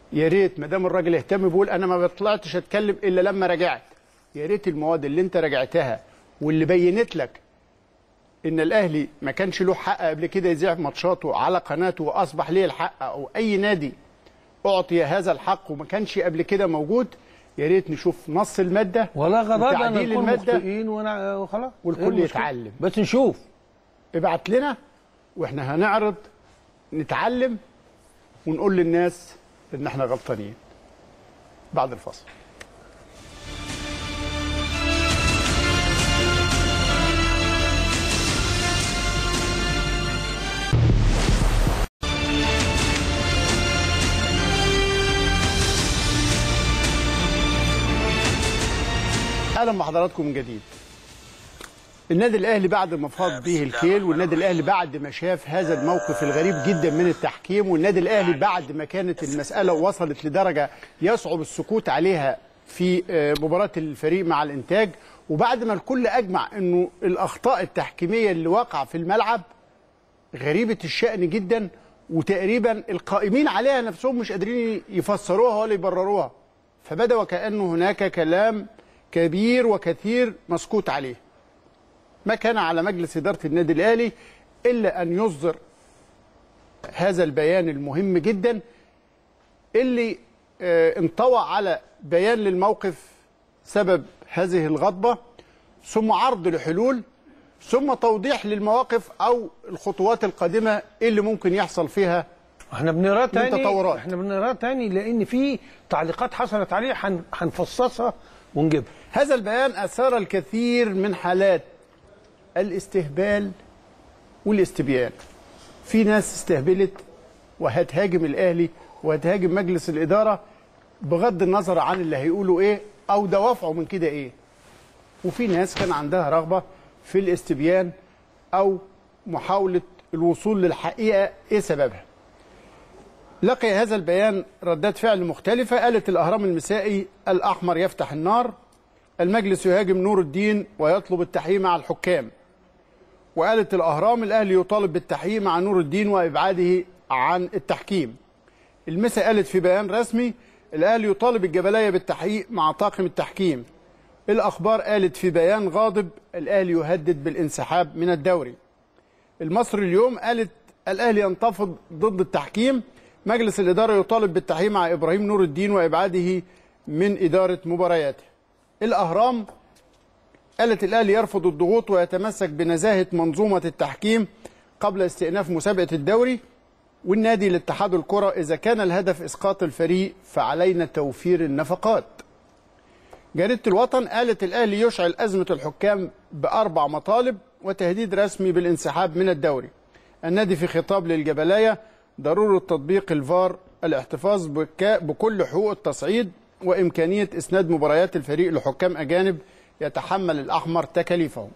يا ريت ما دام الراجل اهتم بيقول انا ما طلعتش اتكلم الا لما رجعت يا ريت المواد اللي انت راجعتها واللي بينت لك ان الاهلي ما كانش له حق قبل كده يذيع ماتشاته على قناته واصبح ليه الحق او اي نادي اعطي هذا الحق وما كانش قبل كده موجود يا ريت نشوف نص الماده ولا غضاضة ان وتعديل نكون الماده مخطئين ونع- وخلاص إيه والكل المشكلة؟ يتعلم بس نشوف ابعت لنا واحنا هنعرض نتعلم ونقول للناس ان احنا غلطانين بعد الفصل اهلا بحضراتكم من جديد النادي الاهلي بعد ما فاض به الكيل والنادي الاهلي بعد ما شاف هذا الموقف الغريب جدا من التحكيم والنادي الاهلي بعد ما كانت المساله وصلت لدرجه يصعب السكوت عليها في آه، مباراه الفريق مع الانتاج وبعد ما الكل اجمع انه الاخطاء التحكيميه اللي وقع في الملعب غريبه الشان جدا وتقريبا القائمين عليها نفسهم مش قادرين يفسروها ولا يبرروها فبدا وكانه هناك كلام كبير وكثير مسكوت عليه ما كان على مجلس إدارة النادي الأهلي إلا أن يصدر هذا البيان المهم جدا اللي آه، انطوى على بيان للموقف سبب هذه الغضبة ثم عرض لحلول ثم توضيح للمواقف أو الخطوات القادمة اللي ممكن يحصل فيها احنا بنقراه من تاني تطورات. احنا بنقراه تاني لان في تعليقات حصلت عليه هن- هنفصصها ونجيبها هذا البيان أثار الكثير من حالات الاستهبال والاستبيان في ناس استهبلت وهتهاجم الأهلي وهتهاجم مجلس الإدارة بغض النظر عن اللي هيقولوا إيه أو دوافعه من كده إيه وفي ناس كان عندها رغبة في الاستبيان أو محاولة الوصول للحقيقة إيه سببها لقي هذا البيان ردات فعل مختلفة قالت الأهرام المسائي الأحمر يفتح النار المجلس يهاجم نور الدين ويطلب التحقيق مع الحكام وقالت الأهرام الأهلي يطالب بالتحقيق مع نور الدين وإبعاده عن التحكيم المسا قالت في بيان رسمي الأهلي يطالب الجبلية بالتحقيق مع طاقم التحكيم الأخبار قالت في بيان غاضب الأهلي يهدد بالانسحاب من الدوري المصري اليوم قالت الأهلي ينتفض ضد التحكيم مجلس الإدارة يطالب بالتحقيق مع إبراهيم نور الدين وإبعاده من إدارة مبارياته الأهرام قالت الأهلي يرفض الضغوط ويتمسك بنزاهة منظومة التحكيم قبل استئناف مسابقة الدوري والنادي لاتحاد الكرة إذا كان الهدف إسقاط الفريق فعلينا توفير النفقات جريدة الوطن قالت الأهلي يشعل أزمة الحكام بأربع مطالب وتهديد رسمي بالانسحاب من الدوري النادي في خطاب للجبلاية ضرورة تطبيق الفار الاحتفاظ بك- بكل حقوق التصعيد وإمكانية إسناد مباريات الفريق لحكام أجانب يتحمل الأحمر تكاليفهم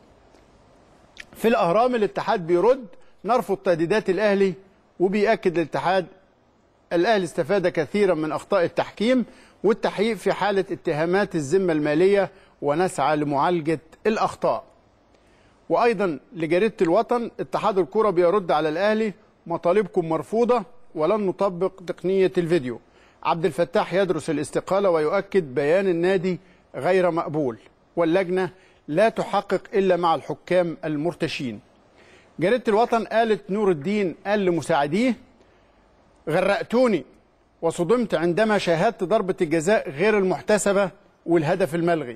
في الأهرام الاتحاد بيرد نرفض تهديدات الأهلي وبيأكد الاتحاد الأهلي استفاد كثيرا من أخطاء التحكيم والتحقيق في حالة اتهامات الذمة المالية ونسعى لمعالجة الأخطاء وأيضا لجريدة الوطن اتحاد الكرة بيرد على الأهلي مطالبكم مرفوضة ولن نطبق تقنية الفيديو عبد الفتاح يدرس الاستقالة ويؤكد بيان النادي غير مقبول واللجنة لا تحقق إلا مع الحكام المرتشين جريدة الوطن قالت نور الدين قال لمساعديه غرقتوني وصدمت عندما شاهدت ضربة الجزاء غير المحتسبة والهدف الملغي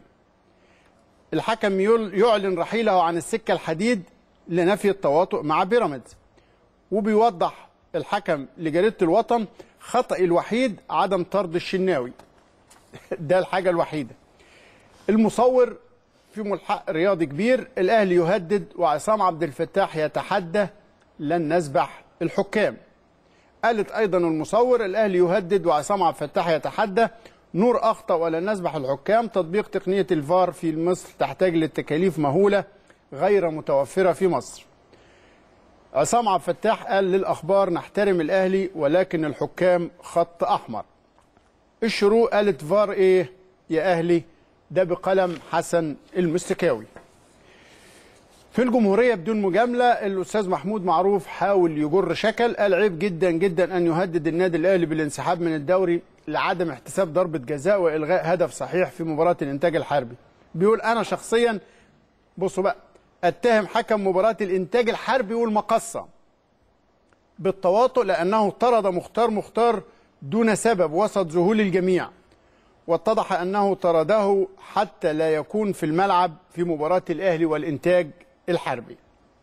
الحكم يل- يعلن رحيله عن السكة الحديد لنفي التواطؤ مع بيراميدز وبيوضح الحكم لجريدة الوطن خطأ الوحيد عدم طرد الشناوي ده الحاجة الوحيدة المصور في ملحق رياضي كبير الأهلي يهدد وعصام عبد الفتاح يتحدى لن نسبح الحكام قالت أيضا المصور الأهلي يهدد وعصام عبد الفتاح يتحدى نور أخطأ ولن نسبح الحكام تطبيق تقنية الفار في مصر تحتاج لتكاليف مهولة غير متوفرة في مصر عصام عبد الفتاح قال للأخبار نحترم الأهلي ولكن الحكام خط أحمر الشروق قالت فار إيه يا أهلي ده بقلم حسن المستكاوي في الجمهورية بدون مجاملة الأستاذ محمود معروف حاول يجر شكل قال عيب جدا جدا أن يهدد النادي الأهلي بالانسحاب من الدوري لعدم احتساب ضربة جزاء وإلغاء هدف صحيح في مباراة الإنتاج الحربي بيقول أنا شخصيا بصوا بقى اتهم حكم مباراة الإنتاج الحربي والمقصة بالتواطؤ لأنه طرد مختار مختار دون سبب وسط ذهول الجميع واتضح أنه طرده حتى لا يكون في الملعب في مباراة الأهلي والإنتاج الحربي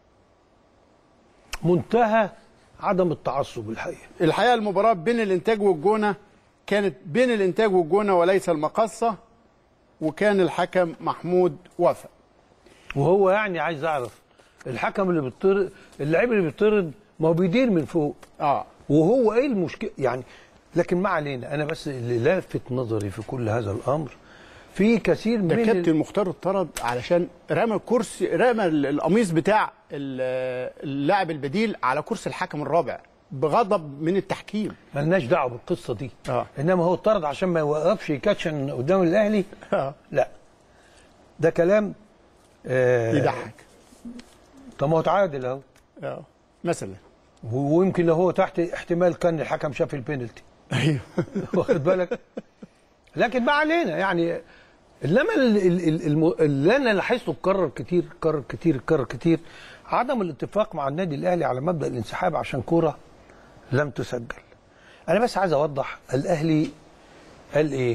منتهى عدم التعصب الحقيقه الحقيقة المباراة بين الإنتاج والجونة كانت بين الإنتاج والجونة وليس المقصة وكان الحكم محمود وفاء وهو يعني عايز اعرف الحكم اللي بيطرد اللعيب اللي بيطرد ما هو بيدير من فوق اه وهو ايه المشكله يعني لكن ما علينا انا بس اللي لافت نظري في كل هذا الامر في كثير ده من كابتن مختار اتطرد علشان رمى الكرسي رمى ال- القميص بتاع ال- اللاعب البديل على كرسي الحكم الرابع بغضب من التحكيم ملناش دعوه بالقصه دي اه انما هو اتطرد عشان ما يوقفش يكاتشن قدام الاهلي اه لا ده كلام آه يضحك طب ما هو اتعادل اهو اه مثلا و- ويمكن لو هو تحت احتمال كان الحكم شاف البينالتي ايوه واخد بالك لكن ما علينا يعني انما ال- ال- ال- الم- اللي انا لاحظته اتكرر كتير اتكرر كتير اتكرر كتير عدم الاتفاق مع النادي الاهلي على مبدا الانسحاب عشان كوره لم تسجل انا بس عايز اوضح الاهلي قال ايه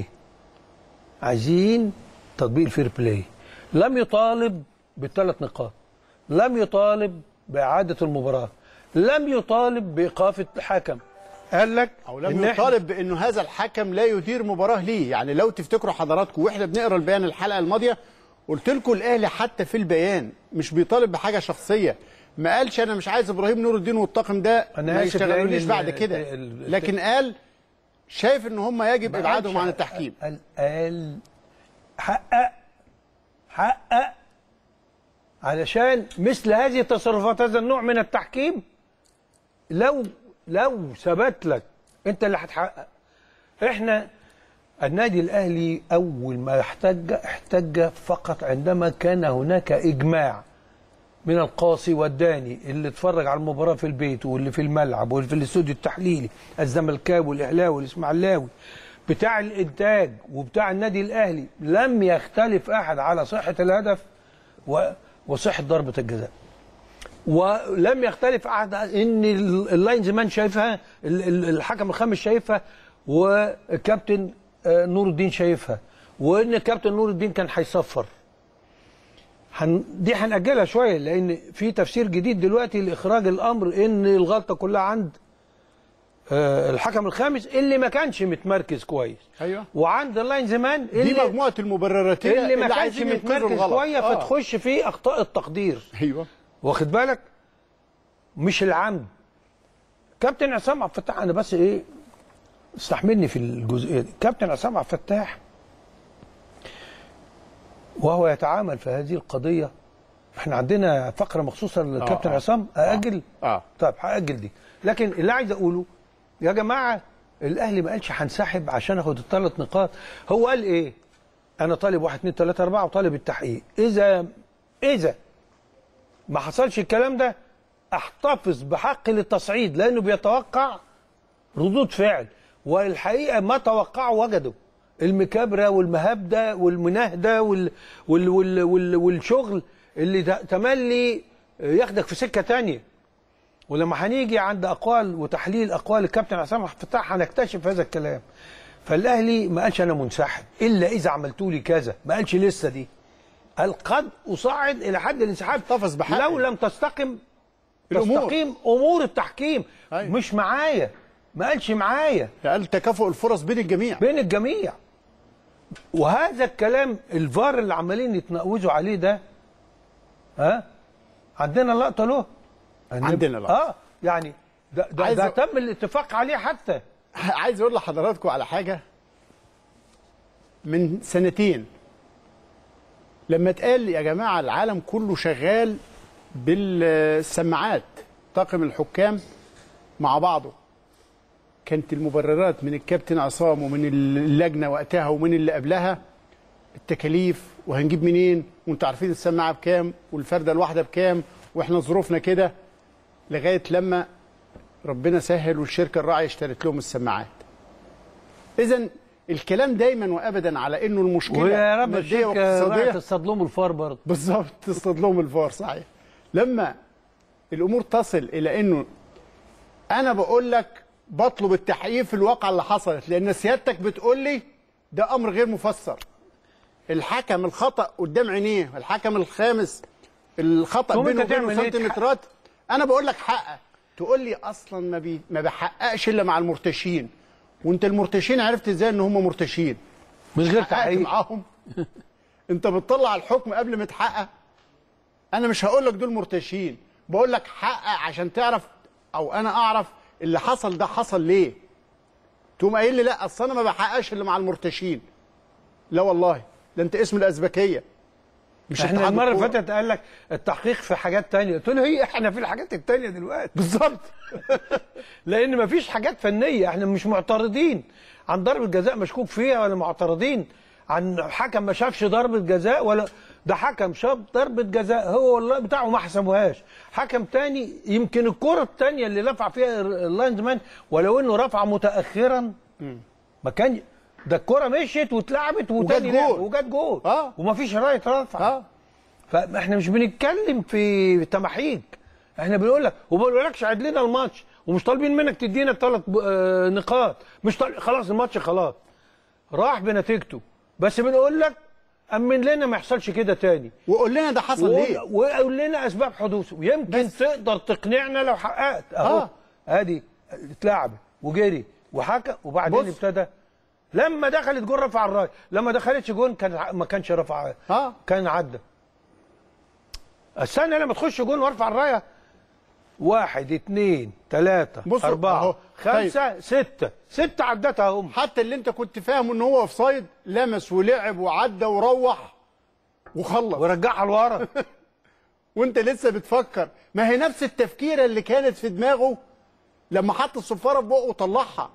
عايزين تطبيق الفير بلاي لم يطالب بالثلاث نقاط لم يطالب باعاده المباراه لم يطالب بايقاف الحكم قال لك او لم إن إحنا- يطالب بانه هذا الحكم لا يدير مباراه ليه يعني لو تفتكروا حضراتكم واحنا بنقرا البيان الحلقه الماضيه قلت لكم الاهلي حتى في البيان مش بيطالب بحاجه شخصيه ما قالش انا مش عايز ابراهيم نور الدين والطاقم ده أنا ما آسف يشتغلونيش لأن بعد ال- كده ال- لكن قال شايف ان هم يجب ما ابعادهم قالش عن التحكيم قال قال حقق حقق علشان مثل هذه التصرفات هذا النوع من التحكيم لو لو ثبت لك انت اللي هتحقق احنا النادي الاهلي اول ما احتج احتج فقط عندما كان هناك اجماع من القاصي والداني اللي اتفرج على المباراه في البيت واللي في الملعب واللي في الاستوديو التحليلي الزملكاوي والاهلاوي والاسماعيلاوي بتاع الانتاج وبتاع النادي الاهلي لم يختلف احد على صحه الهدف و- وصحه ضربه الجزاء ولم يختلف احد ان ال- اللاينز مان شايفها ال- ال- الحكم الخامس شايفها والكابتن آه، نور الدين شايفها وان الكابتن نور الدين كان هيصفر هن... دي هنأجلها شويه لان في تفسير جديد دلوقتي لاخراج الامر ان الغلطه كلها عند آه، الحكم الخامس اللي ما كانش متمركز كويس ايوه وعند اللاين زمان دي اللي مجموعه المبررات هي اللي ما كانش عايزين ينقذوا متمركز الغلط. كويس آه. فتخش في اخطاء التقدير ايوه واخد بالك مش العمد كابتن عصام عبد الفتاح انا بس ايه استحملني في الجزئيه دي كابتن عصام عبد الفتاح وهو يتعامل في هذه القضيه احنا عندنا فقره مخصوصه للكابتن آه. عصام ااجل اه طيب هاجل دي لكن اللي عايز اقوله يا جماعه الاهلي ما قالش هنسحب عشان اخد الثلاث نقاط هو قال ايه انا طالب واحد اثنين ثلاثه اربعه وطالب التحقيق اذا اذا ما حصلش الكلام ده احتفظ بحقي للتصعيد لانه بيتوقع ردود فعل والحقيقه ما توقعوا وجدوا المكابره والمهابده والمناهده وال وال وال وال والشغل اللي ده- تملي ياخدك في سكه تانية ولما هنيجي عند اقوال وتحليل اقوال الكابتن عصام عبد الفتاح هنكتشف هذا الكلام فالاهلي ما قالش انا منسحب الا اذا عملتوا لي كذا ما قالش لسه دي قال قد اصعد الى حد الانسحاب احتفظ بحقي. لو لم تستقم الأمور. تستقيم امور التحكيم أيوة. مش معايا ما قالش معايا قال تكافؤ الفرص بين الجميع بين الجميع وهذا الكلام الفار اللي عمالين يتناوزوا عليه ده ها عندنا لقطه له عندنا لقطة. اه يعني ده ده, عايز ده أ- تم الاتفاق عليه حتى عايز اقول لحضراتكم على حاجه من سنتين لما اتقال يا جماعه العالم كله شغال بالسماعات طاقم الحكام مع بعضه كانت المبررات من الكابتن عصام ومن اللجنه وقتها ومن اللي قبلها التكاليف وهنجيب منين وانتوا عارفين السماعه بكام والفرده الواحده بكام واحنا ظروفنا كده لغايه لما ربنا سهل والشركه الراعيه اشترت لهم السماعات اذا الكلام دايما وابدا على انه المشكله ويا رب مادية الشركه واقتصادية. راحت تصطاد لهم الفار برضه بالظبط تصطاد لهم الفار صحيح لما الامور تصل الى انه انا بقول لك بطلب التحقيق في الواقعه اللي حصلت لان سيادتك بتقول لي ده امر غير مفسر الحكم الخطا قدام عينيه الحكم الخامس الخطا ثم بينه أنت وبينه تعمل إيه؟ سنتيمترات انا بقول لك حقق تقول لي اصلا ما بي ما بحققش الا مع المرتشين وانت المرتشين عرفت ازاي ان هم مرتشين من غير حققت تحقيق. معاهم انت بتطلع الحكم قبل ما يتحقق انا مش هقول لك دول مرتشين بقول لك حقق عشان تعرف او انا اعرف اللي حصل ده حصل ليه تقوم قايل لي لا اصل انا ما بحققش اللي مع المرتشين لا والله ده انت اسم الازبكيه مش احنا اتحاد المره اللي الكورة. فاتت قال لك التحقيق في حاجات تانية قلت له هي احنا في الحاجات التانية دلوقتي بالظبط لان مفيش حاجات فنيه احنا مش معترضين عن ضربه جزاء مشكوك فيها ولا معترضين عن حكم ما شافش ضربه جزاء ولا ده حكم شاف ضربه جزاء هو والله بتاعه ما حسبوهاش حكم تاني يمكن الكره التانية اللي رفع فيها اللاينز مان ولو انه رفع متاخرا ما كان ده الكره مشيت واتلعبت وتاني جول. لعب وجت جول اه ومفيش رايه رفع اه فاحنا مش بنتكلم في تماحيك احنا بنقول لك وما بنقولكش عد لنا الماتش ومش طالبين منك تدينا ثلاث نقاط مش طالب خلاص الماتش خلاص راح بنتيجته بس بنقول لك امن لنا ما يحصلش كده تاني وقول لنا ده حصل ليه وقول لنا اسباب حدوثه ويمكن تقدر تقنعنا لو حققت اهو آه. ادي اتلعبت وجري وحكى وبعدين بص. ابتدى لما دخلت جون رفع الرايه لما دخلتش جون كان ما كانش رفع اه كان عدى استنى لما تخش جون وارفع الرايه واحد اثنين ثلاثة بصوا أربعة أهو. خمسة طيب. ستة ستة عدتها هم حتى اللي انت كنت فاهم ان هو اوف سايد لمس ولعب وعدى وروح وخلص ورجعها لورا وانت لسه بتفكر ما هي نفس التفكيره اللي كانت في دماغه لما حط الصفاره في بقه وطلعها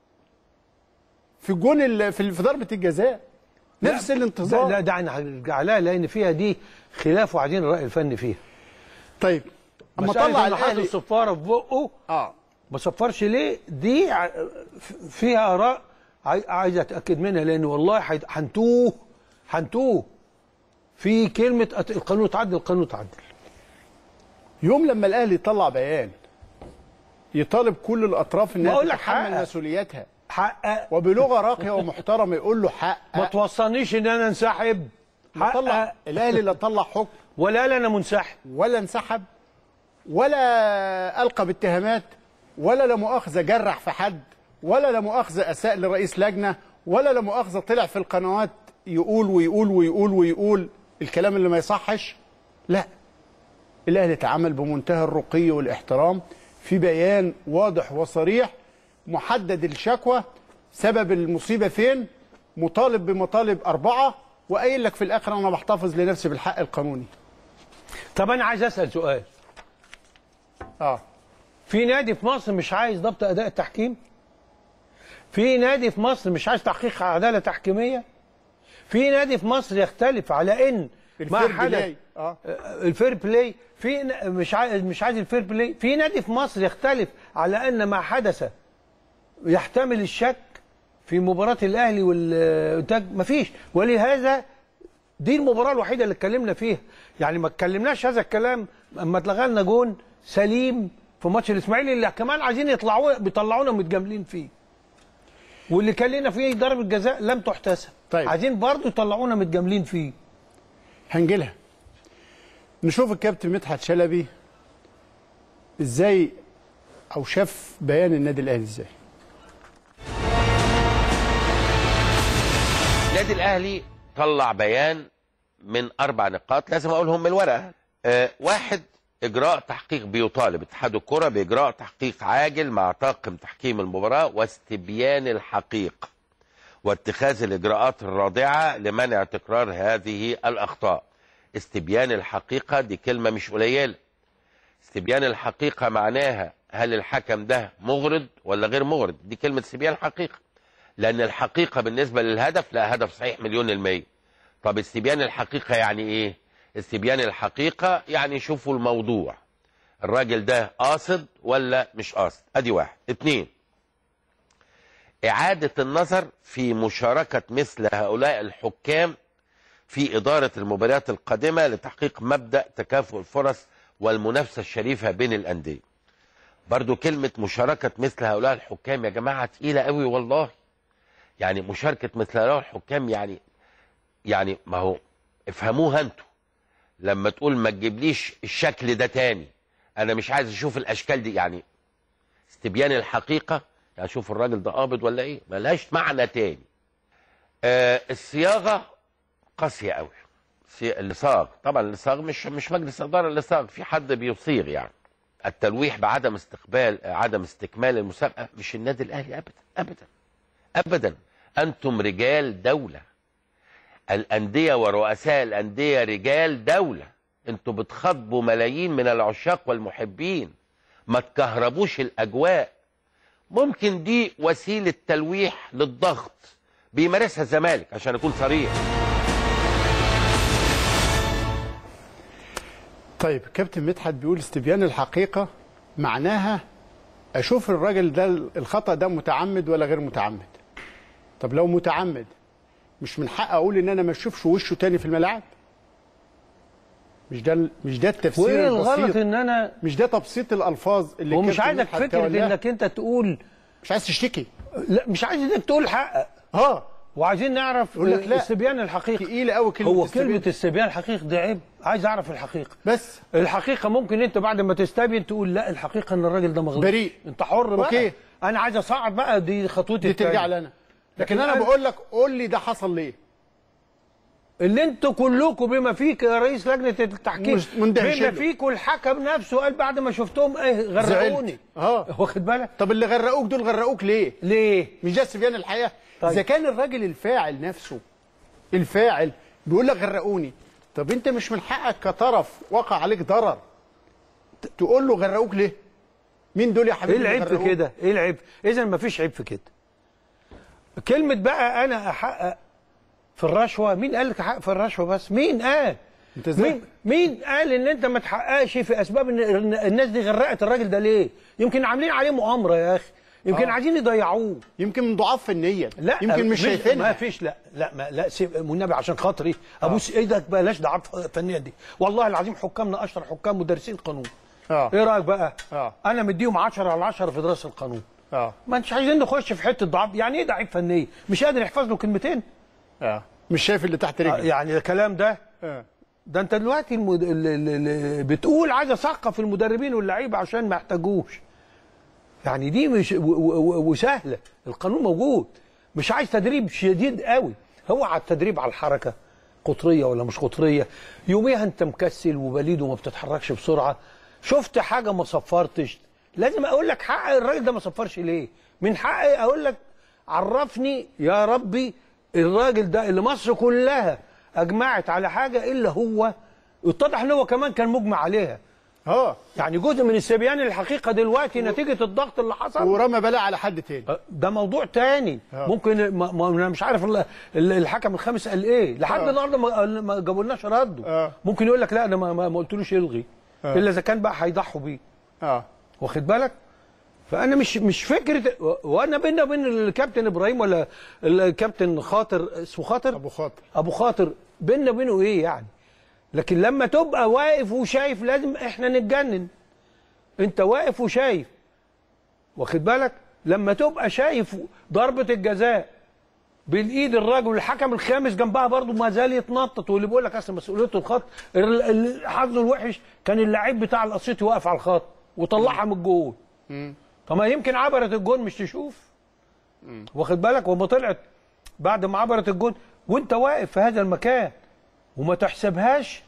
في الجون ال- في في ضربه الجزاء نفس الانتظار لا ده انا هرجع لها لان فيها دي خلاف وبعدين الراي الفني فيها طيب اما مسألة طلع إنه حط الاهلي الصفاره في بقه اه ما صفرش ليه دي ع- فيها اراء عاي- عايز اتاكد منها لان والله حيت- هنتوه هنتوه في كلمه أت- القانون اتعدل القانون اتعدل يوم لما الاهلي يطلع بيان يطالب كل الاطراف انها بقول لك تتحمل حقق. مسؤولياتها حقق وبلغه راقيه ومحترمه يقول له حقق ما توصلنيش ان انا انسحب ما طلع حقق الاهلي لا طلع حكم ولا قال انا منسحب ولا انسحب ولا القى باتهامات ولا لا مؤاخذه جرح في حد ولا لا مؤاخذه اساء لرئيس لجنه ولا لا مؤاخذه طلع في القنوات يقول ويقول ويقول ويقول الكلام اللي ما يصحش لا الاهلي تعامل بمنتهى الرقي والاحترام في بيان واضح وصريح محدد الشكوى سبب المصيبه فين مطالب بمطالب اربعه وقايل لك في الاخر انا بحتفظ لنفسي بالحق القانوني طب انا عايز اسال سؤال اه في نادي في مصر مش عايز ضبط اداء التحكيم في نادي في مصر مش عايز تحقيق عداله تحكيميه في نادي في مصر يختلف على ان ما الفير حدث بلاي. اه الفير بلاي في ن- مش عايز مش عايز الفير بلاي في نادي في مصر يختلف على ان ما حدث يحتمل الشك في مباراه الاهلي والانتاج مفيش ولهذا دي المباراه الوحيده اللي اتكلمنا فيها يعني ما اتكلمناش هذا الكلام اما اتلغى لنا جون سليم في ماتش الاسماعيلي اللي كمان عايزين يطلعوا بيطلعونا متجاملين فيه واللي كان لنا فيه ضربه جزاء لم تحتسب طيب. عايزين برضو يطلعونا متجاملين فيه هنجيلها نشوف الكابتن مدحت شلبي ازاي او شاف بيان النادي الاهلي ازاي النادي الاهلي طلع بيان من اربع نقاط لازم اقولهم من الورقه آه واحد اجراء تحقيق بيطالب اتحاد الكره باجراء تحقيق عاجل مع طاقم تحكيم المباراه واستبيان الحقيقه واتخاذ الاجراءات الرادعه لمنع تكرار هذه الاخطاء استبيان الحقيقه دي كلمه مش قليله استبيان الحقيقه معناها هل الحكم ده مغرض ولا غير مغرض دي كلمه استبيان الحقيقه لان الحقيقه بالنسبه للهدف لا هدف صحيح مليون المية طب استبيان الحقيقه يعني ايه استبيان الحقيقه يعني شوفوا الموضوع الراجل ده قاصد ولا مش قاصد ادي واحد اتنين اعاده النظر في مشاركه مثل هؤلاء الحكام في اداره المباريات القادمه لتحقيق مبدا تكافؤ الفرص والمنافسه الشريفه بين الانديه برضو كلمة مشاركة مثل هؤلاء الحكام يا جماعة تقيلة قوي والله يعني مشاركة مثل هؤلاء الحكام يعني يعني ما هو افهموها انتوا لما تقول ما تجيبليش الشكل ده تاني انا مش عايز اشوف الاشكال دي يعني استبيان الحقيقة يعني اشوف الراجل ده قابض ولا ايه ملهاش معنى تاني آه الصياغة قاسية قوي الصي- اللي صاغ طبعا اللي صاغ مش مش مجلس اداره اللي صاغ في حد بيصيغ يعني التلويح بعدم استقبال عدم استكمال المسابقه مش النادي الاهلي ابدا ابدا ابدا انتم رجال دوله الانديه ورؤساء الانديه رجال دوله انتوا بتخاطبوا ملايين من العشاق والمحبين ما تكهربوش الاجواء ممكن دي وسيله تلويح للضغط بيمارسها الزمالك عشان اكون صريح طيب كابتن مدحت بيقول استبيان الحقيقة معناها أشوف الراجل ده الخطأ ده متعمد ولا غير متعمد طب لو متعمد مش من حق أقول إن أنا ما أشوفش وشه تاني في الملاعب مش ده مش ده التفسير وايه البسيط الغلط ان انا مش ده تبسيط الألفاظ اللي ومش كابتن عايزك مدحت فكره تولاها. انك انت تقول مش عايز تشتكي لا مش عايز انك تقول حقك اه وعايزين نعرف يقول لك لا. استبيان الحقيقه تقيلة قوي كلمة هو استبيان. كلمه استبيان الحقيقه دي عيب عايز اعرف الحقيقه بس الحقيقه ممكن انت بعد ما تستبين تقول لا الحقيقه ان الراجل ده مغلوب بريء. انت حر بقى أوكي. انا عايز اصعد بقى دي خطوتي دي ترجع التانية. لنا لكن أنا بقول لك قول لي ده حصل ليه اللي انتوا كلكم بما فيك يا رئيس لجنه التحكيم مش مندهشين بما له. فيكم الحكم نفسه قال بعد ما شفتهم ايه غرقوني زعلت. اه واخد بالك طب اللي غرقوك دول غرقوك ليه ليه مش ده استبيان الحقيقه طيب. اذا كان الراجل الفاعل نفسه الفاعل بيقول لك غرقوني طب انت مش من حقك كطرف وقع عليك ضرر ت- تقول له غرقوك ليه مين دول يا ايه حبيبي اللي العيب في غرقوك؟ كده ايه العيب اذا ما فيش عيب في كده كلمه بقى انا احقق في الرشوه مين قال لك احقق في الرشوه بس مين قال انت ازاي مين مين قال ان انت ما تحققش في اسباب ان إن الناس دي غرقت الراجل ده ليه يمكن عاملين عليه مؤامره يا اخي يمكن آه. عايزين يضيعوه يمكن من ضعاف في النيه لا يمكن مش شايفينها ما فيش لا لا ما لا سيب والنبي عشان خاطري ابوس ايدك بلاش دعاء فنيه دي والله العظيم حكامنا اشطر حكام مدرسين قانون اه ايه رايك بقى اه انا مديهم 10 على 10 في دراسه القانون اه ما انتش عايزين نخش في حته ضعف يعني ايه ضعيف فنيه مش قادر يحفظ له كلمتين اه مش شايف اللي تحت آه، رجلك يعني الكلام ده آه. ده انت دلوقتي المد... ال- ال- ال- بتقول عايز اثقف المدربين واللعيبه عشان ما يحتاجوش يعني دي مش و- و- و- وسهله القانون موجود مش عايز تدريب شديد قوي هو على التدريب على الحركه قطريه ولا مش قطريه يوميها انت مكسل وبليد وما بتتحركش بسرعه شفت حاجه ما صفرتش لازم اقول لك حق الراجل ده ما صفرش ليه من حقي اقول لك عرفني يا ربي الراجل ده اللي مصر كلها اجمعت على حاجه الا هو اتضح ان هو كمان كان مجمع عليها اه يعني جزء من استبيان الحقيقه دلوقتي نتيجه الضغط اللي حصل ورمى بلاء على حد تاني ده موضوع تاني آه. ممكن ما ما انا مش عارف ال- ال- الحكم الخامس قال ايه لحد آه. النهارده ما, ما جابولناش رده آه. ممكن يقول لك لا انا ما, ما, ما قلتلوش الغي آه. الا اذا كان بقى هيضحوا بيه اه واخد بالك فانا مش مش فكره و- وانا بينا وبين الكابتن ابراهيم ولا الكابتن خاطر اسمه خاطر ابو خاطر ابو خاطر بينا وبينه ايه يعني لكن لما تبقى واقف وشايف لازم احنا نتجنن انت واقف وشايف واخد بالك لما تبقى شايف ضربة الجزاء بالايد الراجل الحكم الخامس جنبها برضو ما زال يتنطط واللي بيقول لك اصل مسؤوليته الخط ال- ال- حظه الوحش كان اللعيب بتاع القسيط واقف على الخط وطلعها من الجول طب ما يمكن عبرت الجون مش تشوف واخد بالك وما طلعت بعد ما عبرت الجون وانت واقف في هذا المكان وما تحسبهاش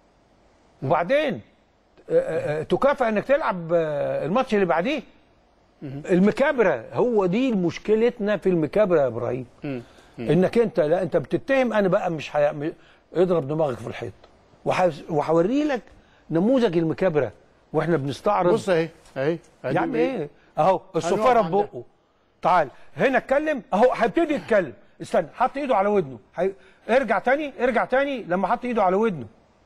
وبعدين آه، آه، آه، تكافئ انك تلعب آه، الماتش اللي بعديه المكابره هو دي مشكلتنا في المكابره يا ابراهيم انك انت لا انت بتتهم انا بقى مش حي... م- اضرب دماغك في الحيط وح... وهوري لك نموذج المكابره واحنا بنستعرض بص اهي اهي أدي يعني إيه؟ ايه اهو الصفاره هنقف عندها. ببقه تعال هنا اتكلم اهو هبتدي اتكلم استنى حط ايده على ودنه حي... ارجع تاني ارجع تاني لما حط ايده على ودنه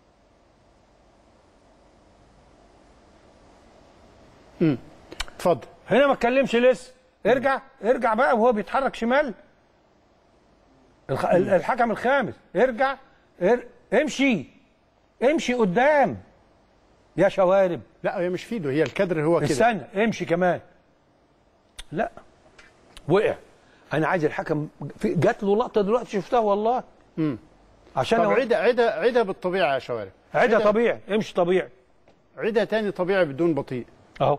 امم اتفضل هنا ما اتكلمش لسه ارجع ارجع بقى وهو بيتحرك شمال الخ... ال- الحكم الخامس ارجع ار... امشي امشي قدام يا شوارب لا هي مش في ايده هي الكادر هو كده استنى امشي كمان لا وقع انا عايز الحكم في... جات له لقطه دلوقتي شفتها والله امم عشان طب هو- عيدها عيدها عيدها بالطبيعه يا شوارب عيدها طبيعي امشي طبيعي عيدها تاني طبيعي بدون بطيء اهو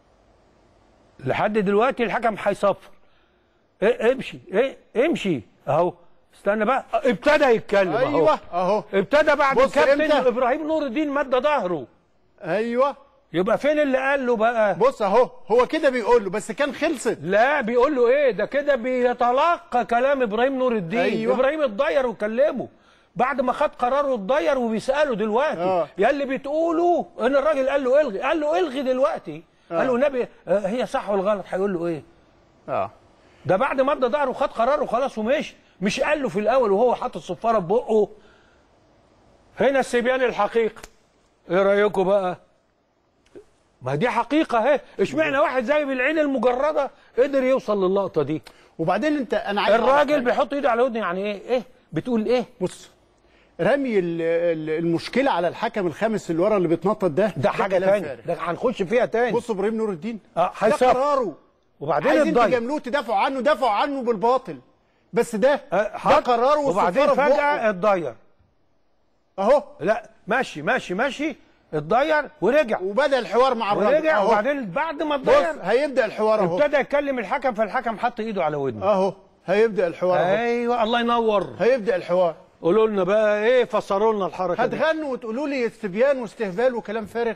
لحد دلوقتي الحكم هيصفر إيه امشي ايه امشي اهو استنى بقى ابتدى يتكلم اهو ايوه اهو ابتدى بعد بص الكابتن إمتى؟ ابراهيم نور الدين مد ظهره ايوه يبقى فين اللي قال له بقى بص اهو هو كده بيقول له بس كان خلصت لا بيقول له ايه ده كده بيتلقى كلام ابراهيم نور الدين أيوة. ابراهيم اتضير وكلمه بعد ما خد قراره اتضير وبيساله دلوقتي آه. يا اللي بتقوله ان الراجل قال له الغي قال له الغي دلوقتي آه. قال له نبي آه، هي صح ولا غلط هيقول له ايه اه ده بعد ما ادى ظهره وخد قراره خلاص ومشي مش قال له في الاول وهو حاطط الصفاره في بقه هنا استبيان الحقيقه ايه رايكم بقى ما دي حقيقه اهي اشمعنى واحد زي بالعين المجرده قدر يوصل للقطه دي وبعدين انت انا عايز أعرف الراجل حاجة. بيحط ايده على ودني يعني ايه ايه بتقول ايه بص رمي ال- ال- المشكله على الحكم الخامس اللي ورا اللي بيتنطط ده ده حاجه كلام تانية فارغ. ده هنخش فيها تاني بص ابراهيم نور الدين اه ده هيصفر. قراره وبعدين عايزين اتضير تجاملوه تدافعوا عنه دافعوا عنه بالباطل بس ده ده حط- قراره وبعدين والصفارة في فجاه بقه. اتضير اهو لا ماشي ماشي ماشي اتضير ورجع وبدا الحوار مع الراجل ورجع أهو. وبعدين بعد ما بص اتضير هيبدا الحوار اهو ابتدى يتكلم الحكم فالحكم حط ايده على ودنه اهو هيبدا الحوار اهو ايوه الله ينور هيبدا الحوار قولوا لنا بقى ايه فسروا لنا الحركه دي هتغنوا وتقولوا لي استبيان واستهبال وكلام فارغ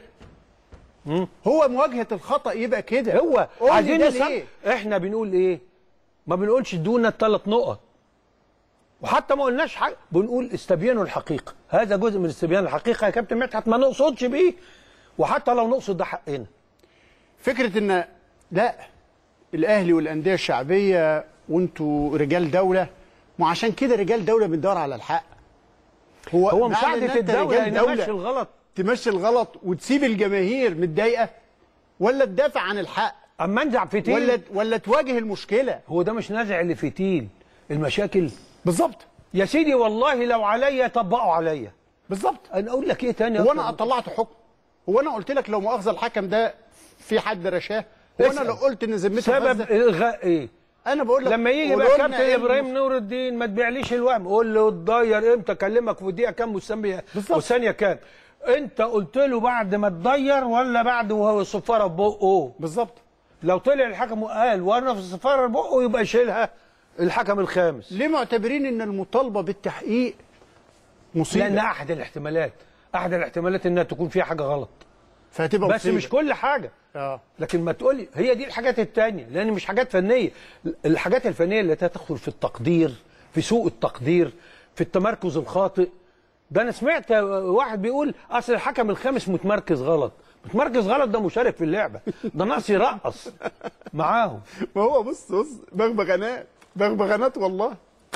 هو مواجهه الخطا يبقى كده هو قول لي عايزين ده نص... ليه؟ احنا بنقول ايه ما بنقولش ادونا الثلاث نقط وحتى ما قلناش حاجه بنقول استبينوا الحقيقه هذا جزء من استبيان الحقيقه يا كابتن مدحت ما نقصدش بيه وحتى لو نقصد ده حقنا فكره ان لا الاهلي والانديه الشعبيه وانتوا رجال دوله ما عشان كده رجال دوله بندور على الحق هو هو معنى إن مساعده أنت الدوله رجال ان ماشي الغلط تمشي الغلط وتسيب الجماهير متضايقه ولا تدافع عن الحق اما انزع فتيل ولا ولا تواجه المشكله هو ده مش نازع اللي فتيل المشاكل بالظبط يا سيدي والله لو عليا طبقوا عليا بالظبط انا اقول لك ايه تاني هو أكتر انا من- طلعت حكم هو انا قلت لك لو مؤاخذه الحكم ده في حد رشاه هو انا اسأل. لو قلت ان ذمته سبب فاسدة، الغاء ايه انا بقول لك لما يجي قولوا بقى لنا كابتن إيه ابراهيم المس- نور الدين ما تبيعليش الوهم قول له اتضير امتى اكلمك في دقيقه كام والثانيه والثانيه كام انت قلت له بعد ما اتضير ولا بعد وهو الصفاره في بقه بالظبط لو طلع الحكم وقال وانا في الصفاره في بقه يبقى يشيلها الحكم الخامس ليه معتبرين ان المطالبه بالتحقيق مصيبه لان احد الاحتمالات احد الاحتمالات انها تكون فيها حاجه غلط فهتبقى بس مصيبة. مش كل حاجه اه لكن ما تقولي هي دي الحاجات التانية لان مش حاجات فنيه الحاجات الفنيه اللي تدخل في التقدير في سوء التقدير في التمركز الخاطئ ده انا سمعت واحد بيقول اصل الحكم الخامس متمركز غلط متمركز غلط ده مشارك في اللعبه ده ناقص يرقص معاهم ما هو بص بص بغبغانات بغبغانات والله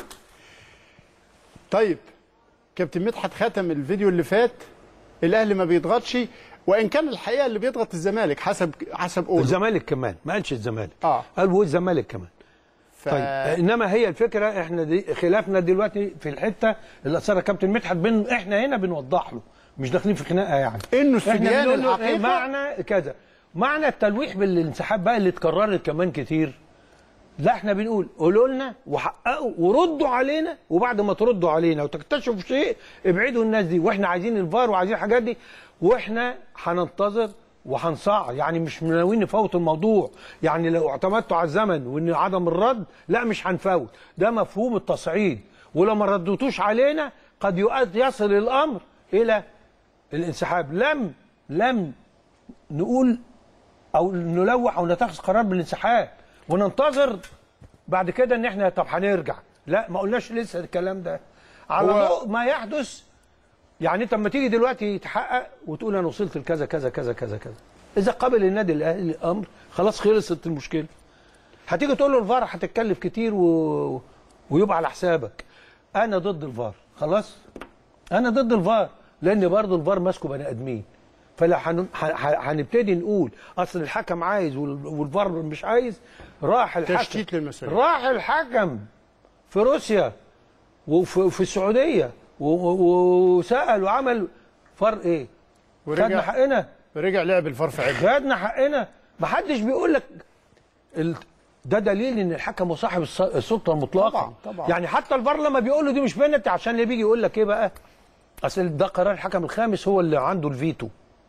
طيب كابتن مدحت ختم الفيديو اللي فات الاهلي ما بيضغطش وان كان الحقيقه اللي بيضغط الزمالك حسب حسب قوله الزمالك كمان ما قالش الزمالك اه قال والزمالك كمان ف... طيب انما هي الفكره احنا دي خلافنا دلوقتي في الحته اللي اثرها كابتن مدحت بن احنا هنا بنوضح له مش داخلين في خناقه يعني انه احنا استبيان بنقول له الحقيقه معنى كذا معنى التلويح بالانسحاب بقى اللي اتكررت كمان كتير لا احنا بنقول قولوا لنا وحققوا وردوا علينا وبعد ما تردوا علينا وتكتشفوا شيء ابعدوا الناس دي واحنا عايزين الفار وعايزين الحاجات دي واحنا هننتظر وهنصع يعني مش ناويين نفوت الموضوع يعني لو اعتمدتوا على الزمن وان عدم الرد لا مش هنفوت ده مفهوم التصعيد ولو ما ردتوش علينا قد يؤدي يصل الامر الى الانسحاب لم لم نقول او نلوح او نتخذ قرار بالانسحاب وننتظر بعد كده ان احنا طب هنرجع لا ما قلناش لسه الكلام ده على هو- ضوء ما يحدث يعني انت لما تيجي دلوقتي تحقق وتقول انا وصلت لكذا كذا كذا كذا كذا اذا قبل النادي الاهلي الامر خلاص خلصت المشكله هتيجي تقول له الفار هتتكلف كتير و... ويبقى على حسابك انا ضد الفار خلاص انا ضد الفار لان برضه الفار ماسكه بني ادمين فلا هن- ه- ه- هنبتدي نقول اصل الحكم عايز وال- والفار مش عايز راح الحكم تشتيت للمسؤولية. راح الحكم في روسيا وفي في السعوديه و- و- وسال وعمل فرق ايه؟ ورجع- خدنا حقنا رجع لعب الفار في عبء خدنا حقنا ما حدش بيقول لك ال... ده دليل ان الحكم هو صاحب الس- السلطه المطلقه طبعاً، طبعاً. يعني حتى الفار لما بيقول له دي مش بينالتي عشان اللي بيجي يقول لك ايه بقى اصل ده قرار الحكم الخامس هو اللي عنده الفيتو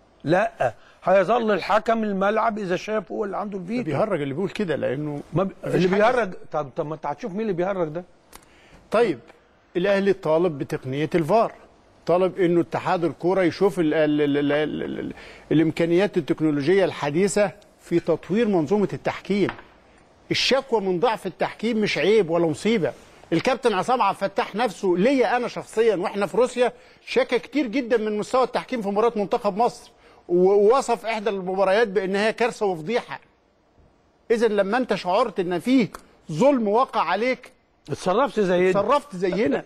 لا هيظل الحكم الملعب اذا شاف هو اللي عنده الفيتو بيهرج اللي بيقول كده لانه ما ب... مفيش اللي حاجة. بيهرج طب طب ما انت هتشوف مين اللي بيهرج ده طيب الاهلي طالب بتقنيه الفار طالب انه اتحاد الكوره يشوف ال ال ال ال ال ال الامكانيات التكنولوجيه الحديثه في تطوير منظومه التحكيم الشكوى من ضعف التحكيم مش عيب ولا مصيبه الكابتن عصام عبد الفتاح نفسه ليا انا شخصيا واحنا في روسيا شكى كتير جدا من مستوى التحكيم في مباراه منتخب مصر و- ووصف احدى المباريات بانها كارثه وفضيحه اذا لما انت شعرت ان فيه ظلم وقع عليك اتصرفت زينا اتصرفت زينا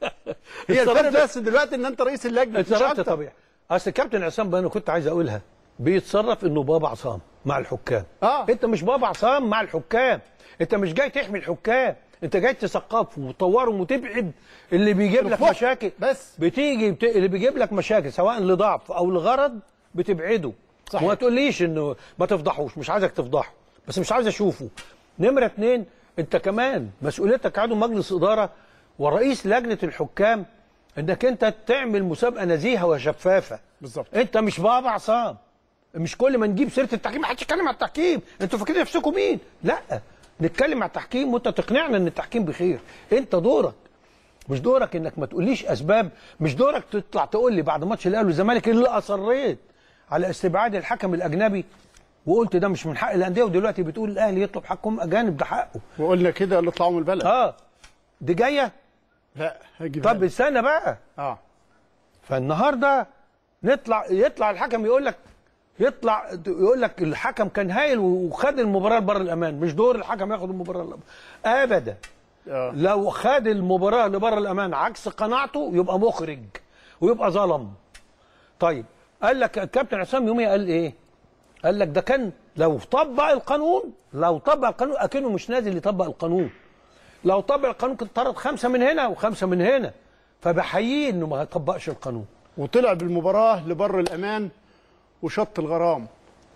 هي الفرق اتصرفت- بس دلوقتي ان انت رئيس اللجنه مش اتصرفت أكتر. طبيعي اصل الكابتن عصام بقى انا كنت عايز اقولها بيتصرف انه بابا عصام مع الحكام اه انت مش بابا عصام مع الحكام انت مش جاي تحمي الحكام انت جاي تثقفهم وتطورهم وتبعد اللي بيجيب لك الخوف. مشاكل بس بتيجي بت... اللي بيجيب لك مشاكل سواء لضعف او لغرض بتبعده صحيح. وما تقوليش انه ما تفضحوش مش عايزك تفضحه بس مش عايز اشوفه نمره اتنين انت كمان مسؤوليتك كعضو مجلس اداره ورئيس لجنه الحكام انك انت تعمل مسابقه نزيهه وشفافه بالظبط انت مش بابا عصام مش كل ما نجيب سيره التحكيم ما حدش يتكلم على التحكيم انتوا فاكرين نفسكم مين لا نتكلم على التحكيم وانت تقنعنا ان التحكيم بخير انت دورك مش دورك انك ما تقوليش اسباب مش دورك تطلع تقول لي بعد ماتش الاهلي والزمالك اللي اصريت على استبعاد الحكم الاجنبي وقلت ده مش من حق الانديه ودلوقتي بتقول الاهلي يطلب حكم اجانب ده حقه وقلنا كده اللي طلعوا من البلد اه دي جايه لا هجيب طب استنى بقى اه فالنهارده نطلع يطلع الحكم يقول لك يطلع يقول لك الحكم كان هايل وخد المباراه لبر الامان مش دور الحكم ياخد المباراه لبر. ابدا آه. لو خد المباراه لبر الامان عكس قناعته يبقى مخرج ويبقى ظلم طيب قال لك الكابتن عصام يومي قال ايه قال لك ده كان لو طبق القانون لو طبق القانون اكنه مش نازل يطبق القانون لو طبق القانون كنت طرد خمسه من هنا وخمسه من هنا فبحييه انه ما طبقش القانون وطلع بالمباراه لبر الامان وشط الغرام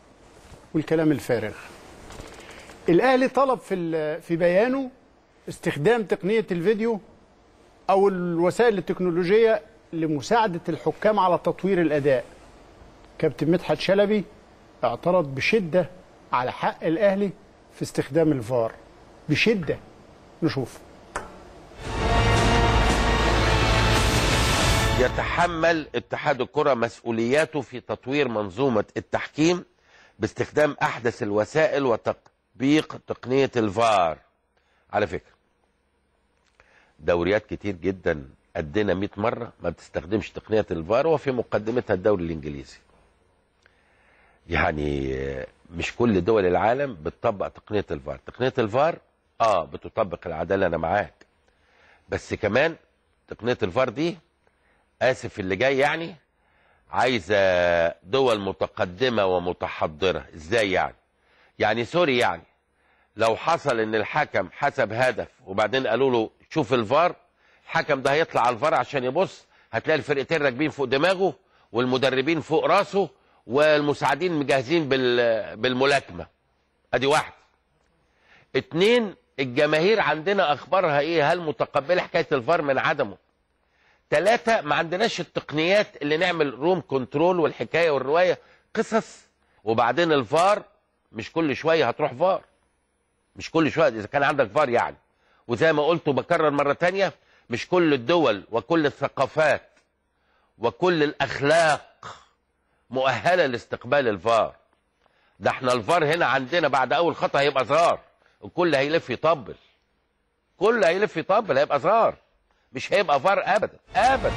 والكلام الفارغ الاهلي طلب في ال- في بيانه استخدام تقنيه الفيديو او الوسائل التكنولوجيه لمساعده الحكام على تطوير الاداء كابتن مدحت شلبي اعترض بشده على حق الاهلي في استخدام الفار بشده نشوف يتحمل اتحاد الكرة مسؤولياته في تطوير منظومة التحكيم باستخدام أحدث الوسائل وتطبيق تقنية الفار على فكرة دوريات كتير جدا قدنا 100 مرة ما بتستخدمش تقنية الفار وفي مقدمتها الدوري الإنجليزي يعني آه، مش كل دول العالم بتطبق تقنية الفار تقنية الفار اه بتطبق العدالة أنا معاك بس كمان تقنية الفار دي اسف اللي جاي يعني عايزه دول متقدمه ومتحضره ازاي يعني يعني سوري يعني لو حصل ان الحكم حسب هدف وبعدين قالوا له شوف الفار الحكم ده هيطلع على الفار عشان يبص هتلاقي الفرقتين راكبين فوق دماغه والمدربين فوق راسه والمساعدين مجهزين بال بالملاكمه ادي واحد اتنين الجماهير عندنا اخبارها ايه هل متقبله حكايه الفار من عدمه ثلاثة ما عندناش التقنيات اللي نعمل روم كنترول والحكاية والرواية قصص وبعدين الفار مش كل شوية هتروح فار مش كل شوية إذا كان عندك فار يعني وزي ما قلت وبكرر مرة تانية مش كل الدول وكل الثقافات وكل الأخلاق مؤهلة لاستقبال الفار ده احنا الفار هنا عندنا بعد أول خطأ هيبقى زار الكل هيلف يطبل كل هيلف يطبل هيبقى زار مش هيبقى فار ابدا ابدا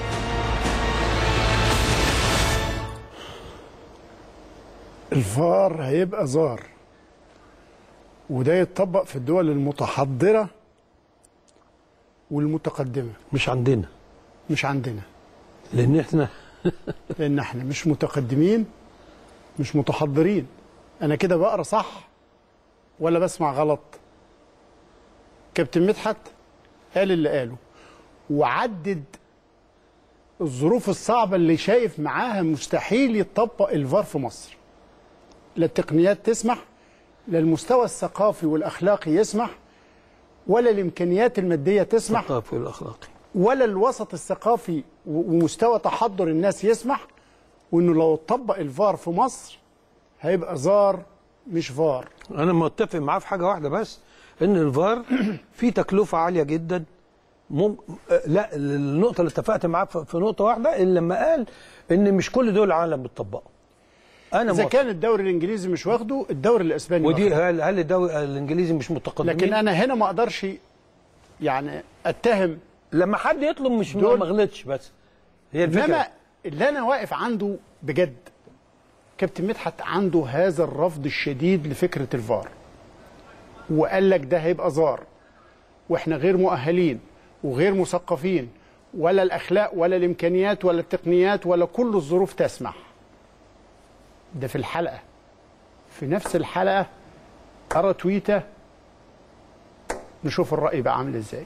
الفار هيبقى زار وده يتطبق في الدول المتحضرة والمتقدمه مش عندنا مش عندنا لان احنا لان احنا مش متقدمين مش متحضرين انا كده بقرا صح ولا بسمع غلط كابتن مدحت قال اللي قاله وعدد الظروف الصعبه اللي شايف معاها مستحيل يتطبق الفار في مصر لا التقنيات تسمح لا المستوى الثقافي والاخلاقي يسمح ولا الامكانيات الماديه تسمح الثقافي والاخلاقي ولا الوسط الثقافي و- ومستوى تحضر الناس يسمح وانه لو اتطبق الفار في مصر هيبقى زار مش فار انا متفق معاه في حاجه واحده بس ان الفار فيه تكلفه عاليه جدا مم... آه، لا النقطه اللي اتفقت معاه في في نقطه واحده اللي لما قال ان مش كل دول العالم بتطبقه انا اذا موافق. كان الدوري الانجليزي مش واخده الدوري الاسباني ودي واخده. هل هل الدوري الانجليزي مش متقدمين لكن انا هنا ما اقدرش يعني اتهم لما حد يطلب مش دول- ما غلطش بس هي الفكره انما اللي انا واقف عنده بجد كابتن مدحت عنده هذا الرفض الشديد لفكره الفار وقال لك ده هيبقى زار واحنا غير مؤهلين وغير مثقفين ولا الاخلاق ولا الامكانيات ولا التقنيات ولا كل الظروف تسمح ده في الحلقه في نفس الحلقه ارى تويته نشوف الراي بقى عامل ازاي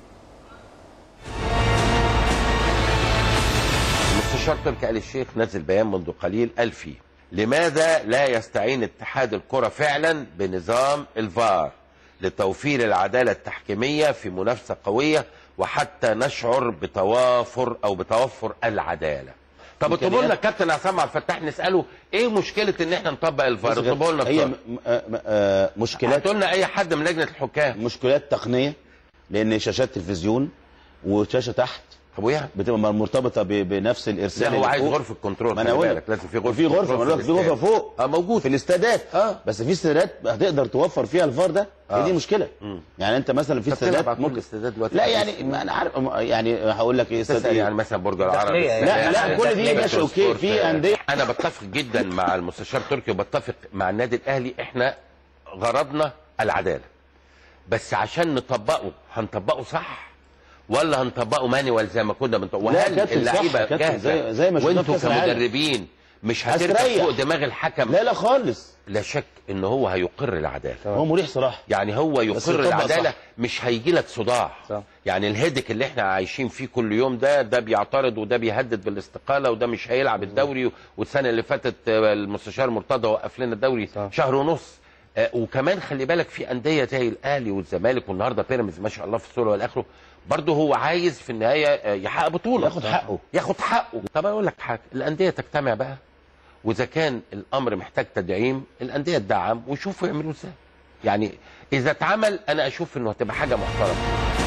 المستشار تركي آل الشيخ نزل بيان منذ قليل قال فيه لماذا لا يستعين اتحاد الكرة فعلا بنظام الفار لتوفير العدالة التحكيمية في منافسة قوية وحتى نشعر بتوافر أو بتوفر العدالة طب اطلبوا لنا كابتن عصام عبد الفتاح نساله ايه مشكله ان احنا نطبق الفار بص يا اطلبوا لنا هي الفار. م- آه، م- آه، مشكلات هاتوا لنا اي حد من لجنه الحكام مشكلات تقنيه لان شاشات تلفزيون وشاشه تحت ابويا بتبقى مرتبطه ب- بنفس الارسال لا هو اللي عايز فوق. غرفه كنترول ما انا خلي اقول بالك لك لازم في غرفه في غرفه كنترول ما أنا بقول لك في غرفه الاستاد. فوق اه موجود في الاستادات اه بس في استادات هتقدر توفر فيها الفار ده هي آه. دي مشكله يعني انت مثلا في طب تلعب استادات على كل ممكن الاستادات دلوقتي لا على يعني ما انا عارف يعني هقول لك ايه استاد تسأل ايه يعني مثلا برج العرب لا لا كل دي ماشي اوكي في انديه انا بتفق جدا مع المستشار تركي وبتفق مع النادي الاهلي احنا غرضنا العداله بس عشان نطبقه هنطبقه صح ولا هنطبقه مانيوال زي ما كنا بنطبقه لا، وهل كابتن، صح، اللعيبه كابتن، جاهزه زي- زي ما شفنا في وانتوا كأس العالم. كمدربين مش هتركب هستريح. فوق دماغ الحكم لا لا خالص لا شك ان هو هيقر العداله هو مريح صراحه يعني هو بس يقر يطبق العداله صح. مش هيجي لك صداع صح. يعني الهدك اللي احنا عايشين فيه كل يوم ده ده بيعترض وده بيهدد بالاستقاله وده مش هيلعب الدوري والسنه اللي فاتت آه، المستشار مرتضى وقف لنا الدوري شهر ونص آه، وكمان خلي بالك في انديه زي الاهلي والزمالك والنهارده بيراميدز ما شاء الله في الصوره والاخره برضه هو عايز في النهايه آه، يحقق بطوله ياخد حقه. ياخد حقه طب اقول لك حاجه الانديه تجتمع بقى واذا كان الامر محتاج تدعيم الانديه تدعم ويشوفوا يعملوا ازاي يعني اذا اتعمل انا اشوف انه هتبقى حاجه محترمه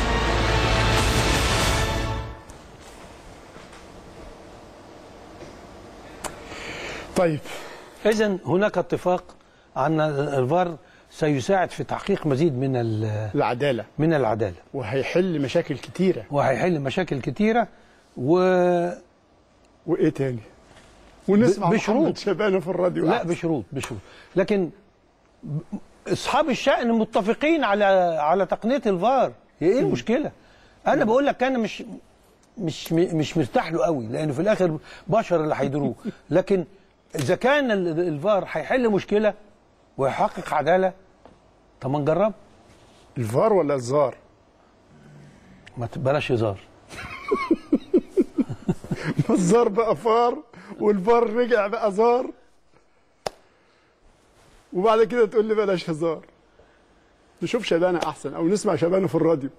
طيب اذا هناك اتفاق ان الفار سيساعد في تحقيق مزيد من ال- العداله من العداله وهيحل مشاكل كتيره وهيحل مشاكل كتيره و وايه تاني ونسمع ب- بشروط بشروط. محمد شبانه في الراديو لا أحسن. بشروط بشروط لكن ب- اصحاب الشأن متفقين على على تقنيه الفار هي ايه المشكله انا بقول لك انا مش مش مش مرتاح له قوي لانه في الاخر بشر اللي هيدروه لكن اذا كان ال- الفار هيحل مشكله ويحقق عداله طب ما نجرب الفار ولا الزار ما ت- بلاش هزار ما الزار بقى فار والفار رجع بقى زار وبعد كده تقول لي بلاش هزار نشوف شبانه احسن او نسمع شبانه في الراديو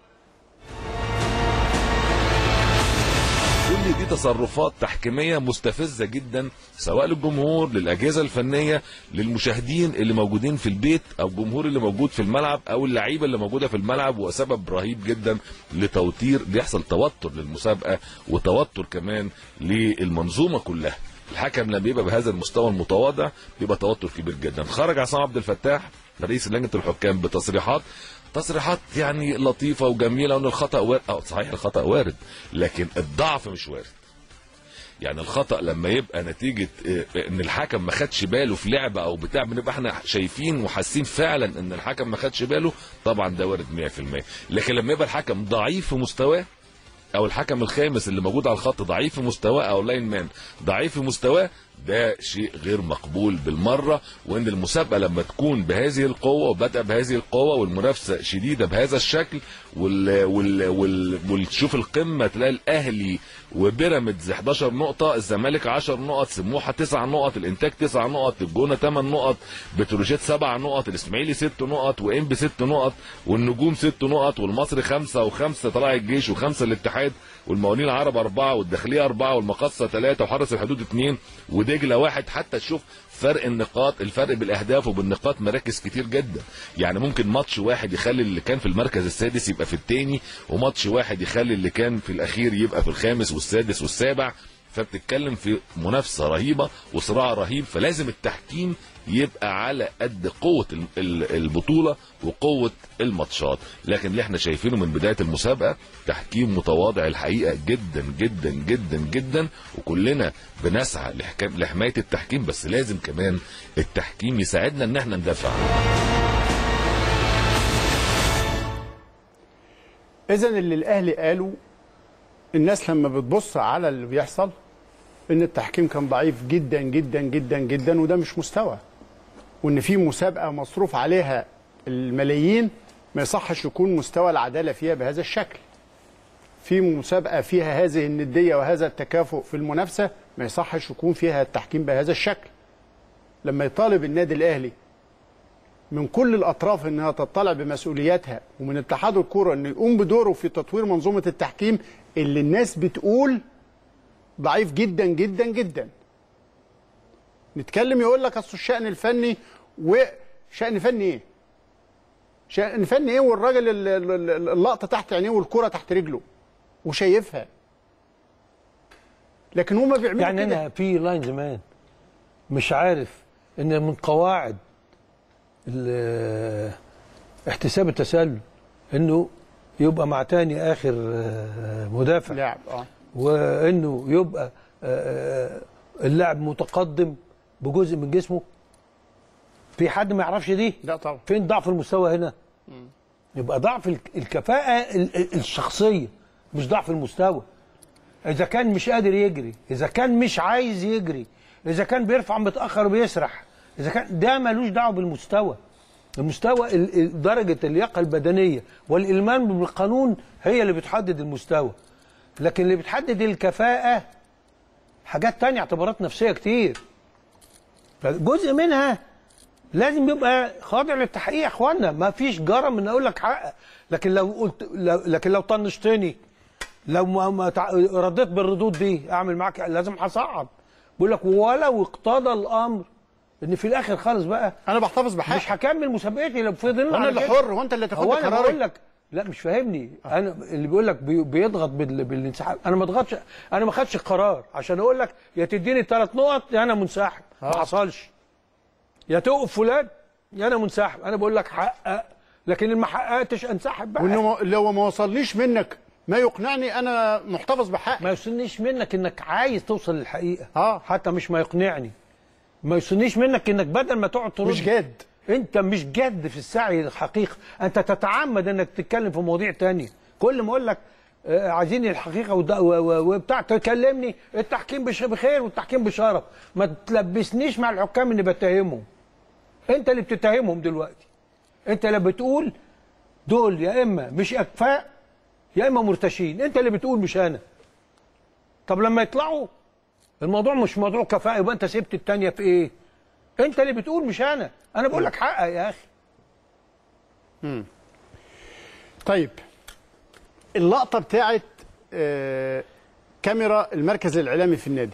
كل دي تصرفات تحكيميه مستفزه جدا سواء للجمهور للاجهزه الفنيه للمشاهدين اللي موجودين في البيت او الجمهور اللي موجود في الملعب او اللعيبه اللي موجوده في الملعب وسبب رهيب جدا لتوتير بيحصل توتر للمسابقه وتوتر كمان للمنظومه كلها الحكم لما بيبقى بهذا المستوى المتواضع بيبقى توتر كبير جدا خرج عصام عبد الفتاح رئيس لجنه الحكام بتصريحات تصريحات يعني لطيفه وجميله وان الخطا وارد اه صحيح الخطا وارد لكن الضعف مش وارد يعني الخطا لما يبقى نتيجه آه، ان الحكم ما خدش باله في لعبه او بتاع بنبقى احنا شايفين وحاسين فعلا ان الحكم ما خدش باله طبعا ده وارد 100% لكن لما يبقى الحكم ضعيف في مستواه او الحكم الخامس اللي موجود على الخط ضعيف في مستواه او لاين مان ضعيف في مستواه ده شيء غير مقبول بالمره وان المسابقه لما تكون بهذه القوه وبادئه بهذه القوه والمنافسه شديده بهذا الشكل وال وال وال وتشوف القمه تلاقي الاهلي وبيراميدز 11 نقطه الزمالك 10 نقط سموحه 9 نقط الانتاج 9 نقط الجونه 8 نقط بتروجيت 7 نقط الاسماعيلي 6 نقط وانبي 6 نقط والنجوم 6 نقط والمصري 5 وخمسه طلائع الجيش وخمسه الاتحاد والمقاولين العرب أربعة والداخلية أربعة والمقصة ثلاثة وحرس الحدود اثنين ودجلة واحد حتى تشوف فرق النقاط الفرق بالاهداف وبالنقاط مراكز كتير جدا يعني ممكن ماتش واحد يخلي اللي كان في المركز السادس يبقى في الثاني وماتش واحد يخلي اللي كان في الاخير يبقى في الخامس والسادس والسابع فبتتكلم في منافسه رهيبه وصراع رهيب فلازم التحكيم يبقى على قد قوه ال- ال- البطوله وقوه الماتشات لكن اللي احنا شايفينه من بدايه المسابقه تحكيم متواضع الحقيقه جدا جدا جدا جدا وكلنا بنسعى لحكام لحمايه التحكيم بس لازم كمان التحكيم يساعدنا ان احنا ندافع اذا اللي الاهلي قالوا الناس لما بتبص على اللي بيحصل ان التحكيم كان ضعيف جدا جدا جدا جدا وده مش مستوى وان في مسابقه مصروف عليها الملايين ما يصحش يكون مستوى العداله فيها بهذا الشكل في مسابقه فيها هذه النديه وهذا التكافؤ في المنافسه ما يصحش يكون فيها التحكيم بهذا الشكل لما يطالب النادي الاهلي من كل الاطراف انها تطلع بمسؤولياتها ومن اتحاد الكوره انه يقوم بدوره في تطوير منظومه التحكيم اللي الناس بتقول ضعيف جدا جدا جدا نتكلم يقول لك اصل الشأن الفني وشأن فني ايه؟ شأن فني ايه والراجل ال- ال- ال- اللقطه تحت عينيه والكره تحت رجله وشايفها لكن هما بيعملوا يعني كده. انا في لاين زمان مش عارف ان من قواعد ال- احتساب التسلل انه يبقى مع تاني اخر آه، مدافع لاعب اه وانه يبقى آه، آه، اللاعب متقدم بجزء من جسمه في حد ما يعرفش دي لا طبعا فين ضعف المستوى هنا يبقى ضعف الك- الكفاءة ال- ال- الشخصية مش ضعف المستوى إذا كان مش قادر يجري إذا كان مش عايز يجري إذا كان بيرفع متأخر وبيسرح إذا كان ده ملوش دعوة بالمستوى المستوى ال- ال- درجة اللياقة البدنية والإلمان بالقانون هي اللي بتحدد المستوى لكن اللي بتحدد الكفاءة حاجات تانية اعتبارات نفسية كتير جزء منها لازم يبقى خاضع للتحقيق يا اخوانا ما فيش جرم ان اقول لك حقق لكن لو قلت لو لكن لو طنشتني لو ما ما تع- رديت بالردود دي اعمل معاك لازم هصعد بقول لك ولو اقتضى الامر ان في الاخر خالص بقى انا بحتفظ بحقي مش هكمل مسابقتي لو فضلنا وانا على اللي كده. حر وانت اللي تاخد هو انا قراري. بقول لك لا مش فاهمني انا اللي بيقول لك بي- بيضغط بال- بالانسحاب انا ما اضغطش انا ما خدش القرار عشان اقول لك يا تديني ثلاث نقط يا انا منسحب ما آه. حصلش يا توقف فلان يا انا منسحب انا بقول لك حقق لكن اللي ما حققتش انسحب بقى وانه ما- لو ما وصلنيش منك ما يقنعني انا محتفظ بحقي ما يوصلنيش منك انك عايز توصل للحقيقه اه حتى مش ما يقنعني ما يوصلنيش منك انك بدل ما تقعد ترد مش جاد انت مش جد في السعي للحقيقه انت تتعمد انك تتكلم في مواضيع تانية كل ما اقول لك آه، عايزين الحقيقه وده- و- و- وبتاع تكلمني التحكيم بش- بخير والتحكيم بشرف ما تلبسنيش مع الحكام اني بتهمهم انت اللي بتتهمهم دلوقتي انت اللي بتقول دول يا اما مش اكفاء يا اما مرتشين انت اللي بتقول مش انا طب لما يطلعوا الموضوع مش موضوع كفاءه يبقى انت سبت التانية في ايه انت اللي بتقول مش انا انا بقول لك حقق يا اخي مم. طيب اللقطه بتاعت آه، كاميرا المركز الاعلامي في النادي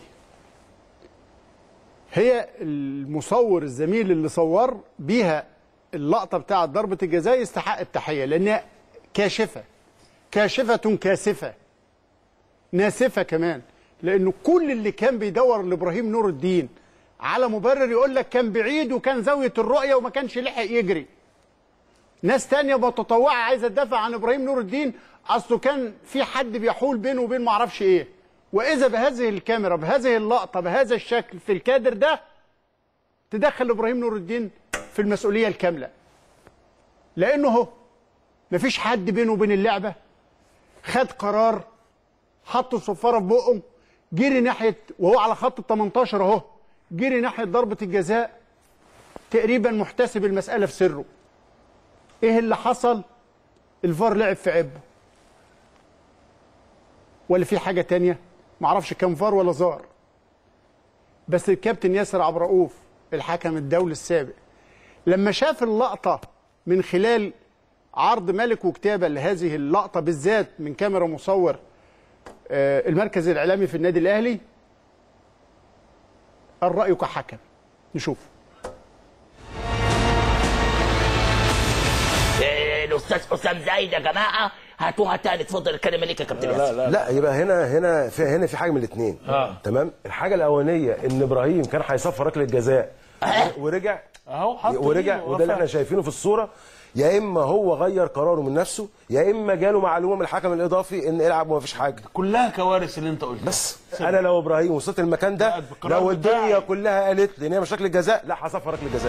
هي المصور الزميل اللي صور بيها اللقطه بتاعت ضربه الجزاء يستحق التحيه لانها كاشفه كاشفه كاسفه ناسفه كمان لانه كل اللي كان بيدور لابراهيم نور الدين على مبرر يقول لك كان بعيد وكان زاويه الرؤيه وما كانش لحق يجري ناس تانية متطوعة عايزة تدافع عن إبراهيم نور الدين أصله كان في حد بيحول بينه وبين معرفش إيه واذا بهذه الكاميرا بهذه اللقطه بهذا الشكل في الكادر ده تدخل ابراهيم نور الدين في المسؤوليه الكامله لانه هو مفيش حد بينه وبين اللعبه خد قرار حط الصفاره في بقه جري ناحيه وهو على خط ال 18 اهو جري ناحيه ضربه الجزاء تقريبا محتسب المساله في سره ايه اللي حصل الفار لعب في عبه ولا في حاجه تانية معرفش كام فار ولا زار بس الكابتن ياسر عبد الرؤوف الحكم الدولي السابق لما شاف اللقطه من خلال عرض ملك وكتابه لهذه اللقطه بالذات من كاميرا مصور آه، المركز الاعلامي في النادي الاهلي الراي كحكم نشوف إيه، الاستاذ حسام زايد يا جماعه هاتوها تاني اتفضل الكلمه ليك يا كابتن ياسر لا يبقى هنا هنا في هنا في حاجه من الاثنين آه. تمام الحاجه الاولانيه ان ابراهيم كان هيصفر ركله جزاء ورجع اهو حط ورجع إيده وده اللي احنا ووفى. شايفينه في الصوره يا اما هو غير قراره من نفسه يا اما جاله معلومه من الحكم الاضافي ان العب وما فيش حاجه كلها كوارث اللي انت قلتها بس انا لو ابراهيم وصلت المكان ده بالقرار لو الدنيا بتاعي. كلها قالت لي ان هي مش ركله جزاء لا هصفر ركله جزاء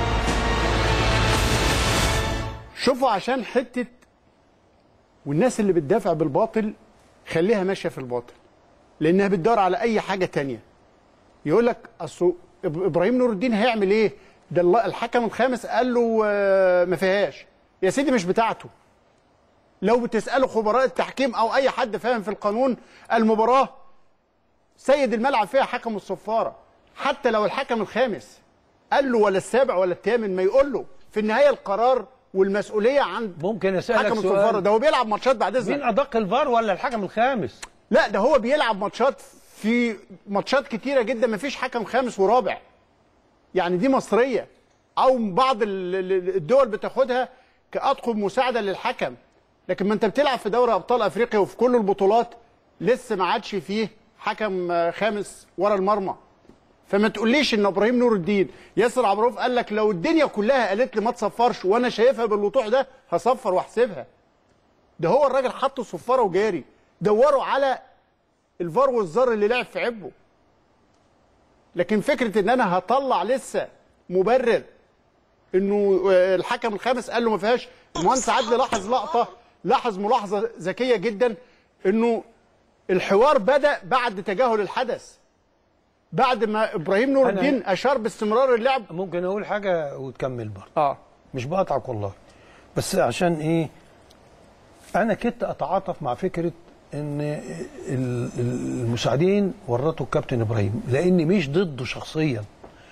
شوفوا عشان حته والناس اللي بتدافع بالباطل خليها ماشيه في الباطل لانها بتدور على اي حاجه تانية يقول لك اصل إب- ابراهيم نور الدين هيعمل ايه ده الل- الحكم الخامس قال له آه، ما فيهاش يا سيدي مش بتاعته لو بتساله خبراء التحكيم او اي حد فاهم في القانون المباراه سيد الملعب فيها حكم الصفاره حتى لو الحكم الخامس قال له ولا السابع ولا الثامن ما يقول له في النهايه القرار والمسؤوليه عند ممكن اسالك حكم سؤال الصفاره ده هو بيلعب ماتشات بعد اذنك مين ادق الفار ولا الحكم الخامس لا ده هو بيلعب ماتشات في ماتشات كتيره جدا ما فيش حكم خامس ورابع يعني دي مصريه او بعض ال- ال- الدول بتاخدها كاطقم مساعده للحكم لكن ما انت بتلعب في دوري ابطال افريقيا وفي كل البطولات لسه ما عادش فيه حكم آه، خامس ورا المرمى فما تقوليش ان ابراهيم نور الدين ياسر عبد الرؤوف قال لك لو الدنيا كلها قالت لي ما تصفرش وانا شايفها بالوضوح ده هصفر واحسبها ده هو الراجل حط الصفاره وجاري دوروا على الفار والزار اللي لعب في عبه لكن فكره ان انا هطلع لسه مبرر انه آه، الحكم الخامس قال له ما فيهاش المهندس عدلي لاحظ لقطه لاحظ ملاحظه ذكيه جدا انه الحوار بدا بعد تجاهل الحدث بعد ما ابراهيم نور أنا- الدين اشار باستمرار اللعب ممكن اقول حاجه وتكمل برضه اه مش بقطعك والله بس عشان ايه انا كنت اتعاطف مع فكره ان ال- ال- المساعدين ورطوا الكابتن ابراهيم لاني مش ضده شخصيا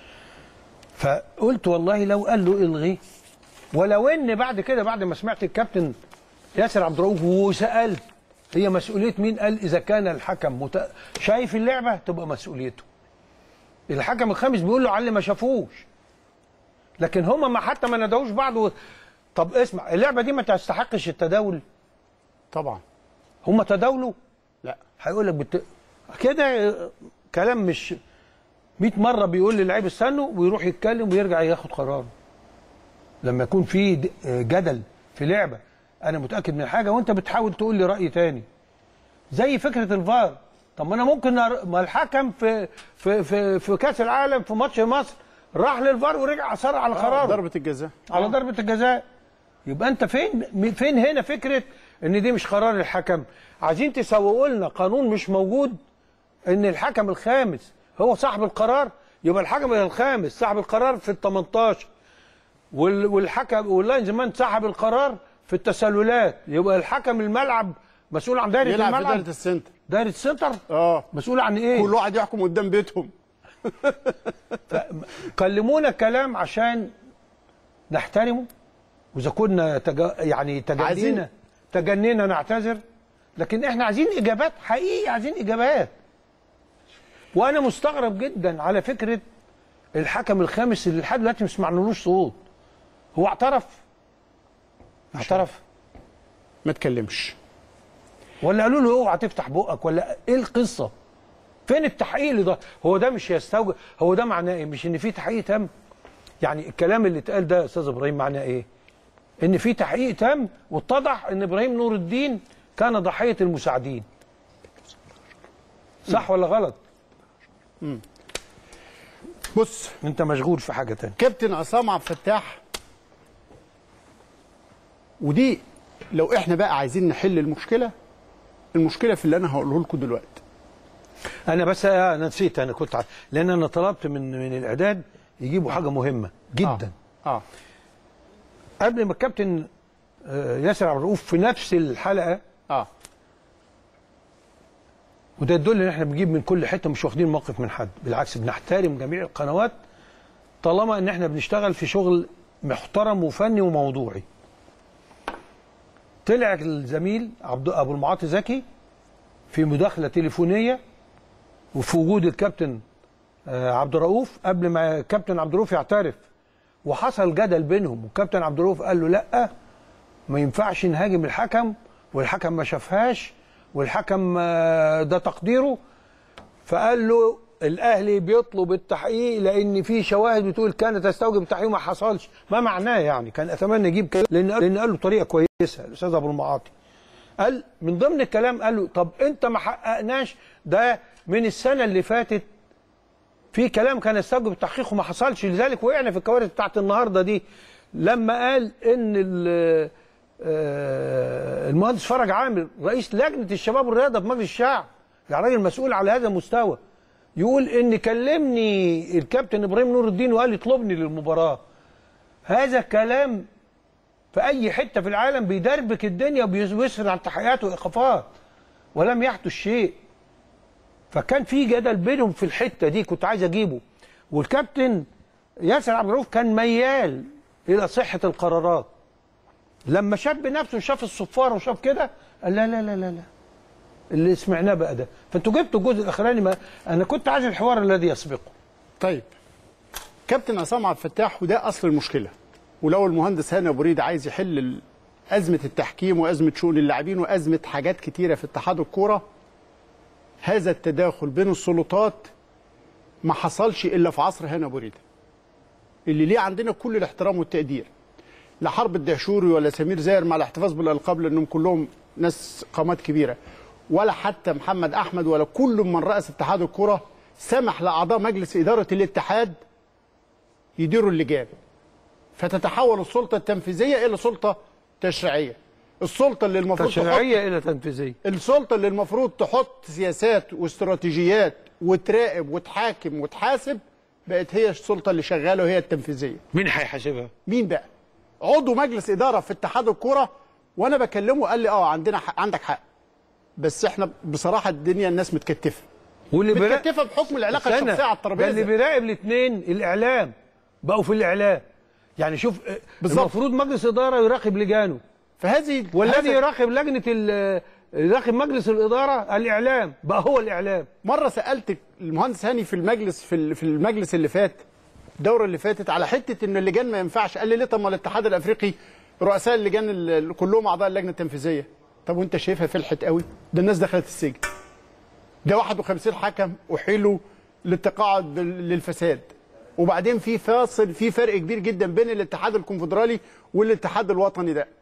فقلت والله لو قال له الغي ولو ان بعد كده بعد ما سمعت الكابتن ياسر عبد الرؤوف وسالت هي مسؤوليه مين قال اذا كان الحكم مت... شايف اللعبه تبقى مسؤوليته الحكم الخامس بيقول له على اللي ما شافوش لكن هما ما حتى ما ندوش بعض و... طب اسمع اللعبه دي ما تستحقش التداول طبعا هما تداولوا لا هيقول لك بت... كده كلام مش 100 مره بيقول للعيب استنوا ويروح يتكلم ويرجع ياخد قرار لما يكون في د- جدل في لعبه انا متاكد من حاجه وانت بتحاول تقول لي راي تاني زي فكره الفار طب ما انا ممكن أر... ما الحكم في في في في كاس العالم في ماتش مصر راح للفار ورجع اصر على قراره ضربه الجزاء على ضربه الجزاء يبقى انت فين م- فين هنا فكره ان دي مش قرار الحكم عايزين تسوقوا لنا قانون مش موجود ان الحكم الخامس هو صاحب القرار يبقى الحكم الخامس صاحب القرار في ال 18 وال- والحكم واللاين زمان صاحب القرار في التسللات يبقى الحكم الملعب مسؤول عن دايره يلعب في الملعب دايره السنتر دايره السنتر اه مسؤول عن ايه كل واحد يحكم قدام بيتهم كلمونا كلام عشان نحترمه واذا كنا تج... يعني تجنينا عايزين- تجنينا نعتذر لكن احنا عايزين اجابات حقيقي عايزين اجابات وانا مستغرب جدا على فكره الحكم الخامس اللي لحد دلوقتي ما سمعنالوش صوت هو اعترف اعترف ما تكلمش ولا قالوا له اوعى تفتح بقك ولا ايه القصه فين التحقيق اللي ده هو ده مش يستوجب هو ده معناه ايه مش ان في تحقيق تم يعني الكلام اللي اتقال ده يا استاذ ابراهيم معناه ايه ان في تحقيق تم واتضح ان ابراهيم نور الدين كان ضحيه المساعدين صح ولا غلط بص انت مشغول في حاجه تانية كابتن عصام عبد الفتاح ودي لو احنا بقى عايزين نحل المشكله المشكله في اللي انا هقوله لكم دلوقتي انا بس انا نسيت انا كنت ع... لان انا طلبت من من الاعداد يجيبوا حاجه مهمه جدا اه قبل ما الكابتن آه، ياسر عبد الرؤوف في نفس الحلقه اه وده يدل ان احنا بنجيب من كل حته مش واخدين موقف من حد بالعكس بنحترم جميع القنوات طالما ان احنا بنشتغل في شغل محترم وفني وموضوعي طلع الزميل عبد ابو المعاطي زكي في مداخله تليفونيه وفي وجود الكابتن آه، عبد الرؤوف قبل ما الكابتن عبد الرؤوف يعترف وحصل جدل بينهم والكابتن عبد الرؤوف قال له لا ما ينفعش نهاجم الحكم والحكم ما شافهاش والحكم آه، ده تقديره فقال له الاهلي بيطلب التحقيق لان في شواهد بتقول كانت تستوجب التحقيق وما حصلش ما معناه يعني كان اتمنى يجيب كده لان لان قال له طريقه كويسه الاستاذ ابو المعاطي قال من ضمن الكلام قال له طب انت ما حققناش ده من السنه اللي فاتت في كلام كان يستوجب التحقيق وما حصلش لذلك وقعنا في الكوارث بتاعت النهارده دي لما قال ان ال- آه، المهندس فرج عامر رئيس لجنه الشباب والرياضه في مجلس الشعب يعني راجل مسؤول على هذا المستوى يقول ان كلمني الكابتن ابراهيم نور الدين وقال لي اطلبني للمباراه هذا كلام في اي حته في العالم بيدربك الدنيا وبيسرد عن تحقيقات وايقافات ولم يحدث شيء فكان في جدل بينهم في الحته دي كنت عايز اجيبه والكابتن ياسر عبد الرؤوف كان ميال الى صحه القرارات لما شاف بنفسه شاف الصفاره وشاف كده قال لا لا لا لا لا اللي سمعناه بقى ده فانتوا جبتوا الجزء الاخراني ما انا كنت عايز الحوار الذي يسبقه طيب كابتن عصام عبد الفتاح وده اصل المشكله ولو المهندس هاني ابو ريد عايز يحل ال- ازمه التحكيم وازمه شؤون اللاعبين وازمه حاجات كتيره في اتحاد الكوره هذا التداخل بين السلطات ما حصلش الا في عصر هاني ابو ريده اللي ليه عندنا كل الاحترام والتقدير لا حرب الدهشوري ولا سمير زاهر مع الاحتفاظ بالالقاب لانهم كلهم ناس قامات كبيره ولا حتى محمد احمد ولا كل من راس اتحاد الكره سمح لاعضاء مجلس اداره الاتحاد يديروا اللجان فتتحول السلطه التنفيذيه الى سلطه تشريعيه السلطه اللي المفروض تشريعيه الى تنفيذيه السلطه اللي المفروض تحط سياسات واستراتيجيات وتراقب وتحاكم وتحاسب بقت هي السلطه اللي شغاله وهي التنفيذيه مين هيحاسبها مين بقى عضو مجلس اداره في اتحاد الكوره وانا بكلمه قال لي اه عندنا حق عندك حق بس احنا بصراحه الدنيا الناس متكتفه واللي بيرا- متكتفه بحكم العلاقه استنى، الشخصيه على ده اللي الترابيزه بيراقب الاثنين الاعلام بقوا في الاعلام يعني شوف آه، بالظبط. المفروض مجلس اداره يراقب لجانه فهذه والذي هذا- يراقب لجنه ال- يراقب مجلس الاداره الاعلام بقى هو الاعلام مره سالت المهندس هاني في المجلس في ال- في المجلس اللي فات الدوره اللي فاتت على حته ان اللجان ما ينفعش قال لي ليه طب ما الاتحاد الافريقي رؤساء اللجان ال- كلهم اعضاء اللجنه التنفيذيه طب وانت شايفها فلحت قوي ده الناس دخلت السجن ده 51 حكم احيلوا للتقاعد بال- للفساد وبعدين في فاصل في فرق كبير جدا بين الاتحاد الكونفدرالي والاتحاد الوطني ده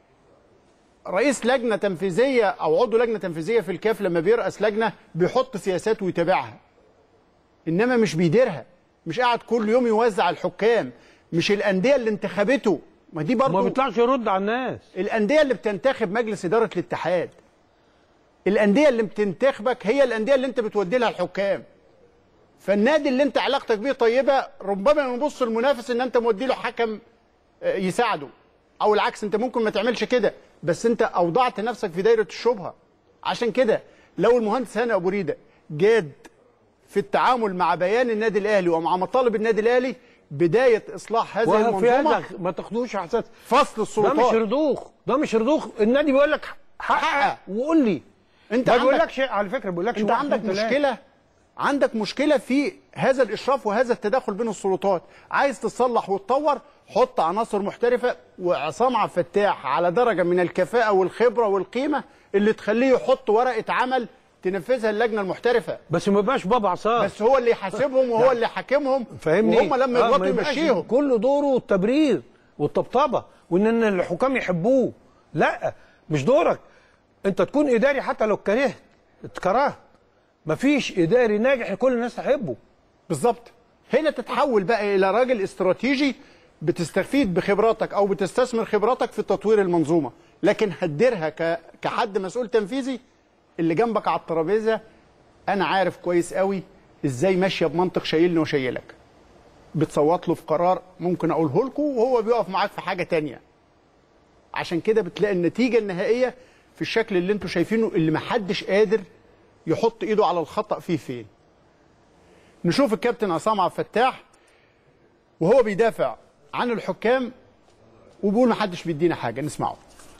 رئيس لجنه تنفيذيه او عضو لجنه تنفيذيه في الكاف لما بيرأس لجنه بيحط سياسات ويتابعها انما مش بيديرها مش قاعد كل يوم يوزع الحكام مش الانديه اللي انتخبته ما دي برضه ما بيطلعش يرد على الناس الانديه اللي بتنتخب مجلس اداره الاتحاد الانديه اللي بتنتخبك هي الانديه اللي انت بتودي لها الحكام فالنادي اللي انت علاقتك بيه طيبه ربما يبص المنافس ان انت مودي له حكم آه، يساعده او العكس انت ممكن ما تعملش كده بس انت اوضعت نفسك في دايره الشبهه عشان كده لو المهندس هاني ابو ريده جاد في التعامل مع بيان النادي الاهلي ومع مطالب النادي الاهلي بدايه اصلاح هذه وفي المنظومه هذا ما تاخدوش على اساس فصل ده السلطات مش رضوخ ده مش رضوخ النادي بيقول لك حقق وقول لي انت ما عندك- بيقولكش على فكره ما بيقولكش انت واحد، عندك اتنين، تلاتة. مشكله عندك مشكله في هذا الاشراف وهذا التداخل بين السلطات عايز تصلح وتطور حط عناصر محترفه وعصام عبد الفتاح على درجه من الكفاءه والخبره والقيمه اللي تخليه يحط ورقه عمل تنفذها اللجنه المحترفه بس ما يبقاش بابا عصام بس هو اللي يحاسبهم وهو اللي حاكمهم فاهمني وهم لما آه، يغلطوا ما يبقاش يمشيهم كل دوره التبرير والطبطبه وان إن الحكام يحبوه لا مش دورك انت تكون اداري حتى لو كرهت اتكرهت مفيش اداري ناجح كل الناس تحبه بالظبط هنا تتحول بقى الى راجل استراتيجي بتستفيد بخبراتك او بتستثمر خبراتك في تطوير المنظومه لكن هتديرها ك... كحد مسؤول تنفيذي اللي جنبك على الترابيزه انا عارف كويس قوي ازاي ماشيه بمنطق شايلني وشايلك بتصوت له في قرار ممكن اقوله لكم وهو بيقف معاك في حاجه تانية عشان كده بتلاقي النتيجه النهائيه في الشكل اللي انتوا شايفينه اللي محدش قادر يحط ايده على الخطا فيه فين نشوف الكابتن عصام عبد الفتاح وهو بيدافع عن الحكام وبيقول محدش بيدينا حاجه نسمعه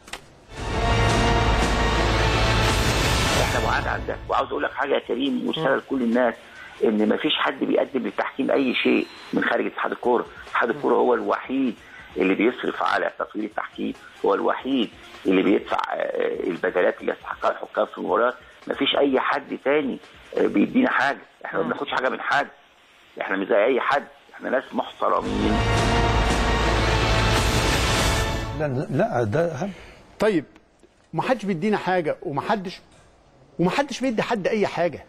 احنا بعاد عن ده وعاوز اقول لك حاجه يا كريم ورساله لكل الناس ان ما فيش حد بيقدم للتحكيم اي شيء من خارج اتحاد الكوره اتحاد الكوره هو الوحيد اللي بيصرف على تطوير التحكيم هو الوحيد اللي بيدفع آه، البدلات اللي يستحقها الحكام في المباريات ما فيش اي حد تاني آه، بيدينا حاجه احنا ما بناخدش حاجه من حد احنا مش زي اي حد احنا ناس محترمين لا لا ده أهم. طيب محدش بيدينا حاجه ومحدش ومحدش بيدي حد اي حاجه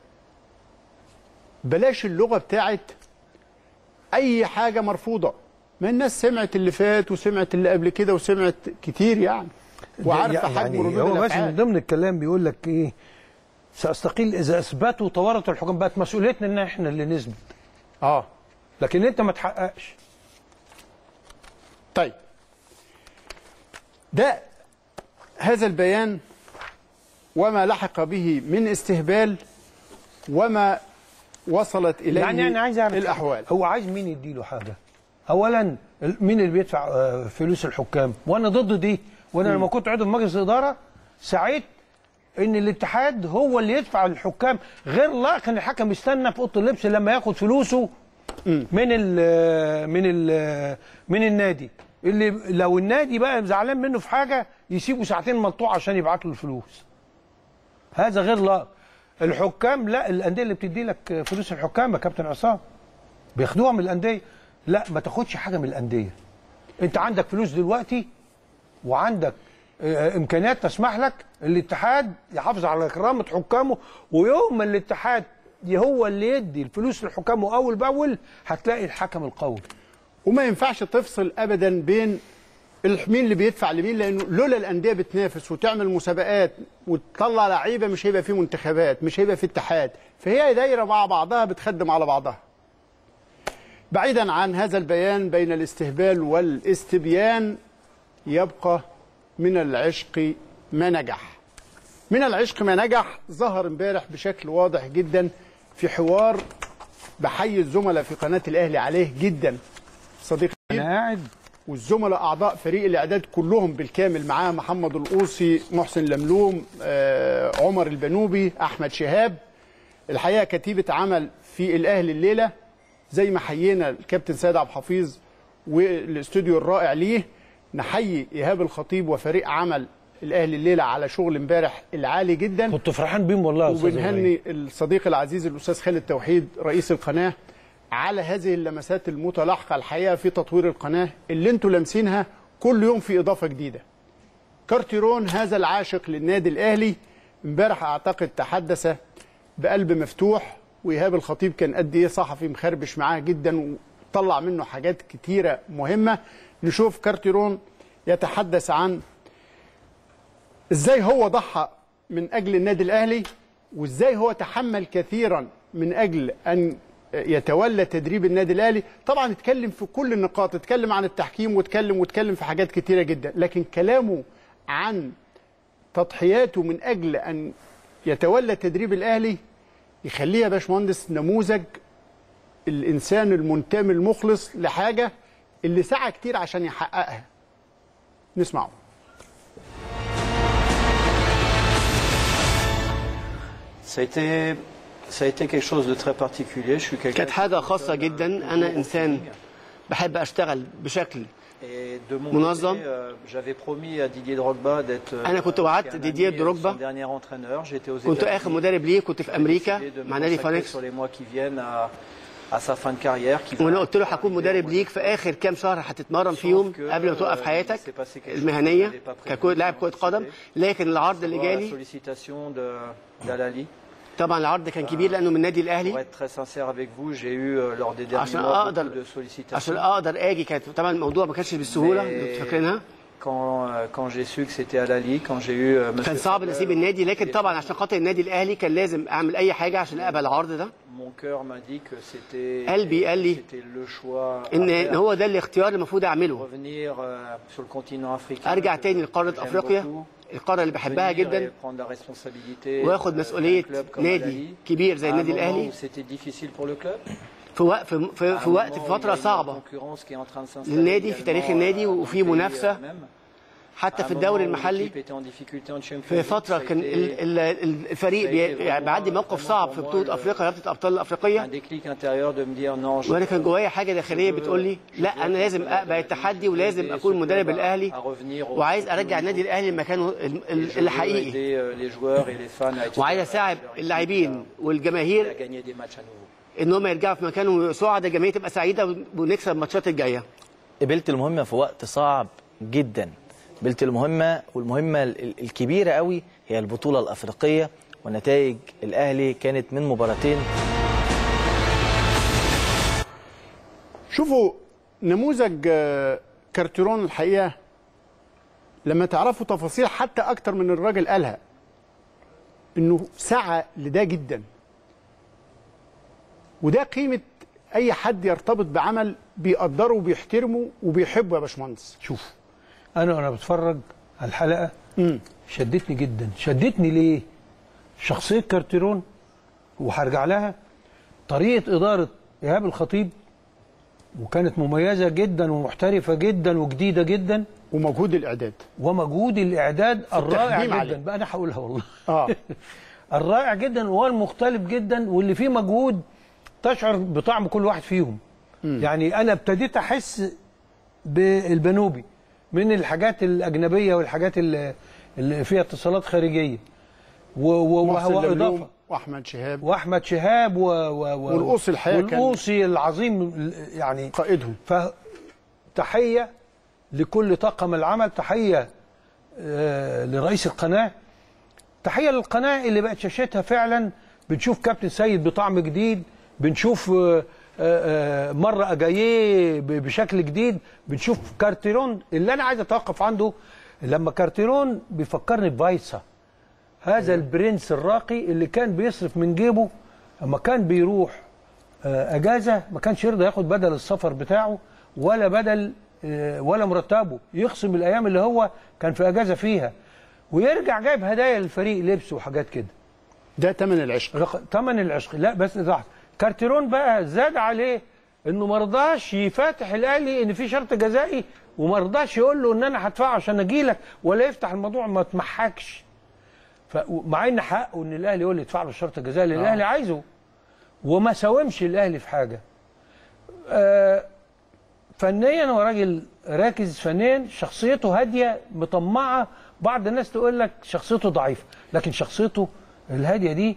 بلاش اللغه بتاعت اي حاجه مرفوضه ما الناس سمعت اللي فات وسمعت اللي قبل كده وسمعت كتير يعني وعارفه حجم ردود هو بس من الافعال ضمن الكلام بيقول لك ايه ساستقيل اذا اثبتوا تورط الحكام بقت مسؤوليتنا ان احنا اللي نثبت اه لكن انت ما تحققش طيب ده هذا البيان وما لحق به من استهبال وما وصلت اليه يعني انا عايز اعرف الاحوال هو عايز مين يديله حاجه اولا ال- مين اللي بيدفع آه، فلوس الحكام وانا ضد دي وانا مم. لما كنت عضو في مجلس الاداره سعيت ان الاتحاد هو اللي يدفع الحكام غير لائق ان الحكم يستنى في اوضه اللبس لما ياخد فلوسه من ال من ال من النادي اللي لو النادي بقى زعلان منه في حاجه يسيبه ساعتين ملطوع عشان يبعت له الفلوس هذا غير لائق الحكام لا الانديه اللي بتدي لك فلوس الحكام يا كابتن عصام بياخدوها من الانديه لا ما تاخدش حاجه من الانديه انت عندك فلوس دلوقتي وعندك آه، امكانيات تسمح لك الاتحاد يحافظ على كرامه حكامه ويوم ما الاتحاد هو اللي يدي الفلوس لحكامه اول باول هتلاقي الحكم القوي وما ينفعش تفصل ابدا بين الح- مين اللي بيدفع لمين لانه لولا الانديه بتنافس وتعمل مسابقات وتطلع لعيبه مش هيبقى في منتخبات مش هيبقى في اتحاد فهي دايره مع بعضها بتخدم على بعضها بعيدا عن هذا البيان بين الاستهبال والاستبيان يبقى من العشق ما نجح من العشق ما نجح ظهر امبارح بشكل واضح جدا في حوار بحيي الزملاء في قناه الاهلي عليه جدا صديقي انا قاعد والزملاء اعضاء فريق الاعداد كلهم بالكامل معاه محمد القوصي محسن لملوم آه، عمر البنوبي احمد شهاب الحقيقه كتيبه عمل في الاهلي الليله زي ما حيينا الكابتن سيد عبد الحفيظ والاستوديو الرائع ليه نحيي ايهاب الخطيب وفريق عمل الاهلي الليله على شغل امبارح العالي جدا كنت فرحان بيهم والله يا أستاذ وبنهني الصديق العزيز الاستاذ خالد توحيد رئيس القناه على هذه اللمسات المتلاحقه الحقيقه في تطوير القناه اللي انتوا لامسينها كل يوم في اضافه جديده. كارتيرون هذا العاشق للنادي الاهلي امبارح اعتقد تحدث بقلب مفتوح وايهاب الخطيب كان قد ايه صحفي مخربش معاه جدا وطلع منه حاجات كتيره مهمه نشوف كارتيرون يتحدث عن ازاي هو ضحى من اجل النادي الاهلي وازاي هو تحمل كثيرا من اجل ان يتولى تدريب النادي الاهلي طبعا اتكلم في كل النقاط اتكلم عن التحكيم واتكلم واتكلم في حاجات كتيره جدا لكن كلامه عن تضحياته من اجل ان يتولى تدريب الاهلي يخليه يا باشمهندس نموذج الانسان المنتمي المخلص لحاجه اللي سعى كتير عشان يحققها نسمعه Ça a été, ça a été quelque chose de très particulier. Je suis quelqu'un كانت حاجة خاصة جدا أنا إنسان بحب أشتغل بشكل Et de mon منظم. côté, euh, j'avais promis à Didier Drogba d'être euh, أنا كنت qui est وعدت un ديدييه ami, دروجبا son dernier entraîneur. J'étais aux كنت آخر États-Unis. مدرب ليه كنت في أمريكا Décidé de me مع نادي consacrer فانكس sur les mois qui viennent à, à sa fin de carrière. Qui va وأنا قلت له هكون مدرب ليك في آخر كام شهر هتتمرن فيهم قبل ما توقف حياتك المهنية كلاعب كرة قدم لكن العرض اللي soit la جالي sollicitation de d'Al-Ali. طبعا العرض كان كبير لانه من النادي Pour الاهلي être très sincère avec vous, j'ai eu euh, lors des derniers عشان mois beaucoup اقدر de sollicitations. عشان اقدر اجي كانت طبعا الموضوع ما كانش بالسهوله Mais اللي انتوا فاكرينها Quand, euh, quand j'ai su que c'était à la Ligue, quand j'ai eu euh, كان Monsieur صعب Fabel, نسيب النادي لكن طبعا عشان خاطر النادي الاهلي كان لازم اعمل اي حاجه عشان اقبل العرض ده mon cœur m'a dit que c'était قلبي قال لي c'était le choix à ان faire. إن هو ده الاختيار اللي المفروض اعمله revenir euh, sur le continent africain. ارجع تاني لقاره J'aime افريقيا beaucoup. القاره اللي بحبها Venir جدا et prendre la responsabilité واخد euh, مسؤوليه d'un club comme نادي Al-Ahly. كبير زي À un النادي moment الاهلي où C'était difficile pour le club. في وقت في, في, في وقت في فتره صعبه للنادي في تاريخ النادي وفي منافسه حتى في الدوري المحلي في فتره كان ال- ال- ال- الفريق بي- يعني بيعدي موقف صعب في بطوله افريقيا رابطه ابطال الافريقيه وانا كان جوايا حاجه داخليه بتقول لي لا انا لازم اقبل التحدي ولازم اكون مدرب الاهلي وعايز ارجع النادي الاهلي لمكانه ال- ال- الحقيقي وعايز اساعد اللاعبين والجماهير ان هم يرجعوا في مكانهم سعداء الجماهير تبقى سعيده ونكسب الماتشات الجايه قبلت المهمه في وقت صعب جدا قبلت المهمه والمهمه ال- الكبيره قوي هي البطوله الافريقيه ونتائج الاهلي كانت من مباراتين شوفوا نموذج آه، كارتيرون الحقيقه لما تعرفوا تفاصيل حتى اكتر من الراجل قالها انه سعى لده جدا وده قيمه اي حد يرتبط بعمل بيقدره وبيحترمه وبيحبه يا باشمهندس شوف انا وانا بتفرج على الحلقه شدتني جدا شدتني ليه شخصيه كارتيرون وهرجع لها طريقه اداره ايهاب الخطيب وكانت مميزه جدا ومحترفه جدا وجديده جدا ومجهود الاعداد ومجهود الاعداد في الرائع التخديم جدا عليه. بقى انا هقولها والله اه الرائع جدا والمختلف جدا واللي فيه مجهود تشعر بطعم كل واحد فيهم يعني انا ابتديت احس بالبنوبي من الحاجات الاجنبيه والحاجات اللي اللي فيها اتصالات خارجيه و- و- محسن وهو لملوم اضافه واحمد شهاب واحمد شهاب و... و... و... والقوصي الحقيقة كان- والقوصي العظيم يعني قائدهم فتحيه لكل طاقم العمل تحيه آه، لرئيس القناه تحيه للقناه اللي بقت شاشتها فعلا بنشوف كابتن سيد بطعم جديد بنشوف آه، آه، آه، مره اجاييه ب- بشكل جديد بنشوف كارتيرون اللي انا عايز اتوقف عنده لما كارتيرون بيفكرني بفايسا هذا البرنس الراقي اللي كان بيصرف من جيبه اما كان بيروح آه، اجازه ما كانش يرضى ياخد بدل السفر بتاعه ولا بدل آه، ولا مرتبه يخصم الايام اللي هو كان في اجازه فيها ويرجع جايب هدايا للفريق لبس وحاجات كده ده تمن العشق تمن العشق لا بس ده كارتيرون بقى زاد عليه انه ما رضاش يفاتح الاهلي ان في شرط جزائي وما رضاش يقول له ان انا هدفعه عشان اجي لك ولا يفتح الموضوع ما تمحكش ف- مع ان حقه ان الاهلي هو اللي يدفع له الشرط الجزائي اللي آه. الاهلي عايزه وما ساومش الاهلي في حاجه آه فنيا هو راجل راكز فنيا شخصيته هاديه مطمعه بعض الناس تقول لك شخصيته ضعيفه لكن شخصيته الهاديه دي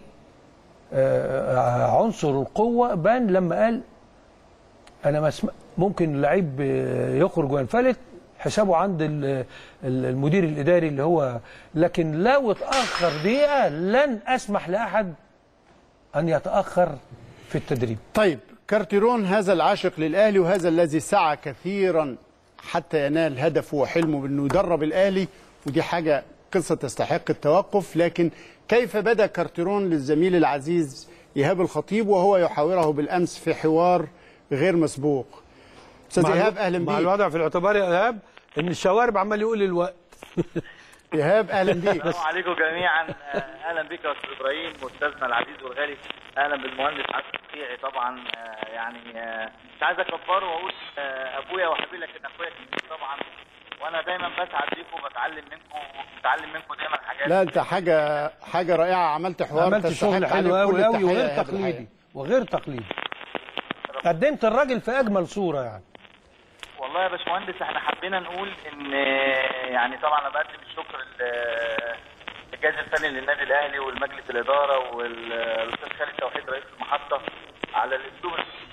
آه، عنصر القوه بان لما قال انا ما اسم... ممكن اللعيب آه، يخرج وينفلت حسابه عند ال- ال- المدير الاداري اللي هو لكن لو اتاخر دقيقه لن اسمح لاحد ان يتاخر في التدريب طيب كارتيرون هذا العاشق للاهلي وهذا الذي سعى كثيرا حتى ينال هدفه وحلمه بانه يدرب الاهلي ودي حاجه قصه تستحق التوقف لكن كيف بدا كارتيرون للزميل العزيز ايهاب الخطيب وهو يحاوره بالامس في حوار غير مسبوق استاذ مع ايهاب الو- اهلا مع بيك الوضع في الاعتبار يا ايهاب ان الشوارب عمال يقول الوقت ايهاب اهلا بيك السلام عليكم جميعا آه، اهلا بك يا استاذ ابراهيم واستاذنا العزيز والغالي اهلا بالمهندس حسن الشفيعي طبعا آه، يعني آه، مش عايز اكبره واقول آه، ابويا وحبيبي لكن اخويا كبير طبعا وانا دايما بسعد بيكم وبتعلم منكم وبتعلم منكم دايما حاجات لا انت حاجه حاجه رائعه عملت حوار عملت تستحق شغل عليك حلو كل قوي قوي التحية وغير يا إيهاب تقليدي الحقيقة. وغير تقليدي قدمت الراجل في اجمل صوره يعني والله يا باشمهندس احنا حبينا نقول ان يعني طبعا انا بقدم الشكر لل- للجهاز الفني للنادي الاهلي والمجلس الاداره والاستاذ خالد توحيد رئيس المحطه على الاسلوب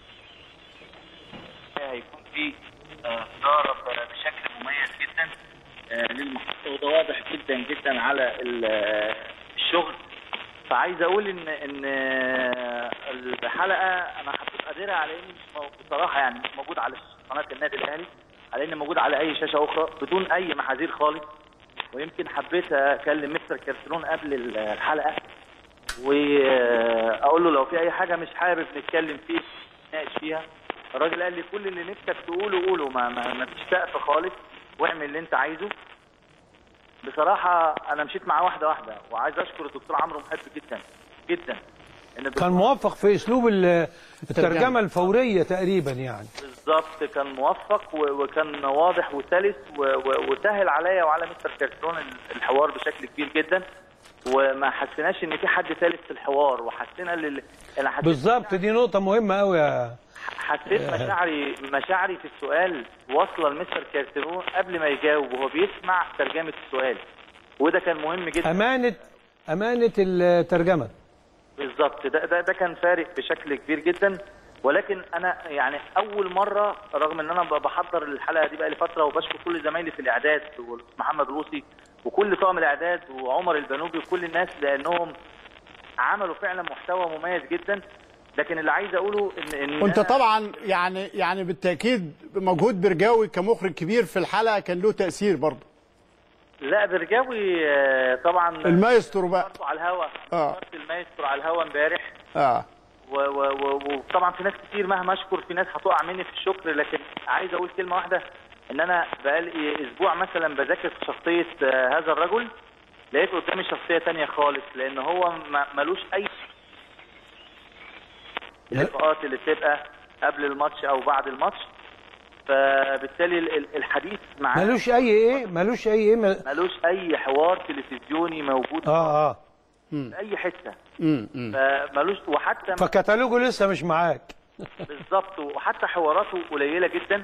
اللي هيكون فيه آه، اداره ب- بشكل مميز جدا آه، للمحطه وده واضح جدا جدا على ال- آه، الشغل فعايز اقول ان ان الحلقه انا حطيت قادرها على اني مش مو- بصراحه يعني مش موجود على قناه النادي الاهلي على اني موجود على اي شاشه اخرى بدون اي محاذير خالص ويمكن حبيت اكلم مستر كارترون قبل الحلقه واقول له لو في اي حاجه مش حابب نتكلم فيه نتناقش فيها الراجل قال لي كل اللي نفسك تقوله قوله ما, ما, ما فيش سقف خالص واعمل اللي انت عايزه بصراحه انا مشيت معاه واحده واحده وعايز اشكر الدكتور عمرو محب جدا جدا ان كان موفق في اسلوب ال- الترجمه الفوريه تقريبا يعني بالظبط كان موفق و- وكان واضح وسلس و- و- وسهل عليا وعلى مستر كارتون الحوار بشكل كبير جدا وما حسيناش ان في حد ثالث في الحوار وحسينا اللي انا حسيت بالظبط دي نقطه مهمه قوي يا حسيت مشاعري مشاعري في السؤال واصله لمستر كارتون قبل ما يجاوب وهو بيسمع ترجمه السؤال وده كان مهم جدا امانه امانه الترجمه بالظبط ده, ده ده كان فارق بشكل كبير جدا ولكن انا يعني اول مره رغم ان انا ب- بحضر الحلقه دي بقى لي فتره وبشكر كل زمايلي في الاعداد ومحمد الوصي وكل طاقم الاعداد وعمر البنوبي وكل الناس لانهم عملوا فعلا محتوى مميز جدا لكن اللي عايز اقوله ان ان وانت أنا- طبعا يعني يعني بالتاكيد مجهود برجاوي كمخرج كبير في الحلقه كان له تاثير برضه لا برجاوي آه، طبعا المايسترو بقى اخترته على الهوا اه اخترت المايسترو على الهوا امبارح اه و- و- و- وطبعا في ناس كتير مهما اشكر في ناس هتقع مني في الشكر لكن عايز اقول كلمه واحده ان انا بقالي اسبوع مثلا بذاكر في شخصيه آه، هذا الرجل لقيت قدامي شخصيه تانية خالص لان هو ما- ملوش اي اللقاءات اللي بتبقى قبل الماتش او بعد الماتش فبالتالي ال- ال- الحديث معاه ملوش اي ايه ملوش اي ايه مل... ملوش اي حوار تلفزيوني موجود اه اه في اي حته امم فملوش وحتى فكتالوجه لسه مش معاك بالظبط وحتى حواراته قليله جدا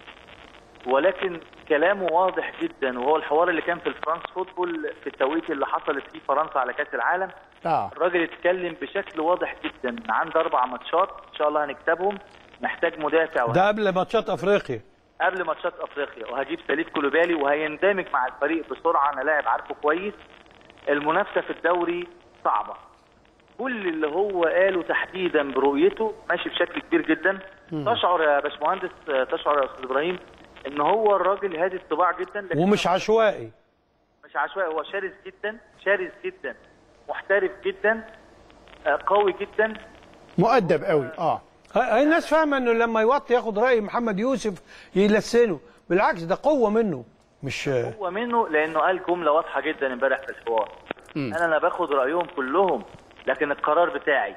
ولكن كلامه واضح جدا وهو الحوار اللي كان في الفرانس فوتبول في التوقيت اللي حصلت فيه فرنسا على كاس العالم اه الراجل اتكلم بشكل واضح جدا عنده اربع ماتشات ان شاء الله هنكسبهم محتاج مدافع ده قبل ماتشات افريقيا قبل ماتشات افريقيا وهجيب سليف كولوبالي وهيندمج مع الفريق بسرعه انا لاعب عارفه كويس المنافسه في الدوري صعبه كل اللي هو قاله تحديدا برؤيته ماشي بشكل كبير جدا مم. تشعر يا باشمهندس تشعر يا استاذ ابراهيم ان هو الراجل هادي الطباع جدا لكن ومش عشوائي مش عشوائي هو شرس جدا شرس جدا محترف جدا آه، قوي جدا مؤدب قوي اه هاي الناس فاهمه انه لما يوطي ياخد راي محمد يوسف يلسنه بالعكس ده قوه منه مش هو منه لانه قال جمله واضحه جدا امبارح في الحوار مم. انا انا باخد رايهم كلهم لكن القرار بتاعي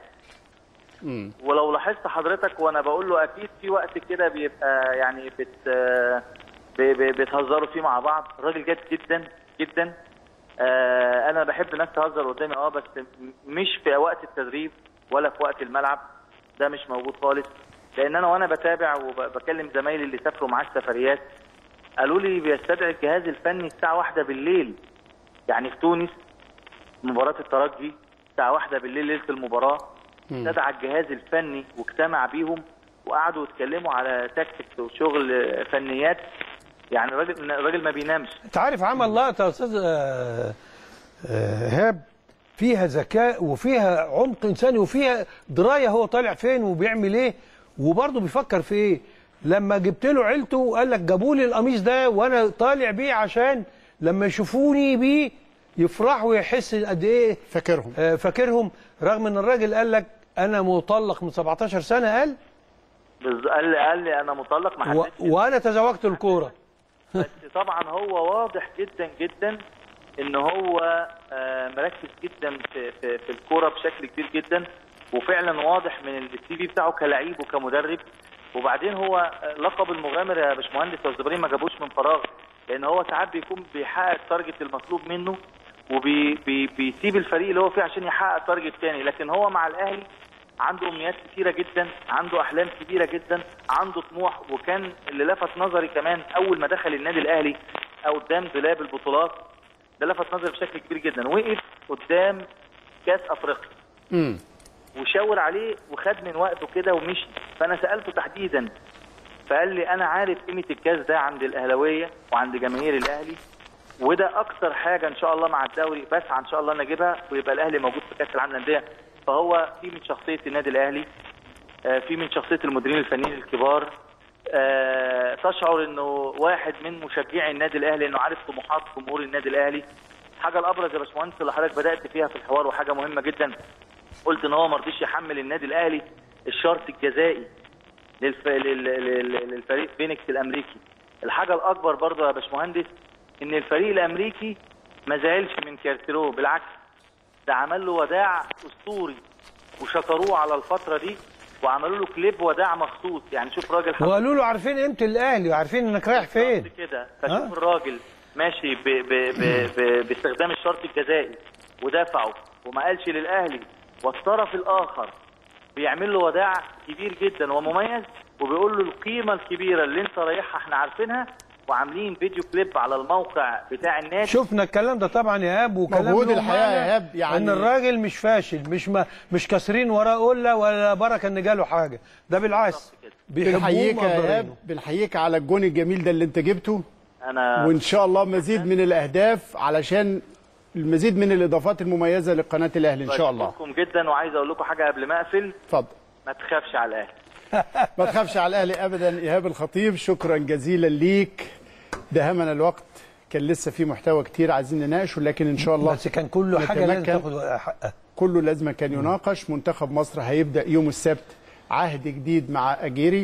ولو لاحظت حضرتك وانا بقول له اكيد في وقت كده بيبقى يعني بت ب- ب- بتهزروا فيه مع بعض الراجل جد جدا جدا آه انا بحب ناس تهزر قدامي اه بس م- مش في وقت التدريب ولا في وقت الملعب ده مش موجود خالص لان انا وانا بتابع وبكلم زمايلي اللي سافروا معاه السفريات قالوا لي بيستدعي الجهاز الفني الساعه واحدة بالليل يعني في تونس مباراه الترجي الساعه واحدة بالليل ليله المباراه استدعى الجهاز الفني واجتمع بيهم وقعدوا يتكلموا على تكتيك وشغل فنيات يعني الراجل الراجل ما بينامش انت عارف عمل لقطه يا استاذ آه، آه، ايهاب فيها ذكاء وفيها عمق انساني وفيها درايه هو طالع فين وبيعمل ايه وبرضه بيفكر في ايه لما جبت له عيلته وقال لك جابوا لي القميص ده وانا طالع بيه عشان لما يشوفوني بيه يفرحوا ويحس قد ايه فاكرهم آه فاكرهم رغم ان الراجل قال لك انا مطلق من 17 سنه قال بز- قال لي قال لي انا مطلق ما و... حدش وانا تزوجت الكوره بس طبعا هو واضح جدا جدا ان هو آه، مركز جدا في في, في الكوره بشكل كبير جدا وفعلا واضح من السي في بتاعه كلعيب وكمدرب وبعدين هو آه، لقب المغامر يا باشمهندس يا أستاذ إبراهيم ما جابوش من فراغ لان هو ساعات بيكون بيحقق التارجت المطلوب منه وبيسيب الفريق اللي هو فيه عشان يحقق تارجت تاني لكن هو مع الاهلي عنده امنيات كتيره جدا عنده احلام كبيره جدا عنده طموح وكان اللي لفت نظري كمان اول ما دخل النادي الاهلي او قدام دولاب البطولات ده لفت نظري بشكل كبير جدا وقف قدام كاس افريقيا امم وشاور عليه وخد من وقته كده ومشي فانا سالته تحديدا فقال لي انا عارف قيمه الكاس ده عند الاهلاويه وعند جماهير الاهلي وده اكتر حاجه ان شاء الله مع الدوري بسعى ان شاء الله نجيبها ويبقى الاهلي موجود في كاس العالم للانديه فهو في من شخصيه النادي الاهلي آه، في من شخصيه المديرين الفنيين الكبار آه، تشعر انه واحد من مشجعي النادي الاهلي انه عارف طموحات جمهور النادي الاهلي حاجه الابرز يا باشمهندس اللي حضرتك بدات فيها في الحوار وحاجه مهمه جدا قلت ان هو ما رضيش يحمل النادي الاهلي الشرط الجزائي للف... لل... لل... للفريق فينيكس الامريكي الحاجه الاكبر برضه يا باشمهندس ان الفريق الامريكي ما زعلش من كارتيرو بالعكس ده عمل له وداع اسطوري وشكروه على الفتره دي وعملوا له كليب وداع مخصوص يعني شوف راجل حط وقالوا له عارفين قيمه الاهلي وعارفين انك رايح فين كده فشوف الراجل ماشي ب... ب... ب... ب... باستخدام الشرط الجزائي ودفعه وما قالش للاهلي والطرف الاخر بيعمل له وداع كبير جدا ومميز وبيقول له القيمه الكبيره اللي انت رايحها احنا عارفينها وعاملين فيديو كليب على الموقع بتاع النادي شفنا الكلام ده طبعا يا ايهاب وكلام موجود له الحقيقة معنى يا إيهاب، يعني- ان الراجل مش فاشل مش ما مش كاسرين وراه قله ولا بركه ان جاله حاجه ده بالعكس بيحبوه بنحييك يا ومقدرينه. ايهاب بنحييك على الجون الجميل ده اللي انت جبته انا وان شاء الله مزيد من الاهداف علشان المزيد من الاضافات المميزه لقناه الاهلي ان شاء الله بشكركم جدا وعايز اقول لكم حاجه قبل ما اقفل اتفضل ما تخافش على الاهلي ما تخافش على الاهلي ابدا ايهاب الخطيب شكرا جزيلا ليك دهمنا الوقت كان لسه في محتوى كتير عايزين نناقشه لكن ان شاء الله بس كان كله حاجه لازم نتمكن. تاخد حقها كله لازم كان يناقش منتخب مصر هيبدا يوم السبت عهد جديد مع اجيري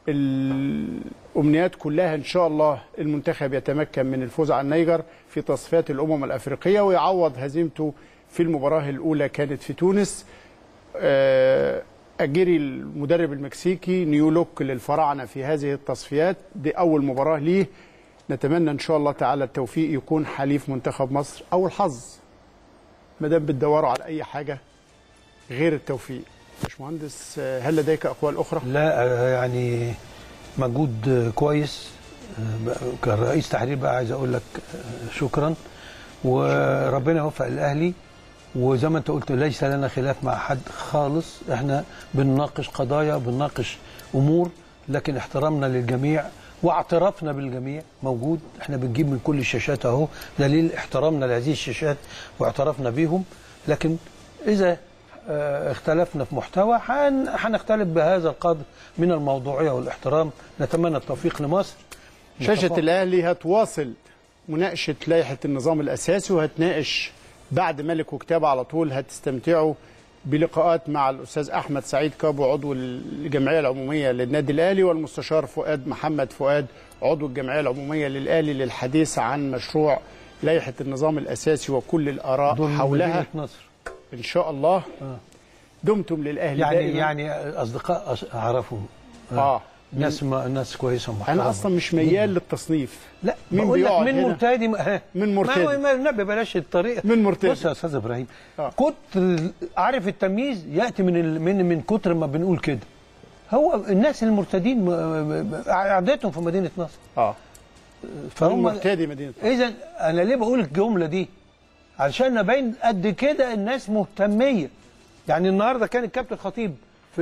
الامنيات كلها ان شاء الله المنتخب يتمكن من الفوز على النيجر في تصفيات الامم الافريقيه ويعوض هزيمته في المباراه الاولى كانت في تونس آه، اجيري المدرب المكسيكي نيو لوك للفراعنه في هذه التصفيات دي اول مباراه ليه نتمنى ان شاء الله تعالى التوفيق يكون حليف منتخب مصر او الحظ ما دام بتدوروا على اي حاجه غير التوفيق باشمهندس آه، هل لديك اقوال اخرى لا آه، يعني مجهود آه، كويس آه، بقى- كرئيس تحرير بقى عايز اقول لك آه، شكرا وربنا يوفق الاهلي وزي ما انت قلت ليس لنا خلاف مع حد خالص احنا بنناقش قضايا بنناقش امور لكن احترامنا للجميع واعترافنا بالجميع موجود احنا بنجيب من كل الشاشات اهو دليل احترامنا لهذه الشاشات واعترافنا بيهم لكن اذا آه، اختلفنا في محتوى هن- هنختلف بهذا القدر من الموضوعيه والاحترام نتمنى التوفيق لمصر شاشه نتفق- الاهلي هتواصل مناقشه لائحه النظام الاساسي وهتناقش بعد ملك وكتاب على طول هتستمتعوا بلقاءات مع الاستاذ احمد سعيد كابو عضو الجمعيه العموميه للنادي الاهلي والمستشار فؤاد محمد فؤاد عضو الجمعيه العموميه للاهلي للحديث عن مشروع لائحه النظام الاساسي وكل الاراء دول حولها مدينة نصر ان شاء الله دمتم للاهلي يعني دائما يعني اصدقاء أص- اعرفهم اه ناس ما ناس كويسه ومحترمه انا اصلا مش ميال للتصنيف لا مين بقول لك بيقعد من هنا؟ مرتدي م- من ما مرتدي هو ما النبي بلاش الطريقه من مرتدي بص يا استاذ ابراهيم كنت عارف التمييز ياتي من ال- من من كتر ما بنقول كده هو الناس المرتدين م- م- قعدتهم في مدينه نصر اه فهم مرتدي مدينه اذا انا ليه بقول الجمله دي علشان نبين قد كده الناس مهتميه يعني النهارده كان الكابتن خطيب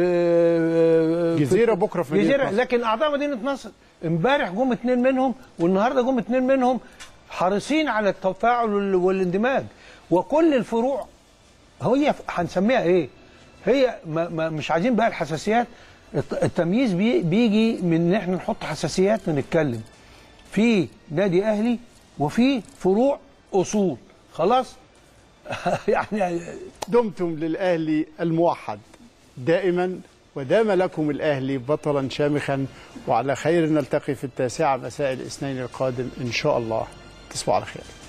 في جزيرة بكرة في مدينة جزيره نصر. لكن اعضاء مدينه نصر امبارح جم اتنين منهم والنهارده جم اتنين منهم حريصين على التفاعل وال- والاندماج وكل الفروع هي هنسميها ايه؟ هي ما ما مش عايزين بقى الحساسيات الت- التمييز بي بيجي من ان احنا نحط حساسيات ونتكلم في نادي اهلي وفي فروع اصول خلاص يعني دمتم للأهلي الموحد دائما ودام لكم الأهلي بطلا شامخا وعلى خير نلتقي في التاسعة مساء الاثنين القادم إن شاء الله تصبحوا على خير